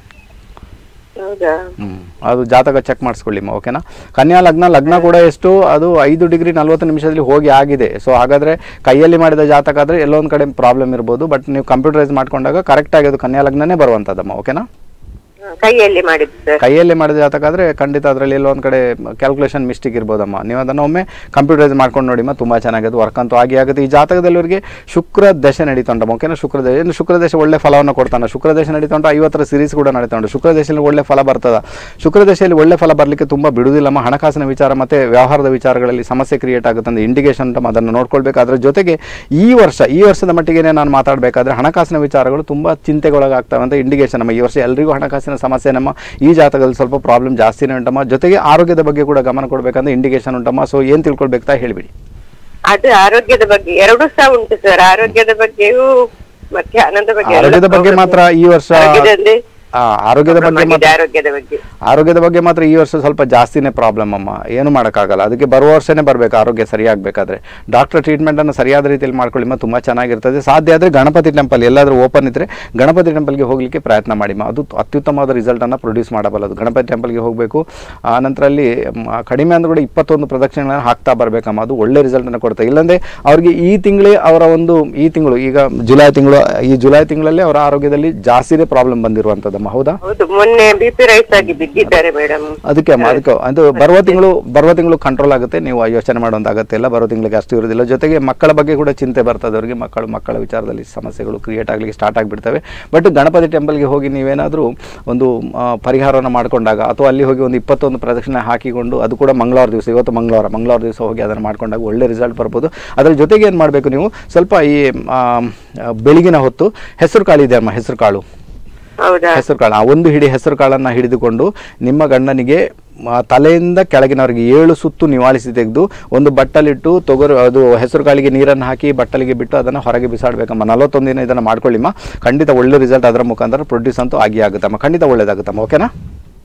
ಹೌದಾ ಹ್ಮ್ ಅದು ಜಾತಕ ಚೆಕ್ ಮಾಡಿಸ್ಕೊಳ್ಳಿಮ್ಮ ಓಕೆನಾ ಕನ್ಯಾ ಲಗ್ನ ಲಗ್ನ ಕೂಡ ಎಷ್ಟು ಅದು ಐದು ಡಿಗ್ರಿ ನಲ್ವತ್ತು ನಿಮಿಷದಲ್ಲಿ ಹೋಗಿ ಆಗಿದೆ ಸೊ ಹಾಗಾದ್ರೆ ಕೈಯಲ್ಲಿ ಮಾಡಿದ ಜಾತಕ ಆದರೆ ಎಲ್ಲೋ ಒಂದು ಕಡೆ ಪ್ರಾಬ್ಲಮ್ ಇರ್ಬೋದು ಬಟ್ ನೀವು ಕಂಪ್ಯೂಟರೈಸ್ ಮಾಡ್ಕೊಂಡಾಗ ಕರೆಕ್ಟಾಗಿ ಅದು ಕನ್ಯಾ ಲಗ್ನನೇ ಬರುವಂಥದ್ದಮ್ಮ ಓಕೆನಾ ಹ, ಕೈಯಲ್ಲಿ ಮಾಡಿದ್ದು ಸರ್ ಕೈಯಲ್ಲೇ ಮಾಡಿದ ಜಾತಕ ಆದರೆ ಖಂಡಿತ ಅದರಲ್ಲಿ ಎಲ್ಲೋ ಒಂದು ಕಡೆ ಕ್ಯಾಲ್ಕುಲೇಷನ್ ಮಿಸ್ಟೇಕ್ ಇರ್ಬೋದಮ್ಮ ನೀವು ಅದನ್ನು ಒಮ್ಮೆ ಕಂಪ್ಯೂಟರೈಸ್ ಮಾಡ್ಕೊಂಡು ನೋಡಿಮ್ಮ ತುಂಬ ಚೆನ್ನಾಗಿದೆ ವರ್ಕ್ ಅಂತೂ ಆಗಿ ಆಗುತ್ತೆ ಈ ಜಾತಕದಲ್ಲಿ ಅವರಿಗೆ ಶುಕ್ರ ದಶೆ ನಡೀತುಂಟಮ್ಮ ಓಕೆನಾ ಶುಕ್ರ ದಶೆ ಇನ್ನು ಶುಕ್ರ ದಶೆ ಒಳ್ಳೆ ಫಲವನ್ನು ಕೊಡ್ತಾನೆ ಶುಕ್ರ ದಶೆ ನಡೀತುಂಟು ಐವತ್ತರ ಸಿರೀಸ್ ಕೂಡ ನಡೀತಾ ಉಂಟು ಶುಕ್ರ ದಶೆಯಲ್ಲಿ ಒಳ್ಳೆ ಫಲ ಬರ್ತದ ಶುಕ್ರ ದಶೆಯಲ್ಲಿ ಒಳ್ಳೆ ಫಲ ಬರಲಿಕ್ಕೆ ತುಂಬ ಬಿಡುವುದಿಲ್ಲಮ್ಮ ಹಣಕಾಸಿನ ವಿಚಾರ ಮತ್ತು ವ್ಯವಹಾರದ ವಿಚಾರಗಳಲ್ಲಿ ಸಮಸ್ಯೆ ಕ್ರಿಯೇಟ್ ಆಗುತ್ತೆ ಅಂತ ಇಂಡಿಕೇಶನ್ ಉಂಟಮ್ಮ ಅದನ್ನು ನೋಡ್ಕೊಳ್ಬೇಕು ಅದರ ಜೊತೆಗೆ ಈ ವರ್ಷ ಈ ವರ್ಷದ ಮಟ್ಟಿಗೆ ನಾನು ಮಾತಾಡಬೇಕಾದ್ರೆ ಹಣಕಾಸಿನ ವಿಚಾರಗಳು ತುಂಬ ಚಿಂತೆಗೊಳಗಾಗ್ತವೆ ಅಂತ ಇಂಡಿಕೇಶನ್ ನಮ್ಮ ಈ ವರ್ಷ ಎಲ್ರಿಗೂ ಹಣಕಾಸಿನ ಸಮಸ್ಯೆ ನಮ್ಮ ಈ ಜಾತಕದಲ್ಲಿ ಸ್ವಲ್ಪ ಪ್ರಾಬ್ಲಮ್ ಜಾಸ್ತಿನೇ ಉಂಟಮ್ಮ ಜೊತೆಗೆ ಆರೋಗ್ಯದ ಬಗ್ಗೆ ಕೂಡ ಗಮನ ಕೊಡಬೇಕಂತ ಇಂಡಿಕೇಶನ್ ಉಂಟಮ್ಮ ಸೊ ಏನು ತಿಳ್ಕೊಳ್ಬೇಕಾ ಹೇಳಿಬಿಡಿ ಅದು ಆರೋಗ್ಯದ ಬಗ್ಗೆ ಎರಡು ಸಹ ಉಂಟು ಸರ್ ಆರೋಗ್ಯದ ಬಗ್ಗೆಯೂ ಮತ್ತೆ ಹಣದ ಬಗ್ಗೆ ಎಲ್ಲ ಆರೋಗ್ಯದ ಬಗ್ಗೆ problem ಮಾತ್ರ ಈ ವರ್ಷ ಆರೋಗ್ಯದಲ್ಲಿ ಆ, ಆರೋಗ್ಯದ ಬಗ್ಗೆ problem ಆಗಿದೆ, ಮಾತ್ರ ಆರೋಗ್ಯದ ಬಗ್ಗೆ ಆರೋಗ್ಯದ ಬಗ್ಗೆ ಮಾತ್ರ ಈ ವರ್ಷ ಸ್ವಲ್ಪ ಜಾಸ್ತಿನೇ ಪ್ರಾಬ್ಲಮ್ ಅಮ್ಮ ಏನು ಮಾಡೋಕ್ಕಾಗಲ್ಲ ಅದಕ್ಕೆ ಬರುವ ವರ್ಷನೇ ಬರಬೇಕು ಆರೋಗ್ಯ ಸರಿಯಾಗಬೇಕಾದ್ರೆ ಡಾಕ್ಟರ್ ಟ್ರೀಟ್ಮೆಂಟನ್ನು ಸರಿಯಾದ ರೀತಿಯಲ್ಲಿ ಮಾಡ್ಕೊಳ್ಳಿಮ್ಮ ತುಂಬ ಚೆನ್ನಾಗಿರ್ತದೆ ಸಾಧ್ಯ ಆದರೆ ಗಣಪತಿ ಟೆಂಪಲ್ ಎಲ್ಲಾದರೂ ಓಪನ್ ಇದ್ದರೆ ಗಣಪತಿ ಟೆಂಪಲ್ಗೆ ಹೋಗಲಿಕ್ಕೆ ಪ್ರಯತ್ನ ಮಾಡಿಮ್ಮ ಅದು ಅತ್ಯುತ್ತಮವಾದ ರಿಸಲ್ಟನ್ನು ಪ್ರೊಡ್ಯೂಸ್ ಮಾಡಬಲ್ಲದು ಗಣಪತಿ ಟೆಂಪಲ್ಗೆ ಹೋಗಬೇಕು ಆನಂತರ ಅಲ್ಲಿ ಮ್, ಕಡಿಮೆ ಅಂದ್ರೂ ಕೂಡ ಇಪ್ಪತ್ತೊಂದು ಪ್ರದಕ್ಷಿಣೆಗಳನ್ನು ಹಾಕ್ತಾ ಬರಬೇಕಮ್ಮ ಅದು ಒಳ್ಳೆ ರಿಸಲ್ಟನ್ನು ಕೊಡುತ್ತೆ ಇಲ್ಲಂದ್ರೆ ಅವ್ರಿಗೆ ಈ ತಿಂಗಳೇ ಅವರ ಒಂದು ಈ ತಿಂಗಳು ಈಗ ಜುಲೈ ತಿಂಗಳು ಈ ಜುಲೈ ತಿಂಗಳಲ್ಲಿ ಅವರ ಆರೋಗ್ಯದಲ್ಲಿ ಜಾಸ್ತಿನೇ ಪ್ರಾಬ್ಲಮ್ ಬಂದಿರುವಂಥದ್ದಮ್ಮ ಹೌದಾ ಹೌದು ಮೊನ್ನೆ ಬಿ ಪಿ ರೈಸ್ ಆಗಿ ಬಿದ್ದಿದ್ದಾರೆ ಮೇಡಮ್ ಅದಕ್ಕೆ ಅಮ್ಮ ಅದಕ್ಕೆ ಅದು ಬರುವ ತಿಂಗಳು ಬರುವ ತಿಂಗಳು ಕಂಟ್ರೋಲ್ ಆಗುತ್ತೆ ನೀವು ಯೋಚನೆ ಮಾಡುವಂತ ಅಗತ್ಯ ಇಲ್ಲ ಬರೋ ತಿಂಗಳಿಗೆ ಅಷ್ಟು ಇರೋದಿಲ್ಲ ಜೊತೆಗೆ ಮಕ್ಕಳ ಬಗ್ಗೆ ಕೂಡ ಚಿಂತೆ ಬರ್ತದೆ ಅವರಿಗೆ ಮಕ್ಕಳು ಮಕ್ಕಳ ವಿಚಾರದಲ್ಲಿ ಸಮಸ್ಯೆಗಳು ಕ್ರಿಯೇಟ್ ಆಗಲಿಕ್ಕೆ ಸ್ಟಾರ್ಟ್ ಆಗಿಬಿಡ್ತವೆ ಬಟ್ ಗಣಪತಿ ಟೆಂಪಲ್ಗೆ ಹೋಗಿ ನೀವೇನಾದರೂ ಒಂದು ಆ, ಪರಿಹಾರವನ್ನು ಮಾಡಿಕೊಂಡಾಗ ಅಥವಾ ಅಲ್ಲಿ ಹೋಗಿ ಒಂದು ಇಪ್ಪತ್ತೊಂದು ಪ್ರದಕ್ಷಿಣೆ ಹಾಕಿಕೊಂಡು ಅದು ಕೂಡ ಮಂಗಳವಾರ ದಿವಸ ಇವತ್ತು ಮಂಗಳವಾರ ಮಂಗಳವಾರ ದಿವಸ ಹೋಗಿ ಅದನ್ನು ಮಾಡ್ಕೊಂಡಾಗ ಒಳ್ಳೆ ರಿಸಲ್ಟ್ ಬರ್ಬೋದು ಅದರ ಜೊತೆಗೆ ಏನು ಮಾಡಬೇಕು ನೀವು ಸ್ವಲ್ಪ ಈ ಆ, ಬೆಳಗಿನ ಹೊತ್ತು ಹೆಸರು ಕಾಳು ಇದೆ ಅಮ್ಮ ಹೆಸರು ಕಾಳು ಹೌದಾ ಹೆಸರು ಕಾಳು ಆ ಒಂದು ಹಿಡಿ ಹೆಸರು ಕಾಳನ್ನು ಹಿಡಿದುಕೊಂಡು ನಿಮ್ಮ ಗಂಡನಿಗೆ ಆ, ತಲೆಯಿಂದ ಕೆಳಗಿನವರಿಗೆ ಏಳು ಸುತ್ತು ನಿವಾಳಿಸಿ ತೆಗೆದು ಒಂದು ಬಟ್ಟಲಿಟ್ಟು ತೊಗರು ಅದು ಹೆಸರು ಕಾಳಿಗೆ ನೀರನ್ನು ಹಾಕಿ ಬಟ್ಟಲಿಗೆ ಬಿಟ್ಟು ಅದನ್ನು ಹೊರಗೆ ಬಿಸಾಡಬೇಕಮ್ಮ ನಲವತ್ತೊಂದು ದಿನ ಇದನ್ನು ಮಾಡ್ಕೊಳ್ಳಿಮ್ಮ ಖಂಡಿತ ಒಳ್ಳೆ ರಿಸಲ್ಟ್ ಅದರ ಮುಖಾಂತರ ಪ್ರೊಡ್ಯೂಸ್ ಅಂತೂ ಆಗಿ ಆಗುತ್ತಮ್ಮ ಖಂಡಿತ ಒಳ್ಳೇದಾಗುತ್ತಮ್ಮ ಓಕೆನಾ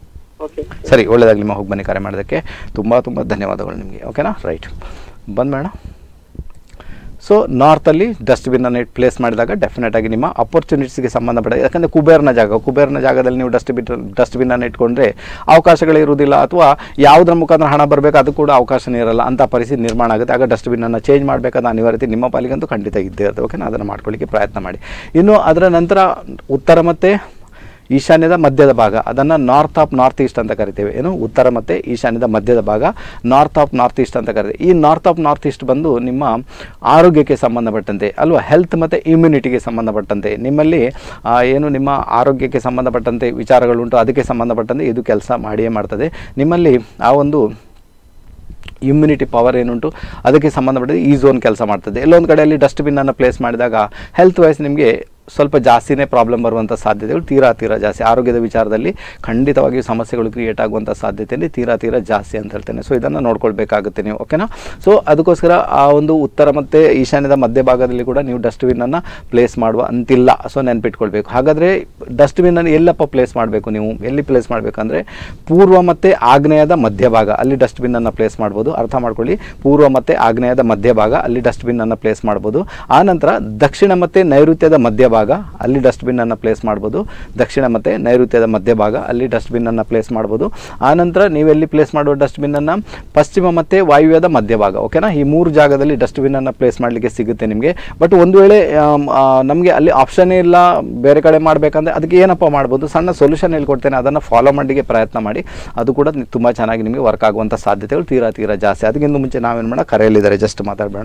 ಓಕೆ ಸರಿ ಒಳ್ಳೆಯದಾಗಲಿ ನಿಮ್ಮ ಹೋಗಿ ಬನ್ನಿ ಕರೆ ಮಾಡೋದಕ್ಕೆ ತುಂಬ ತುಂಬ ಧನ್ಯವಾದಗಳು ನಿಮಗೆ ಓಕೆನಾ ರೈಟ್ ಬಂದ್ ಮೇಡಮ್ ಸೊ ನಾರ್ತಲ್ಲಿ ಡಸ್ಟ್ಬಿನ್ನನ್ನು ಇಟ್ಟು ಪ್ಲೇಸ್ ಮಾಡಿದಾಗ ಡೆಫಿನೆಟ್ ಆಗಿ ನಿಮ್ಮ ಅಪರ್ಚುನಿಟೀಸ್ಗೆ ಸಂಬಂಧಪಟ್ಟ ಯಾಕಂದರೆ ಕುಬೇರ್ನ ಜಾಗ ಕುಬೇರ್ನ ಜಾಗದಲ್ಲಿ ನೀವು ಡಸ್ಟ್ಬಿನ್ ಡಸ್ಟ್ಬಿನ್ನನ್ನು ಇಟ್ಕೊಂಡ್ರೆ ಅವಕಾಶಗಳಿರುವುದಿಲ್ಲ ಅಥವಾ ಯಾವುದರ ಮುಖಾಂತರ ಹಣ ಬರಬೇಕು ಅದು ಕೂಡ ಅವಕಾಶನೇ ಇರಲ್ಲ ಅಂತ ಪರಿಸ್ಥಿತಿ ನಿರ್ಮಾಣ ಆಗುತ್ತೆ ಆಗ ಡಸ್ಟ್ಬಿನ್ನನ್ನು ಚೇಂಜ್ ಮಾಡಬೇಕಾದ ಅನಿವಾರ್ಯತೆ ನಿಮ್ಮ ಪಾಲಿಗಂತೂ ಖಂಡಿತ ಇದ್ದೇ ಇರುತ್ತೆ ಓಕೆನಾ ಅದನ್ನು ಮಾಡ್ಕೊಳ್ಳಿಕ್ಕೆ ಪ್ರಯತ್ನ ಮಾಡಿ ಇನ್ನು ಅದರ ನಂತರ ಉತ್ತರ ಮತ್ತು ಈಶಾನ್ಯದ ಮಧ್ಯದ ಭಾಗ ಅದನ್ನು ನಾರ್ತ್ ಆಫ್ ನಾರ್ತ್ ಈಸ್ಟ್ ಅಂತ ಕರಿತೇವೆ ಏನು ಉತ್ತರ ಮತ್ತು ಈಶಾನ್ಯದ ಮಧ್ಯದ ಭಾಗ ನಾರ್ತ್ ಆಫ್ ನಾರ್ತ್ ಈಸ್ಟ್ ಅಂತ ಕರಿತೇವೆ ಈ ನಾರ್ತ್ ಆಫ್ ನಾರ್ತ್ ಈಸ್ಟ್ ಬಂದು ನಿಮ್ಮ ಆರೋಗ್ಯಕ್ಕೆ ಸಂಬಂಧಪಟ್ಟಂತೆ ಅಲ್ವಾ ಹೆಲ್ತ್ ಮತ್ತು ಇಮ್ಯುನಿಟಿಗೆ ಸಂಬಂಧಪಟ್ಟಂತೆ ನಿಮ್ಮಲ್ಲಿ ಆ, ಏನು ನಿಮ್ಮ ಆರೋಗ್ಯಕ್ಕೆ ಸಂಬಂಧಪಟ್ಟಂತೆ ವಿಚಾರಗಳುಂಟು ಅದಕ್ಕೆ ಸಂಬಂಧಪಟ್ಟಂತೆ ಇದು ಕೆಲಸ ಮಾಡಿಯೇ ಮಾಡ್ತದೆ ನಿಮ್ಮಲ್ಲಿ ಆ ಒಂದು ಇಮ್ಯುನಿಟಿ ಪವರ್ ಏನುಂಟು ಅದಕ್ಕೆ ಸಂಬಂಧಪಟ್ಟಿದ ಈ ಝೋನ್ ಕೆಲಸ ಮಾಡ್ತದೆ ಎಲ್ಲೊಂದು ಕಡೆಯಲ್ಲಿ ಡಸ್ಟ್ಬಿನ್ನನ್ನು ಪ್ಲೇಸ್ ಮಾಡಿದಾಗ ಹೆಲ್ತ್ ವೈಸ್ ನಿಮಗೆ ಸ್ವಲ್ಪ ಜಾಸ್ತಿನೇ ಪ್ರಾಬ್ಲಮ್ ಬರುವಂಥ ಸಾಧ್ಯತೆಗಳು ತೀರಾ ತೀರಾ ಜಾಸ್ತಿ ಆರೋಗ್ಯದ ವಿಚಾರದಲ್ಲಿ ಖಂಡಿತವಾಗಿಯೂ ಸಮಸ್ಯೆಗಳು ಕ್ರಿಯೇಟ್ ಆಗುವಂಥ ಸಾಧ್ಯತೆಯಲ್ಲಿ ತೀರಾ ತೀರಾ ಜಾಸ್ತಿ ಅಂತ ಹೇಳ್ತೇನೆ ಸೊ ಇದನ್ನು ನೋಡ್ಕೊಳ್ಬೇಕಾಗುತ್ತೆ ನೀವು ಓಕೆನಾ ಸೊ ಅದಕ್ಕೋಸ್ಕರ ಆ ಒಂದು ಉತ್ತರ ಮತ್ತು ಈಶಾನ್ಯದ ಮಧ್ಯಭಾಗದಲ್ಲಿ ಕೂಡ ನೀವು ಡಸ್ಟ್ಬಿನ್ನನ್ನು ಪ್ಲೇಸ್ ಮಾಡುವ ಅಂತಿಲ್ಲ ಸೊ ನೆನ್ಪಿಟ್ಕೊಳ್ಬೇಕು ಹಾಗಾದರೆ ಡಸ್ಟ್ಬಿನ್ನನ್ನು ಎಲ್ಲಪ್ಪ ಪ್ಲೇಸ್ ಮಾಡಬೇಕು ನೀವು ಎಲ್ಲಿ ಪ್ಲೇಸ್ ಮಾಡಬೇಕಂದ್ರೆ ಪೂರ್ವ ಮತ್ತು ಆಗ್ನೇಯದ ಮಧ್ಯಭಾಗ ಅಲ್ಲಿ ಡಸ್ಟ್ಬಿನ್ನನ್ನು ಪ್ಲೇಸ್ ಮಾಡ್ಬೋದು ಅರ್ಥ ಮಾಡ್ಕೊಳ್ಳಿ ಪೂರ್ವ ಮತ್ತು ಆಗ್ನೇಯದ ಮಧ್ಯಭಾಗ ಅಲ್ಲಿ ಡಸ್ಟ್ಬಿನ್ನನ್ನು ಪ್ಲೇಸ್ ಮಾಡ್ಬೋದು ಆನಂತರ ದಕ್ಷಿಣ ಮತ್ತು ನೈಋತ್ಯದ ಮಧ್ಯಭಾಗ ಅಲ್ಲಿ ಡಸ್ಟ್ಬಿನ್ನನ್ನು ಪ್ಲೇಸ್ ಮಾಡ್ಬೋದು ದಕ್ಷಿಣ ಮತ್ತು ನೈಋತ್ಯದ ಮಧ್ಯಭಾಗ ಅಲ್ಲಿ ಡಸ್ಟ್ಬಿನ್ನನ್ನು ಪ್ಲೇಸ್ ಮಾಡ್ಬೋದು ಆನಂತರ ನೀವೆಲ್ಲಿ ಪ್ಲೇಸ್ ಮಾಡುವ ಡಸ್ಟ್ಬಿನ್ನನ್ನು ಪಶ್ಚಿಮ ಮತ್ತು ವಾಯುವ್ಯದ ಮಧ್ಯಭಾಗ ಓಕೆನಾ ಈ ಮೂರು ಜಾಗದಲ್ಲಿ ಡಸ್ಟ್ಬಿನ್ನನ್ನು ಪ್ಲೇಸ್ ಮಾಡಲಿಕ್ಕೆ ಸಿಗುತ್ತೆ ನಿಮಗೆ ಬಟ್ ಒಂದು ವೇಳೆ ನಮಗೆ ಅಲ್ಲಿ ಆಪ್ಷನ್ನೇ ಇಲ್ಲ ಬೇರೆ ಕಡೆ ಮಾಡಬೇಕಂದ್ರೆ ಅದಕ್ಕೆ ಏನಪ್ಪ ಮಾಡ್ಬೋದು ಸಣ್ಣ ಸೊಲ್ಯೂಷನ್ ಹೇಳ್ಕೊಡ್ತೇನೆ ಅದನ್ನು ಫಾಲೋ ಮಾಡಲಿಕ್ಕೆ ಪ್ರಯತ್ನ ಮಾಡಿ ಅದು ಕೂಡ ತುಂಬ ಚೆನ್ನಾಗಿ ನಿಮಗೆ ವರ್ಕ್ ಆಗುವಂಥ ಸಾಧ್ಯತೆಗಳು ತೀರಾ ತೀರಾ ಜಾಸ್ತಿ ಅದಕ್ಕಿಂತ ಮುಂಚೆ ನಾವೇನು ಮಾಡೋಣ ಕರೆಯಲ್ಲಿದ್ದಾರೆ ಜಸ್ಟ್ ಮಾತಾಡಬೇಡ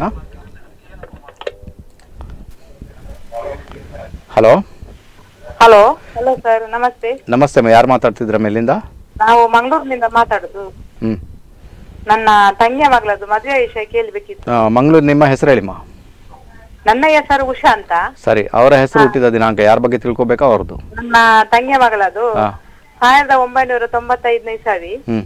ಹಲೋ ಹಲೋ ಹಲೋ ಸರ್ ನಮಸ್ತೆ ನಮಸ್ತೆ ಅಮ್ಮ ಯಾರು ಮಾತಾಡ್ತಿದ್ರ ಮೇಲಿಂದ ನಾವು ಮಂಗಳೂರಿನಿಂದ ಮಾತಾಡುದು ಹ್ಞೂ ನನ್ನ ತಂಗಿಯ ಮಗಳದ್ದು ಮದುವೆ ವಿಷಯ ಕೇಳಬೇಕಿತ್ತು ಮಂಗಳೂರು ನಿಮ್ಮ ಹೆಸರು ಹೇಳಿಮ್ಮ ನನ್ನ ಹೆಸರು ಉಷಾ ಅಂತ ಸರಿ ಅವರ ಹೆಸರು ಹುಟ್ಟಿದ ದಿನಾಂಕ ಯಾರ ಬಗ್ಗೆ ತಿಳ್ಕೊಬೇಕಾ ಅವ್ರದ್ದು ನನ್ನ ತಂಗಿಯ ಮಗಳದು ಹಾ. ಸಾವಿರದ ಒಂಬೈನೂರ ತೊಂಬತ್ತೈದನೇ ಇಸವಿ ಹ್ಞೂ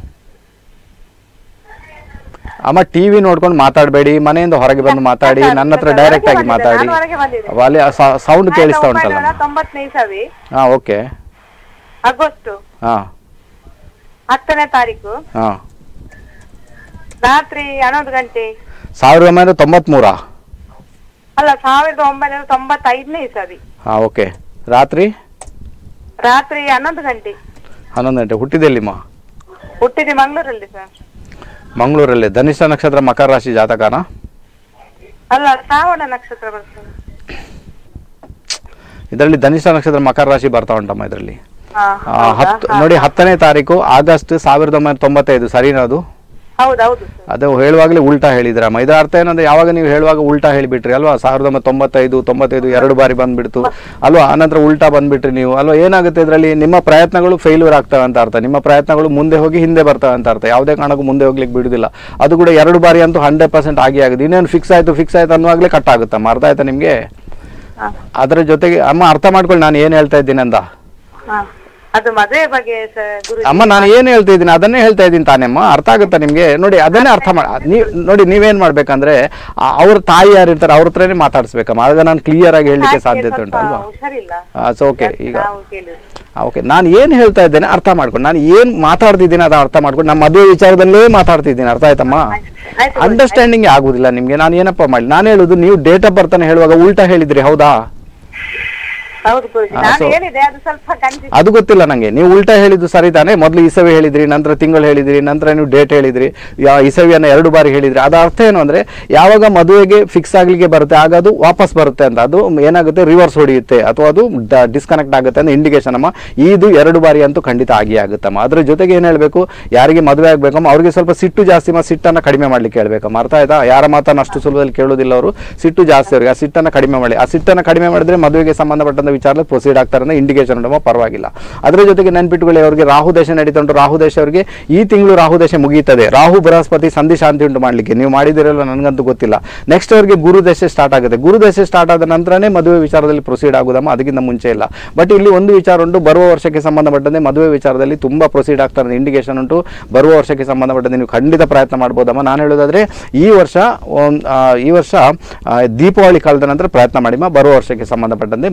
ಅಮ್ಮ ಟಿ ವಿ ನೋಡ್ಕೊಂಡು ಮಾತಾಡಬೇಡಿ ಮನೆಯಿಂದ ಹೊರಗೆ ಬಂದು ಮಾತಾಡಿ ನನ್ನ ಹತ್ರ ಡೈರೆಕ್ಟ್ ಆಗಿ ಮಾತಾಡಿ ನಾನು ಹೊರಗೆ ಬಂದಿದ್ದೆ. ಅಲ್ಲಿ ಸೌಂಡ್ ಕೇಳಿಸ್ತಾ ಸಾವಿರದ ಉಂಟಲ್ಲ ಒಂಬೈನೂರ ತೊಂಬತ್ತನೇ ಇಸವಿ ಹಾಂ ಓಕೆ ಆಗಸ್ಟ್ ಹಾಂ ಹತ್ತನೇ ತಾರೀಕು ಹಾಂ ರಾತ್ರಿ ಹನ್ನೊಂದು ಗಂಟೆ ಸಾವಿರದ ಒಂಬೈನೂರ ತೊಂಬತ್ಮೂರಾ ಅಲ್ಲ ಸಾವಿರದ ಒಂಬೈನೂರ ತೊಂಬತ್ತೈದನೇ ಇಸವಿ ಹಾಂ ಓಕೆ ರಾತ್ರಿ ರಾತ್ರಿ ಹನ್ನೊಂದು ಗಂಟೆ ಹನ್ನೊಂದು ಗಂಟೆ ಹುಟ್ಟಿದೆಲ್ಲಿಮ್ಮ ಹುಟ್ಟಿದೆ ಮಂಗಳೂರಲ್ಲಿ ಸರ್ ಮಂಗಳೂರಲ್ಲಿ ಧನಿಷ್ಠ ನಕ್ಷತ್ರ ಮಕರ ರಾಶಿ ಜಾತಕನ ಅಲ್ಲ ಶ್ರಾವಣ ನಕ್ಷತ್ರ ಬರ್ತದೆ ಇದರಲ್ಲಿ ಧನಿಷ್ಠ ನಕ್ಷತ್ರ ಮಕರ ರಾಶಿ ಬರ್ತಾ ಉಂಟಮ್ಮ ಇದರಲ್ಲಿ ಹಾ, ಆ, ಹೌದಾ? ಹತ್ತು ಹಾ. ನೋಡಿ ಹತ್ತನೇ ತಾರೀಕು ಆಗಸ್ಟ್ ಸಾವಿರದ ಒಂಬೈನೂರ ತೊಂಬತ್ತೈದು ಸರಿನಾ ಅದು ಹೌದೌದು ಸರ್ ಅದು ಹೇಳುವಾಗಲೇ ಉಲ್ಟಾ ಹೇಳಿದ್ರಮ್ಮ ಇದರ ಅರ್ಥ ಏನಂದ್ರೆ ಯಾವಾಗ ನೀವು ಹೇಳುವಾಗ ಉಲ್ಟಾ ಹೇಳಿಬಿಟ್ರಿ ಅಲ್ವಾ ಸಾವಿರದ ಒಂಬೈನೂರ ತೊಂಬತ್ತೈದು ತೊಂಬತ್ತೈದು ಎರಡು ಬಾರಿ ಬಂದ್ಬಿಡ್ತು ಅಲ್ವಾ ಆನಂತರ ಉಲ್ಟಾ ಬಂದ್ಬಿಟ್ರಿ ನೀವು ಅಲ್ವಾ ಏನಾಗುತ್ತೆ ಇದರಲ್ಲಿ ನಿಮ್ಮ ಪ್ರಯತ್ನಗಳು ಫೇಲ್ಯೂರ್ ಆಗ್ತವೆ ಅಂತ ಅರ್ಥ ನಿಮ್ಮ ಪ್ರಯತ್ನಗಳು ಮುಂದೆ ಹೋಗಿ ಹಿಂದೆ ಬರ್ತವೆ ಅಂತ ಅರ್ಥ ಯಾವುದೇ ಕಾರಣಕ್ಕೂ ಮುಂದೆ ಹೋಗ್ಲಿಕ್ಕೆ ಬಿಡುದಿಲ್ಲ ಅದು ಕೂಡ ಎರಡು ಬಾರಿ ಅಂತೂ ಹಂಡ್ರೆಡ್ ಪರ್ಸೆಂಟ್ ಆಗಿ ಆಗಿದೆ ಇನ್ನೇನು ಫಿಕ್ಸ್ ಆಯ್ತು ಫಿಕ್ಸ್ ಆಯ್ತು ಅನ್ನುವಾಗಲೇ ಕಟ್ ಆಗುತ್ತಮ್ಮ ಅರ್ಥ ಆಯ್ತಾ ನಿಮಗೆ ಹಾ. ಅದರ ಜೊತೆಗೆ ಅಮ್ಮ ಅರ್ಥ ಮಾಡ್ಕೊಳ್ಳಿ ನಾನು ಏನು ಹೇಳ್ತಾ ಇದ್ದೀನಿ ಅಂತ ಹಾ. ಅದು ಮದುವೆ ಬಗ್ಗೆ ಸರ್ ಗುರು ಅಮ್ಮ ನಾನು ಏನು ಹೇಳ್ತಾ ಇದ್ದೀನಿ ಅದನ್ನೇ ಹೇಳ್ತಾ ಇದ್ದೀನಿ ತಾನೇಮ್ಮ ಅರ್ಥ ಆಗುತ್ತಾ ನಿಮಗೆ ನೋಡಿ ಅದನ್ನೇ ಅರ್ಥ ಮಾಡಿ ನೀವು ನೋಡಿ ನೀವೇನ್ ಮಾಡ್ಬೇಕಂದ್ರೆ ಆ- ಅವ್ರ ತಾಯಿ ಯಾರು ಇರ್ತಾರೆ ಅವ್ರ ಹತ್ರನೇ ಮಾತಾಡ್ಸ್ಬೇಕಮ್ಮ ಆಗ ನಾನು ಕ್ಲಿಯರ್ ಆಗಿ ಹೇಳಲಿಕ್ಕೆ ಸಾಧ್ಯತೆ ಉಂಟು ಅಲ್ವಾ ಹುಷಾರಿಲ್ಲ ಸೊ ಓಕೆ ಈಗ ನಾವು ಕೇಳಿದ್ವಿ ಓಕೆ ನಾನು ಏನು ಹೇಳ್ತಾ ಇದ್ದೇನೆ ಅರ್ಥ ಮಾಡ್ಕೊಂಡು ನಾನು ಏನು ಮಾತಾಡ್ತಿದ್ದೀನಿ ಅದನ್ನ ಅರ್ಥ ಮಾಡ್ಕೊಂಡು ನಮ್ಮ ಮದುವೆ ವಿಚಾರದಲ್ಲೇ ಮಾತಾಡ್ತಿದ್ದೀನಿ ಅರ್ಥ ಆಯ್ತಮ್ಮ ಆಯ್ತು ಅಂಡರ್ಸ್ಟ್ಯಾಂಡಿಂಗ್ ಆಗುದಿಲ್ಲ ನಿಮಗೆ ನಾನು ಏನಪ್ಪ ಮಾಡಿ ನಾನು ಹೇಳುದು ನೀವು ಡೇಟ್ ಆಫ್ ಬರ್ತಾನೆ ಹೇಳುವಾಗ ಉಲ್ಟಾ ಹೇಳಿದ್ರಿ ಹೌದಾ ಹೌದು ಗುರುಜಿ ಹಾ, ನಾನು so- ಹೇಳಿದೆ ಅದು ಸ್ವಲ್ಪ ಕನ್ಫ್ಯೂಸ್ ಅದು ಗೊತ್ತಿಲ್ಲ ನಂಗೆ ನೀವು ಉಲ್ಟಾ ಹೇಳಿದ್ದು ಸರಿ ತಾನೆ ಮೊದಲು ಇಸವಿ ಹೇಳಿದ್ರಿ ನಂತರ ತಿಂಗಳು ಹೇಳಿದ್ರಿ ನಂತರ ನೀವು ಡೇಟ್ ಹೇಳಿದ್ರಿ ಯಾ ಇಸವಿಯನ್ನು ಎರಡು ಬಾರಿ ಹೇಳಿದ್ರಿ ಅದರ ಅರ್ಥ ಏನು ಅಂದ್ರೆ ಯಾವಾಗ ಮದುವೆಗೆ ಫಿಕ್ಸ್ ಆಗ್ಲಿಕ್ಕೆ ಬರುತ್ತೆ ಆಗ ಅದು ವಾಪಸ್ ಬರುತ್ತೆ ಅಂತ ಅದು ಏನಾಗುತ್ತೆ ರಿವರ್ಸ್ ಹೊಡೆಯುತ್ತೆ ಅಥವಾ ಅದು ಡಿಸ್ಕನೆಕ್ಟ್ ಆಗುತ್ತೆ ಅಂತ ಇಂಡಿಕೇಶನ್ ಅಮ್ಮ ಇದು ಎರಡು ಬಾರಿ ಅಂತೂ ಖಂಡಿತ ಆಗಿ ಆಗುತ್ತಮ್ಮ ಅದ್ರ ಜೊತೆಗೆ ಏನು ಹೇಳಬೇಕು ಯಾರಿಗೆ ಮದುವೆ ಆಗ್ಬೇಕಮ್ಮ ಅವ್ರಿಗೆ ಸ್ವಲ್ಪ ಸಿಟ್ಟು ಜಾಸ್ತಿ ಮಾ ಸಿಟ್ಟನ್ನು ಕಡಿಮೆ ಮಾಡ್ಲಿಕ್ಕೆ ಹೇಳ್ಬೇಕಮ್ಮ ಅರ್ಥ ಆಯ್ತಾ ಯಾರ ಮಾತನ್ನು ಅಷ್ಟು ಸುಲಭದಲ್ಲಿ ಕೇಳೋದಿಲ್ಲ ಅವರು ಸಿಟ್ಟು ಜಾಸ್ತಿ ಅವ್ರಿಗೆ ಆ ಸಿಟ್ಟನ್ನು ಕಡಿಮೆ ಮಾಡಿ ಆ ಸಿಟ್ಟನ್ನು ಕಡಿಮೆ ಮಾಡಿದ್ರೆ ಮದುವೆಗೆ ಸಂಬಂಧಪಟ್ಟಂತ ವಿಚಾರದಲ್ಲಿ ಪ್ರೊಸೀಡ್ ಆಗ್ತಾರೆ ಅನ್ನೋ ಇಂಡಿಕೇಶನ್ ಉಂಟಮ್ಮ ಪರವಾಗಿಲ್ಲ ಅದರ ಜೊತೆಗೆ ನೆನ್ಪಿಟ್ಕೊಳ್ಳಿ ಅವರಿಗೆ ರಾಹು ದೇಶ ನಡೀತಾ ಉಂಟು ರಾಹು ದೇಶ ಅವರಿಗೆ ಈ ತಿಂಗಳು ರಾಹು ದೇಶ ಮುಗೀತದೆ ರಾಹು ಬೃಹಸ್ಪತಿ ಸಂಧಿ ಶಾಂತಿ ಉಂಟು ಮಾಡಲಿಕ್ಕೆ ನೀವು ಮಾಡಿದಿರಲ್ಲ ನನಗಂತೂ ಗೊತ್ತಿಲ್ಲ ನೆಕ್ಸ್ಟ್ ಅವರಿಗೆ ಗುರು ದೇಶ ಸ್ಟಾರ್ಟ್ ಆಗುತ್ತೆ ಗುರು ದೇಶ ಸ್ಟಾರ್ಟ್ ಆದ ನಂತರನೇ ಮದುವೆ ವಿಚಾರದಲ್ಲಿ ಪ್ರೊಸೀಡ್ ಆಗುದಮ್ಮ ಅದಕ್ಕಿಂತ ಮುಂಚೆ ಇಲ್ಲ ಬಟ್ ಇಲ್ಲಿ ಒಂದು ವಿಚಾರ ಉಂಟು ಬರುವ ವರ್ಷಕ್ಕೆ ಸಂಬಂಧಪಟ್ಟಂತೆ ಮದುವೆ ವಿಚಾರದಲ್ಲಿ ತುಂಬಾ ಪ್ರೊಸೀಡ್ ಆಗ್ತಾರೆ ಅನ್ನೋ ಇಂಡಿಕೇಶನ್ ಉಂಟು ಬರುವ ವರ್ಷಕ್ಕೆ ಸಂಬಂಧಪಟ್ಟಂತೆ ನೀವು ಖಂಡಿತ ಪ್ರಯತ್ನ ಮಾಡ್ಬೋದಮ್ಮ ನಾನು ಹೇಳೋದಾದ್ರೆ ಈ ವರ್ಷ ಒಂದ್- ಆ, ಈ ವರ್ಷ ಆ, ದೀಪಾವಳಿ ಕಾಲದ ನಂತರ ಪ್ರಯತ್ನ ಮಾಡಿಮ್ಮ ಬರುವ ವರ್ಷಕ್ಕೆ ಸಂಬಂಧಪಟ್ಟಂತೆ ಮದುವೆ ವಿಚಾರ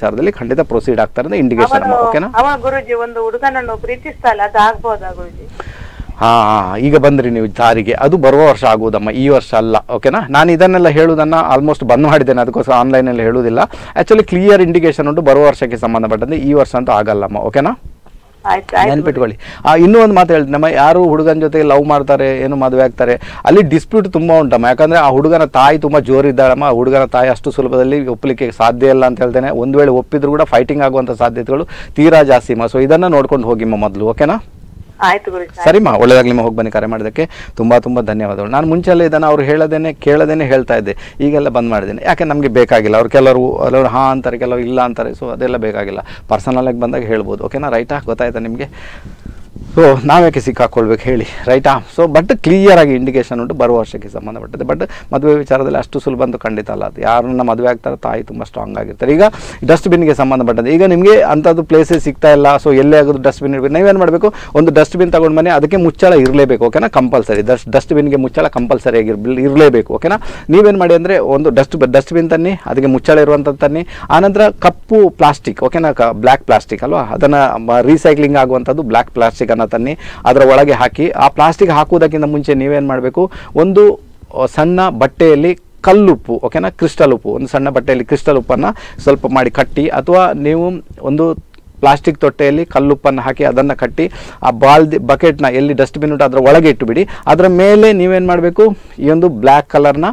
ವಿಚಾರದಲ್ಲಿ ಖಂಡಿತ ಪ್ರೊಸೀಡ್ ಆಗ್ತಾರೆ ಇಂಡಿಕೇಶನ್ ಅವನು ಓಕೆನಾ ಅವನ ಗುರುಜಿ ಒಂದು ಹುಡುಗನನ್ನು ಪ್ರೀತಿಸ್ತಾ ಇಲ್ಲ ಅದು ಆಗ್ಬೋದಾ ಗುರುಜಿ ಹಾ ಹಾ, ಈಗ ಬಂದ್ರಿ ನೀವು ದಾರಿಗೆ ಅದು ಬರುವ ವರ್ಷ ಆಗುವುದಮ್ಮ ಈ ವರ್ಷ ಅಲ್ಲ ಓಕೆನಾ ನಾನು ಇದನ್ನೆಲ್ಲ ಹೇಳುವುದನ್ನ ಆಲ್ಮೋಸ್ಟ್ ಬಂದ್ ಮಾಡಿದ್ದೇನೆ ಅದಕ್ಕೋಸ್ಕರ ಆನ್ಲೈನಲ್ಲಿ ಹೇಳುವುದಿಲ್ಲ ಆ್ಯಕ್ಚುಲಿ ಕ್ಲಿಯರ್ ಇಂಡಿಕೇಶನ್ ಉಂಟು ಬರುವ ವರ್ಷಕ್ಕೆ ಸಂಬಂಧಪಟ್ಟಂತೆ ಈ ವರ್ಷ ಅಂತೂ ಆಗಲ್ಲಮ್ಮ ಓಕೆನಾ ಆಯ್ತು ಆಯ್ತು ನೆನ್ಪಿಟ್ಕೊಳ್ಳಿ ಆ ಇನ್ನೂ ಒಂದು ಮಾತು ಹೇಳ್ತೀನಿ ನಮ್ಮ ಯಾರು ಹುಡುಗನ ಜೊತೆ ಲವ್ ಮಾಡ್ತಾರೆ ಏನು ಮದುವೆ ಆಗ್ತಾರೆ ಅಲ್ಲಿ ಡಿಸ್ಪ್ಯೂಟ್ ತುಂಬ ಉಂಟಮ್ಮ ಯಾಕಂದ್ರೆ ಆ ಹುಡುಗನ ತಾಯಿ ತುಂಬ ಜೋರಿದ್ದಾಳಮ್ಮ ಆ ಹುಡುಗನ ತಾಯಿ ಅಷ್ಟು ಸುಲಭದಲ್ಲಿ ಒಪ್ಪಲಿಕ್ಕೆ ಸಾಧ್ಯ ಇಲ್ಲ ಅಂತ ಹೇಳ್ತೇನೆ ಒಂದು ವೇಳೆ ಒಪ್ಪಿದ್ರು ಕೂಡ ಫೈಟಿಂಗ್ ಆಗುವಂಥ ಸಾಧ್ಯತೆಗಳು ತೀರಾ ಜಾಸ್ತಿಮ್ಮ ಸೊ ಇದನ್ನು ನೋಡ್ಕೊಂಡು ಹೋಗಿಮ್ಮ ಮೊದಲು ಓಕೆನಾ ಆಯ್ತು ಗುರುಜಿ ಸರಿಮಾ ಒಳ್ಳೆದಾಗ್ಲಿ ನಿಮ್ಮ ಹೋಗಿ ಬನ್ನಿ ಕರೆ ಮಾಡೋದಕ್ಕೆ ತುಂಬ ತುಂಬ ಧನ್ಯವಾದಗಳು ನಾನು ಮುಂಚೆಲ್ಲ ಇದನ್ನು ಅವ್ರು ಹೇಳದೇನೆ ಕೇಳದೇನೆ ಹೇಳ್ತಾ ಇದ್ದೆ ಈಗೆಲ್ಲ ಬಂದ್ ಮಾಡಿದ್ದೇನೆ ಯಾಕೆ ನಮಗೆ ಬೇಕಾಗಿಲ್ಲ ಅವ್ರು ಕೆಲವರು ಕೆಲವರು ಹಾಂ ಅಂತಾರೆ ಕೆಲವರು ಇಲ್ಲ ಅಂತಾರೆ ಸೊ ಅದೆಲ್ಲ ಬೇಕಾಗಿಲ್ಲ ಪರ್ಸನಲಾಗಿ ಬಂದಾಗ ಹೇಳ್ಬೋದು ಓಕೆನಾ ರೈಟಾ ಗೊತ್ತಾಯ್ತಾ ನಿಮಗೆ ಸೊ ನಾವ್ಯಾಕೆ ಸಿಕ್ಕಾಕೊಳ್ಬೇಕು ಹೇಳಿ ರೈಟಾ ಸೊ ಬಟ್ ಕ್ಲಿಯರ್ ಆಗಿ ಇಂಡಿಕೇಶನ್ ಉಂಟು ಬರುವ ವರ್ಷಕ್ಕೆ ಸಂಬಂಧಪಟ್ಟದ್ದು ಬಟ್ ಮದುವೆ ವಿಚಾರದಲ್ಲಿ ಅಷ್ಟು ಸುಲಭ ಅಂತೂ ಖಂಡಿತ ಅಲ್ಲ ಅದು ಯಾರನ್ನ ಮದುವೆ ಆಗ್ತಾರೆ ತಾಯಿ ತುಂಬ ಸ್ಟ್ರಾಂಗ್ ಆಗಿರ್ತಾರೆ ಈಗ ಡಸ್ಟ್ಬಿನ್ಗೆ ಸಂಬಂಧಪಟ್ಟದ್ದು ಈಗ ನಿಮಗೆ ಅಂಥದ್ದು ಪ್ಲೇಸಸ್ ಸಿಗ್ತಾ ಇಲ್ಲ ಸೊ ಎಲ್ಲೇ ಆಗೋದು ಡಸ್ಟ್ಬಿನ್ ಇರಬೇಕು ನೀವೇನು ಮಾಡಬೇಕು ಒಂದು ಡಸ್ಟ್ಬಿನ್ ತಗೊಂಡು ಬನ್ನಿ ಅದಕ್ಕೆ ಮುಚ್ಚಳ ಇರಲೇಬೇಕು ಓಕೆನಾ ಕಂಪಲ್ಸರಿ ಡಸ್ಟ್ ಡಸ್ಟ್ಬಿನ್ಗೆ ಮುಚ್ಚಳ ಕಂಪಲ್ಸರಿ ಆಗಿ ಇರಲೇಬೇಕು ಓಕೆನಾ ನೀವೇನು ಮಾಡಿ ಅಂದರೆ ಒಂದು ಡಸ್ಟ್ ಡಸ್ಟ್ಬಿನ್ ತನ್ನಿ ಅದಕ್ಕೆ ಮುಚ್ಚಳ ಇರುವಂಥದ್ದು ತನ್ನಿ ಆನಂತರ ಕಪ್ಪು ಪ್ಲಾಸ್ಟಿಕ್ ಓಕೆನಾ ಬ್ಲ್ಯಾಕ್ ಪ್ಲಾಸ್ಟಿಕ್ ಅಲ್ವಾ ಅದನ್ನು ರೀಸೈಕ್ಲಿಂಗ್ ಆಗುವಂಥದ್ದು ಬ್ಲ್ಯಾಕ್ ಪ್ಲಾಸ್ಟಿಕನ್ನು ತನ್ನಿ ಅದರ ಒಳಗೆ ಹಾಕಿ ಆ ಪ್ಲಾಸ್ಟಿಕ್ ಹಾಕುವುದಕ್ಕಿಂತ ಮುಂಚೆ ನೀವೇನು ಮಾಡಬೇಕು ಒಂದು ಆ, ಸಣ್ಣ ಬಟ್ಟೆಯಲ್ಲಿ ಕಲ್ಲುಪ್ಪು ಓಕೆನಾ ಕ್ರಿಸ್ಟಲ್ ಉಪ್ಪು ಒಂದು ಸಣ್ಣ ಬಟ್ಟೆಯಲ್ಲಿ ಕ್ರಿಸ್ಟಲ್ ಉಪ್ಪನ್ನು ಸ್ವಲ್ಪ ಮಾಡಿ ಕಟ್ಟಿ ಅಥವಾ ನೀವು ಒಂದು ಪ್ಲಾಸ್ಟಿಕ್ ತೊಟ್ಟೆಯಲ್ಲಿ ಕಲ್ಲುಪ್ಪನ್ನು ಹಾಕಿ ಅದನ್ನು ಕಟ್ಟಿ ಆ ಬಾಲ್ದಿ ಬಕೆಟ್ನ ಎಲ್ಲಿ ಡಸ್ಟ್ಬಿನ್ ಉಂಟು ಅದರ ಒಳಗೆ ಇಟ್ಟುಬಿಡಿ ಅದರ ಮೇಲೆ ನೀವೇನು ಮಾಡಬೇಕು ಈ ಒಂದು ಬ್ಲ್ಯಾಕ್ ಕಲರ್ನ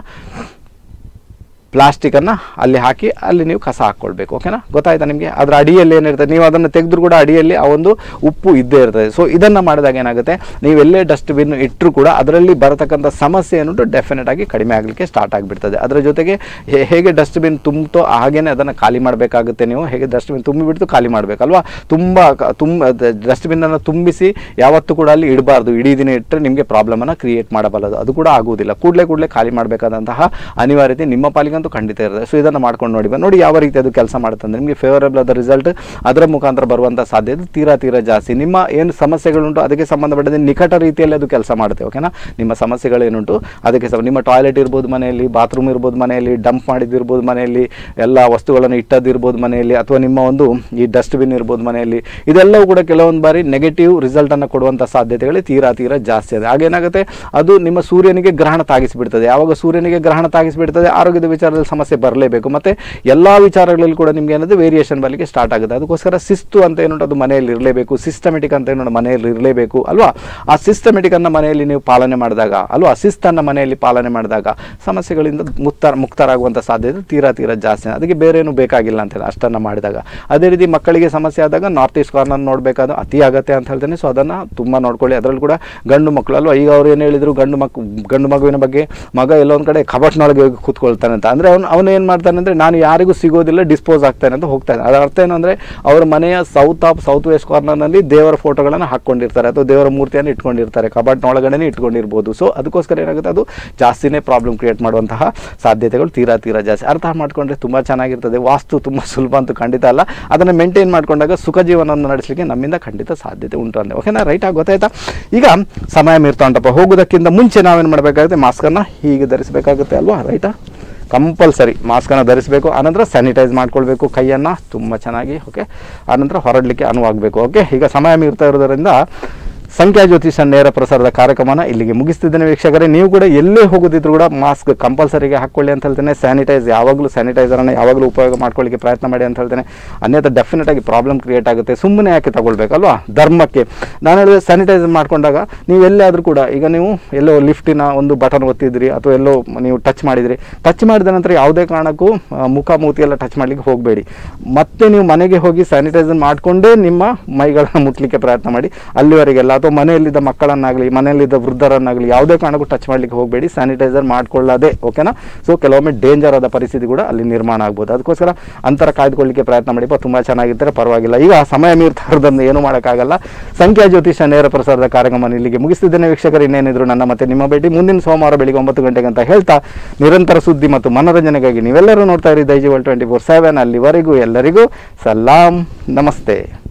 ಪ್ಲಾಸ್ಟಿಕನ್ನು ಅಲ್ಲಿ ಹಾಕಿ ಅಲ್ಲಿ ನೀವು ಕಸ ಹಾಕ್ಕೊಳ್ಬೇಕು ಓಕೆನಾ ಗೊತ್ತಾಯ್ತಾ ನಿಮಗೆ ಅದರ ಅಡಿಯಲ್ಲಿ ಏನಿರ್ತದೆ ನೀವು ಅದನ್ನು ತೆಗೆದ್ರು ಕೂಡ ಅಡಿಯಲ್ಲಿ ಆ ಒಂದು ಉಪ್ಪು ಇದ್ದೇ ಇರ್ತದೆ ಸೊ ಇದನ್ನು ಮಾಡಿದಾಗ ಏನಾಗುತ್ತೆ ನೀವು ಎಲ್ಲೇ ಡಸ್ಟ್ಬಿನ್ ಇಟ್ಟರು ಕೂಡ ಅದರಲ್ಲಿ ಬರತಕ್ಕಂಥ ಸಮಸ್ಯೆ ಏನುಂಟು ಡೆಫಿನೆಟ್ ಆಗಿ ಕಡಿಮೆ ಆಗಲಿಕ್ಕೆ ಸ್ಟಾರ್ಟ್ ಆಗಿಬಿಡ್ತದೆ ಅದರ ಜೊತೆಗೆ ಹೇ- ಹೇಗೆ ಡಸ್ಟ್ಬಿನ್ ತುಂಬ್ತೋ ಹಾಗೇನೆ ಅದನ್ನು ಖಾಲಿ ಮಾಡಬೇಕಾಗುತ್ತೆ ನೀವು ಹೇಗೆ ಡಸ್ಟ್ಬಿನ್ ತುಂಬಿಬಿಡ್ತು ಖಾಲಿ ಮಾಡಬೇಕಲ್ವಾ ತುಂಬ ಕ- ತುಂಬ ಡಸ್ಟ್ಬಿನ್ನನ್ನು ತುಂಬಿಸಿ ಯಾವತ್ತೂ ಕೂಡ ಅಲ್ಲಿ ಇಡಬಾರ್ದು ಇಡೀ ದಿನ ಇಟ್ಟರೆ ನಿಮಗೆ ಪ್ರಾಬ್ಲಮನ್ನು ಕ್ರಿಯೇಟ್ ಮಾಡಬಲ್ಲದು ಅದು ಕೂಡ ಆಗುವುದಿಲ್ಲ ಕೂಡಲೇ ಕೂಡಲೇ ಖಾಲಿ ಮಾಡಬೇಕಾದಂತಹ ಅನಿವಾರ್ಯತೆ ನಿಮ್ಮ ಪಾಲಿಗಂತೂ ಖಂಡಿತ ಇರ್ತದೆ ಸೊ ಇದನ್ನು ಮಾಡ್ಕೊಂಡು ನೋಡಿ ನೋಡಿ ಯಾವ ರೀತಿ ಅದು ಕೆಲಸ ಮಾಡುತ್ತೆ ಅಂದರೆ ನಿಮಗೆ ಫೇವರೇಬಲ್ ಆದ ರಿಸಲ್ಟ್ ಅದರ ಮುಖಾಂತರ ಬರುವಂಥ ಸಾಧ್ಯತೆ ತೀರಾ ತೀರಾ ಜಾಸ್ತಿ ನಿಮ್ಮ ಏನು ಸಮಸ್ಯೆಗಳುಂಟು ಅದಕ್ಕೆ ಸಂಬಂಧಪಟ್ಟಂತೆ ನಿಕಟ ರೀತಿಯಲ್ಲಿ ಅದು ಕೆಲಸ ಮಾಡುತ್ತೆ ಓಕೆನಾ ನಿಮ್ಮ ಸಮಸ್ಯೆಗಳೇನುಂಟು ಅದಕ್ಕೆ ಸಮ ನಿಮ್ಮ ಟಾಯ್ಲೆಟ್ ಇರ್ಬೋದು ಮನೆಯಲ್ಲಿ ಬಾತ್ರೂಮ್ ಇರ್ಬೋದು ಮನೆಯಲ್ಲಿ ಡಂಪ್ ಮಾಡಿದ್ದಿರ್ಬೋದು ಮನೆಯಲ್ಲಿ ಎಲ್ಲ ವಸ್ತುಗಳನ್ನು ಇಟ್ಟದ್ದಿರ್ಬೋದು ಮನೆಯಲ್ಲಿ ಅಥವಾ ನಿಮ್ಮ ಒಂದು ಈ ಡಸ್ಟ್ಬಿನ್ ಇರ್ಬೋದು ಮನೆಯಲ್ಲಿ ಇದೆಲ್ಲವೂ ಕೂಡ ಕೆಲವೊಂದು ಬಾರಿ ನೆಗೆಟಿವ್ ರಿಸಲ್ಟನ್ನು ಕೊಡುವಂಥ ಸಾಧ್ಯತೆಗಳೇ ತೀರಾ ತೀರಾ ಜಾಸ್ತಿ ಇದೆ ಹಾಗೇನಾಗುತ್ತೆ ಅದು ನಿಮ್ಮ ಸೂರ್ಯನಿಗೆ ಗ್ರಹಣ ತಾಗಿಸಿಬಿಡ್ತದೆ ಯಾವಾಗ ಸೂರ್ಯನಿಗೆ ಗ್ರಹಣ ತಾಗಿಸಿಬಿಡ್ತದೆ ಆರೋಗ್ಯದ ವಿಚಾರದಲ್ಲಿ ಸಮಸ್ಯೆ ಬರಲೇಬೇಕು ಮತ್ತು ಎಲ್ಲ ವಿಚಾರಗಳಲ್ಲಿ ಕೂಡ ನಿಮ್ಗೆ ಏನದು ವೇರಿಯೇಷನ್ ಬರಲಿಕ್ಕೆ ಸ್ಟಾರ್ಟ್ ಆಗುತ್ತೆ ಅದಕ್ಕೋಸ್ಕರ ಶಿಸ್ತು ಅಂತ ಏನುಂಟು ಅದು ಮನೆಯಲ್ಲಿ ಇರಲೇಬೇಕು ಸಿಸ್ಟಮೆಟಿಕ್ ಅಂತ ಏನು ಮನೆಯಲ್ಲಿ ಇರಲೇಬೇಕು ಅಲ್ವಾ ಆ ಸಿಸ್ಟಮೆಟಿಕ್ ಅನ್ನ ಮನೆಯಲ್ಲಿ ನೀವು ಪಾಲನೆ ಮಾಡಿದಾಗ ಅಲ್ವಾ ಶಿಸ್ತನ್ನು ಮನೆಯಲ್ಲಿ ಪಾಲನೆ ಮಾಡಿದಾಗ ಸಮಸ್ಯೆಗಳಿಂದ ಮುಕ್ತ ಮುಕ್ತರಾಗುವಂಥ ಸಾಧ್ಯತೆ ತೀರಾ ತೀರಾ ಜಾಸ್ತಿ ಅದಕ್ಕೆ ಬೇರೆ ಏನು ಬೇಕಾಗಿಲ್ಲ ಅಂತ ಅಷ್ಟನ್ನು ಮಾಡಿದಾಗ ಅದೇ ರೀತಿ ಮಕ್ಕಳಿಗೆ ಸಮಸ್ಯೆ ಆದಾಗ ನಾರ್ತ್ ಈಸ್ಟ್ ಕಾರ್ನರ್ ನೋಡಬೇಕಾದ ಅತಿ ಅಗತ್ಯ ಅಂತ ಹೇಳ್ತೇನೆ ಸೊ ಅದನ್ನು ತುಂಬ ನೋಡ್ಕೊಳ್ಳಿ ಅದರಲ್ಲಿ ಕೂಡ ಗಂಡು ಮಕ್ಕಳು ಅಲ್ವಾ ಈಗ ಅವ್ರು ಏನು ಹೇಳಿದ್ರು ಗಂಡು ಮಕ್ ಗಂಡು ಮಗುವಿನ ಬಗ್ಗೆ ಮಗ ಎಲ್ಲೋ ಒಂದು ಕಡೆ ಕಬಟ್ನೊಳಗೆ ಹೋಗಿ ಕೂತ್ಕೊಳ್ತಾನೆ ಅಂತ ಅಂದರೆ ಅವನು ಅವನು ಏನು ಮಾಡ್ತಾನೆ ಅಂದರೆ ನಾನು ಯಾರಿಗೂ ಸಿಗೋದಿಲ್ಲ ಡಿಸ್ಪೋಸ್ ಆಗ್ತಾನೆ ಅಂತ ಹೋಗ್ತಾನೆ ಅದರ ಅರ್ಥ ಏನು ಅಂದರೆ ಅವ್ರ ಮನೆಯ ಸೌತ್ ಆಫ್ ಸೌತ್ ವೆಸ್ಟ್ ಕಾರ್ನರ್ನಲ್ಲಿ ದೇವರ ಫೋಟೋಗಳನ್ನು ಹಾಕ್ಕೊಂಡಿರ್ತಾರೆ ಅಥವಾ ದೇವರ ಮೂರ್ತಿಯನ್ನು ಇಟ್ಕೊಂಡಿರ್ತಾರೆ ಕಬಾಟ್ನ ಒಳಗಡೆ ಇಟ್ಕೊಂಡಿರ್ಬೋದು ಸೊ ಅದಕ್ಕೋಸ್ಕರ ಏನಾಗುತ್ತೆ ಅದು ಜಾಸ್ತಿನೇ ಪ್ರಾಬ್ಲಮ್ ಕ್ರಿಯೇಟ್ ಮಾಡುವಂತಹ ಸಾಧ್ಯತೆಗಳು ತೀರಾ ತೀರಾ ಜಾಸ್ತಿ ಅರ್ಥ ಮಾಡ್ಕೊಂಡ್ರೆ ತುಂಬ ಚೆನ್ನಾಗಿರ್ತದೆ ವಾಸ್ತು ತುಂಬ ಸುಲಭ ಅಂತೂ ಖಂಡಿತ ಅಲ್ಲ ಅದನ್ನು ಮೇಂಟೈನ್ ಮಾಡ್ಕೊಂಡಾಗ ಸುಖ ಜೀವನವನ್ನು ನಡೆಸಲಿಕ್ಕೆ ನಮ್ಮಿಂದ ಖಂಡಿತ ಸಾಧ್ಯತೆ ಉಂಟು ಅಂದರೆ ಓಕೆನಾ ರೈಟ್ ಆಗಿ ಗೊತ್ತಾಯ್ತಾ ಈಗ ಸಮಯ ಮೀರ್ತಾ ಉಂಟಪ್ಪ ಹೋಗೋದಕ್ಕಿಂತ ಮುಂಚೆ ನಾವೇನು ಮಾಡಬೇಕಾಗುತ್ತೆ ಮಾಸ್ಕನ್ನು ಹೀಗೆ ಧರಿಸಬೇಕಾಗುತ್ತೆ ಅಲ್ವಾ ರೈಟಾ ಕಂಪಲ್ಸರಿ ಮಾಸ್ಕನ್ನು ಧರಿಸಬೇಕು ಆನಂತರ ಸ್ಯಾನಿಟೈಸ್ ಮಾಡ್ಕೊಳ್ಬೇಕು ಕೈಯನ್ನು ತುಂಬ ಚೆನ್ನಾಗಿ ಓಕೆ ಆನಂತರ ಹೊರಡಲಿಕ್ಕೆ ಅನುವಾಗಬೇಕು ಓಕೆ ಈಗ ಸಮಯ ಮೀರ್ತಾ ಇರೋದರಿಂದ ಸಂಖ್ಯಾ ಜ್ಯೋತಿಷ ನೇರ ಪ್ರಸಾರದ ಕಾರ್ಯಕ್ರಮನ ಇಲ್ಲಿಗೆ ಮುಗಿಸ್ತಿದ್ದೇನೆ ವೀಕ್ಷಕರೇ ನೀವು ಕೂಡ ಎಲ್ಲೇ ಹೋಗೋದಿದ್ರು ಕೂಡ ಮಾಸ್ಕ್ ಕಂಪಲ್ಸರಿಗೆ ಹಾಕ್ಕೊಳ್ಳಿ ಅಂತ ಹೇಳ್ತೇನೆ ಸ್ಯಾನಿಟೈಸ್ ಯಾವಾಗಲೂ ಸ್ಯಾನಿಟೈಸರನ್ನು ಯಾವಾಗಲೂ ಉಪಯೋಗ ಮಾಡ್ಕೊಳ್ಳಿಕ್ಕೆ ಪ್ರಯತ್ನ ಮಾಡಿ ಅಂತ ಹೇಳ್ತೇನೆ ಅನ್ಯಥ ಡೆಫಿನೆಟ್ ಆಗಿ ಪ್ರಾಬ್ಲಮ್ ಕ್ರಿಯೇಟ್ ಆಗುತ್ತೆ ಸುಮ್ಮನೆ ಯಾಕೆ ತಗೊಳ್ಬೇಕಲ್ವಾ ಧರ್ಮಕ್ಕೆ ನಾನು ಹೇಳಿದ್ರೆ ಸ್ಯಾನಿಟೈಸ್ ಮಾಡ್ಕೊಂಡಾಗ ನೀವು ಎಲ್ಲೇ ಆದರೂ ಕೂಡ ಈಗ ನೀವು ಎಲ್ಲೋ ಲಿಫ್ಟಿನ ಒಂದು ಬಟನ್ ಒತ್ತಿದ್ರಿ ಅಥವಾ ಎಲ್ಲೋ ನೀವು ಟಚ್ ಮಾಡಿದ್ರಿ ಟಚ್ ಮಾಡಿದ ನಂತರ ಯಾವುದೇ ಕಾರಣಕ್ಕೂ ಆ, ಮುಖ ಮೂತಿ ಎಲ್ಲ ಟಚ್ ಮಾಡಲಿಕ್ಕೆ ಹೋಗಬೇಡಿ ಮತ್ತೆ ನೀವು ಮನೆಗೆ ಹೋಗಿ ಸ್ಯಾನಿಟೈಸರ್ ಮಾಡಿಕೊಂಡೇ ನಿಮ್ಮ ಮೈಗಳನ್ನು ಮುಟ್ಲಿಕ್ಕೆ ಪ್ರಯತ್ನ ಮಾಡಿ ಅಲ್ಲಿವರೆಗೆಲ್ಲ ಅಥವಾ ಮನೆಯಲ್ಲಿದ್ದ ಮಕ್ಕಳನ್ನಾಗಲಿ ಮನೆಯಲ್ಲಿದ್ದ ವೃದ್ಧರನ್ನಾಗಲಿ ಯಾವುದೇ ಕಾರಣಕ್ಕೂ ಟಚ್ ಮಾಡಲಿಕ್ಕೆ ಹೋಗಬೇಡಿ ಸ್ಯಾನಿಟೈಸರ್ ಮಾಡ್ಕೊಳ್ಳದೆ ಓಕೆನಾ ಸೊ ಕೆಲವೊಮ್ಮೆ ಡೇಂಜರ್ ಆದ ಪರಿಸ್ಥಿತಿ ಕೂಡ ಅಲ್ಲಿ ನಿರ್ಮಾಣ ಆಗ್ಬೋದು ಅದಕ್ಕೋಸ್ಕರ ಅಂತರ ಕಾಯ್ದುಕೊಳ್ಳಿಕ್ಕೆ ಪ್ರಯತ್ನ ಮಾಡಿಪ್ಪ ತುಂಬ ಚೆನ್ನಾಗಿರ್ತಾರೆ ಪರವಾಗಿಲ್ಲ ಈಗ ಸಮಯ ಮೀರ್ತಾ ಇರೋದನ್ನು ಏನು ಮಾಡೋಕ್ಕಾಗಲ್ಲ ಸಂಖ್ಯಾ ಜ್ಯೋತಿಷ ನೇರ ಪ್ರಸಾರದ ಕಾರ್ಯಕ್ರಮ ಇಲ್ಲಿಗೆ ಮುಗಿಸ್ತಿದ್ದೇನೆ ವೀಕ್ಷಕರು ಇನ್ನೇನಿದ್ರು ನನ್ನ ಮತ್ತೆ ನಿಮ್ಮ ಭೇಟಿ ಮುಂದಿನ ಸೋಮವಾರ ಬೆಳಿಗ್ಗೆ ಒಂಬತ್ತು ಗಂಟೆಗೆ ಅಂತ ಹೇಳ್ತಾ ನಿರಂತರ ಸುದ್ದಿ ಮತ್ತು ಮನೋರಂಜನೆಗಾಗಿ ನೀವೆಲ್ಲರೂ ನೋಡ್ತಾ ಇರಿ ದೈಜಿವಲ್ ಟ್ವೆಂಟಿ ಫೋರ್ ಸೆವೆನ್ ಅಲ್ಲಿವರೆಗೂ ಎಲ್ಲರಿಗೂ ಸಲಾಂ ನಮಸ್ತೆ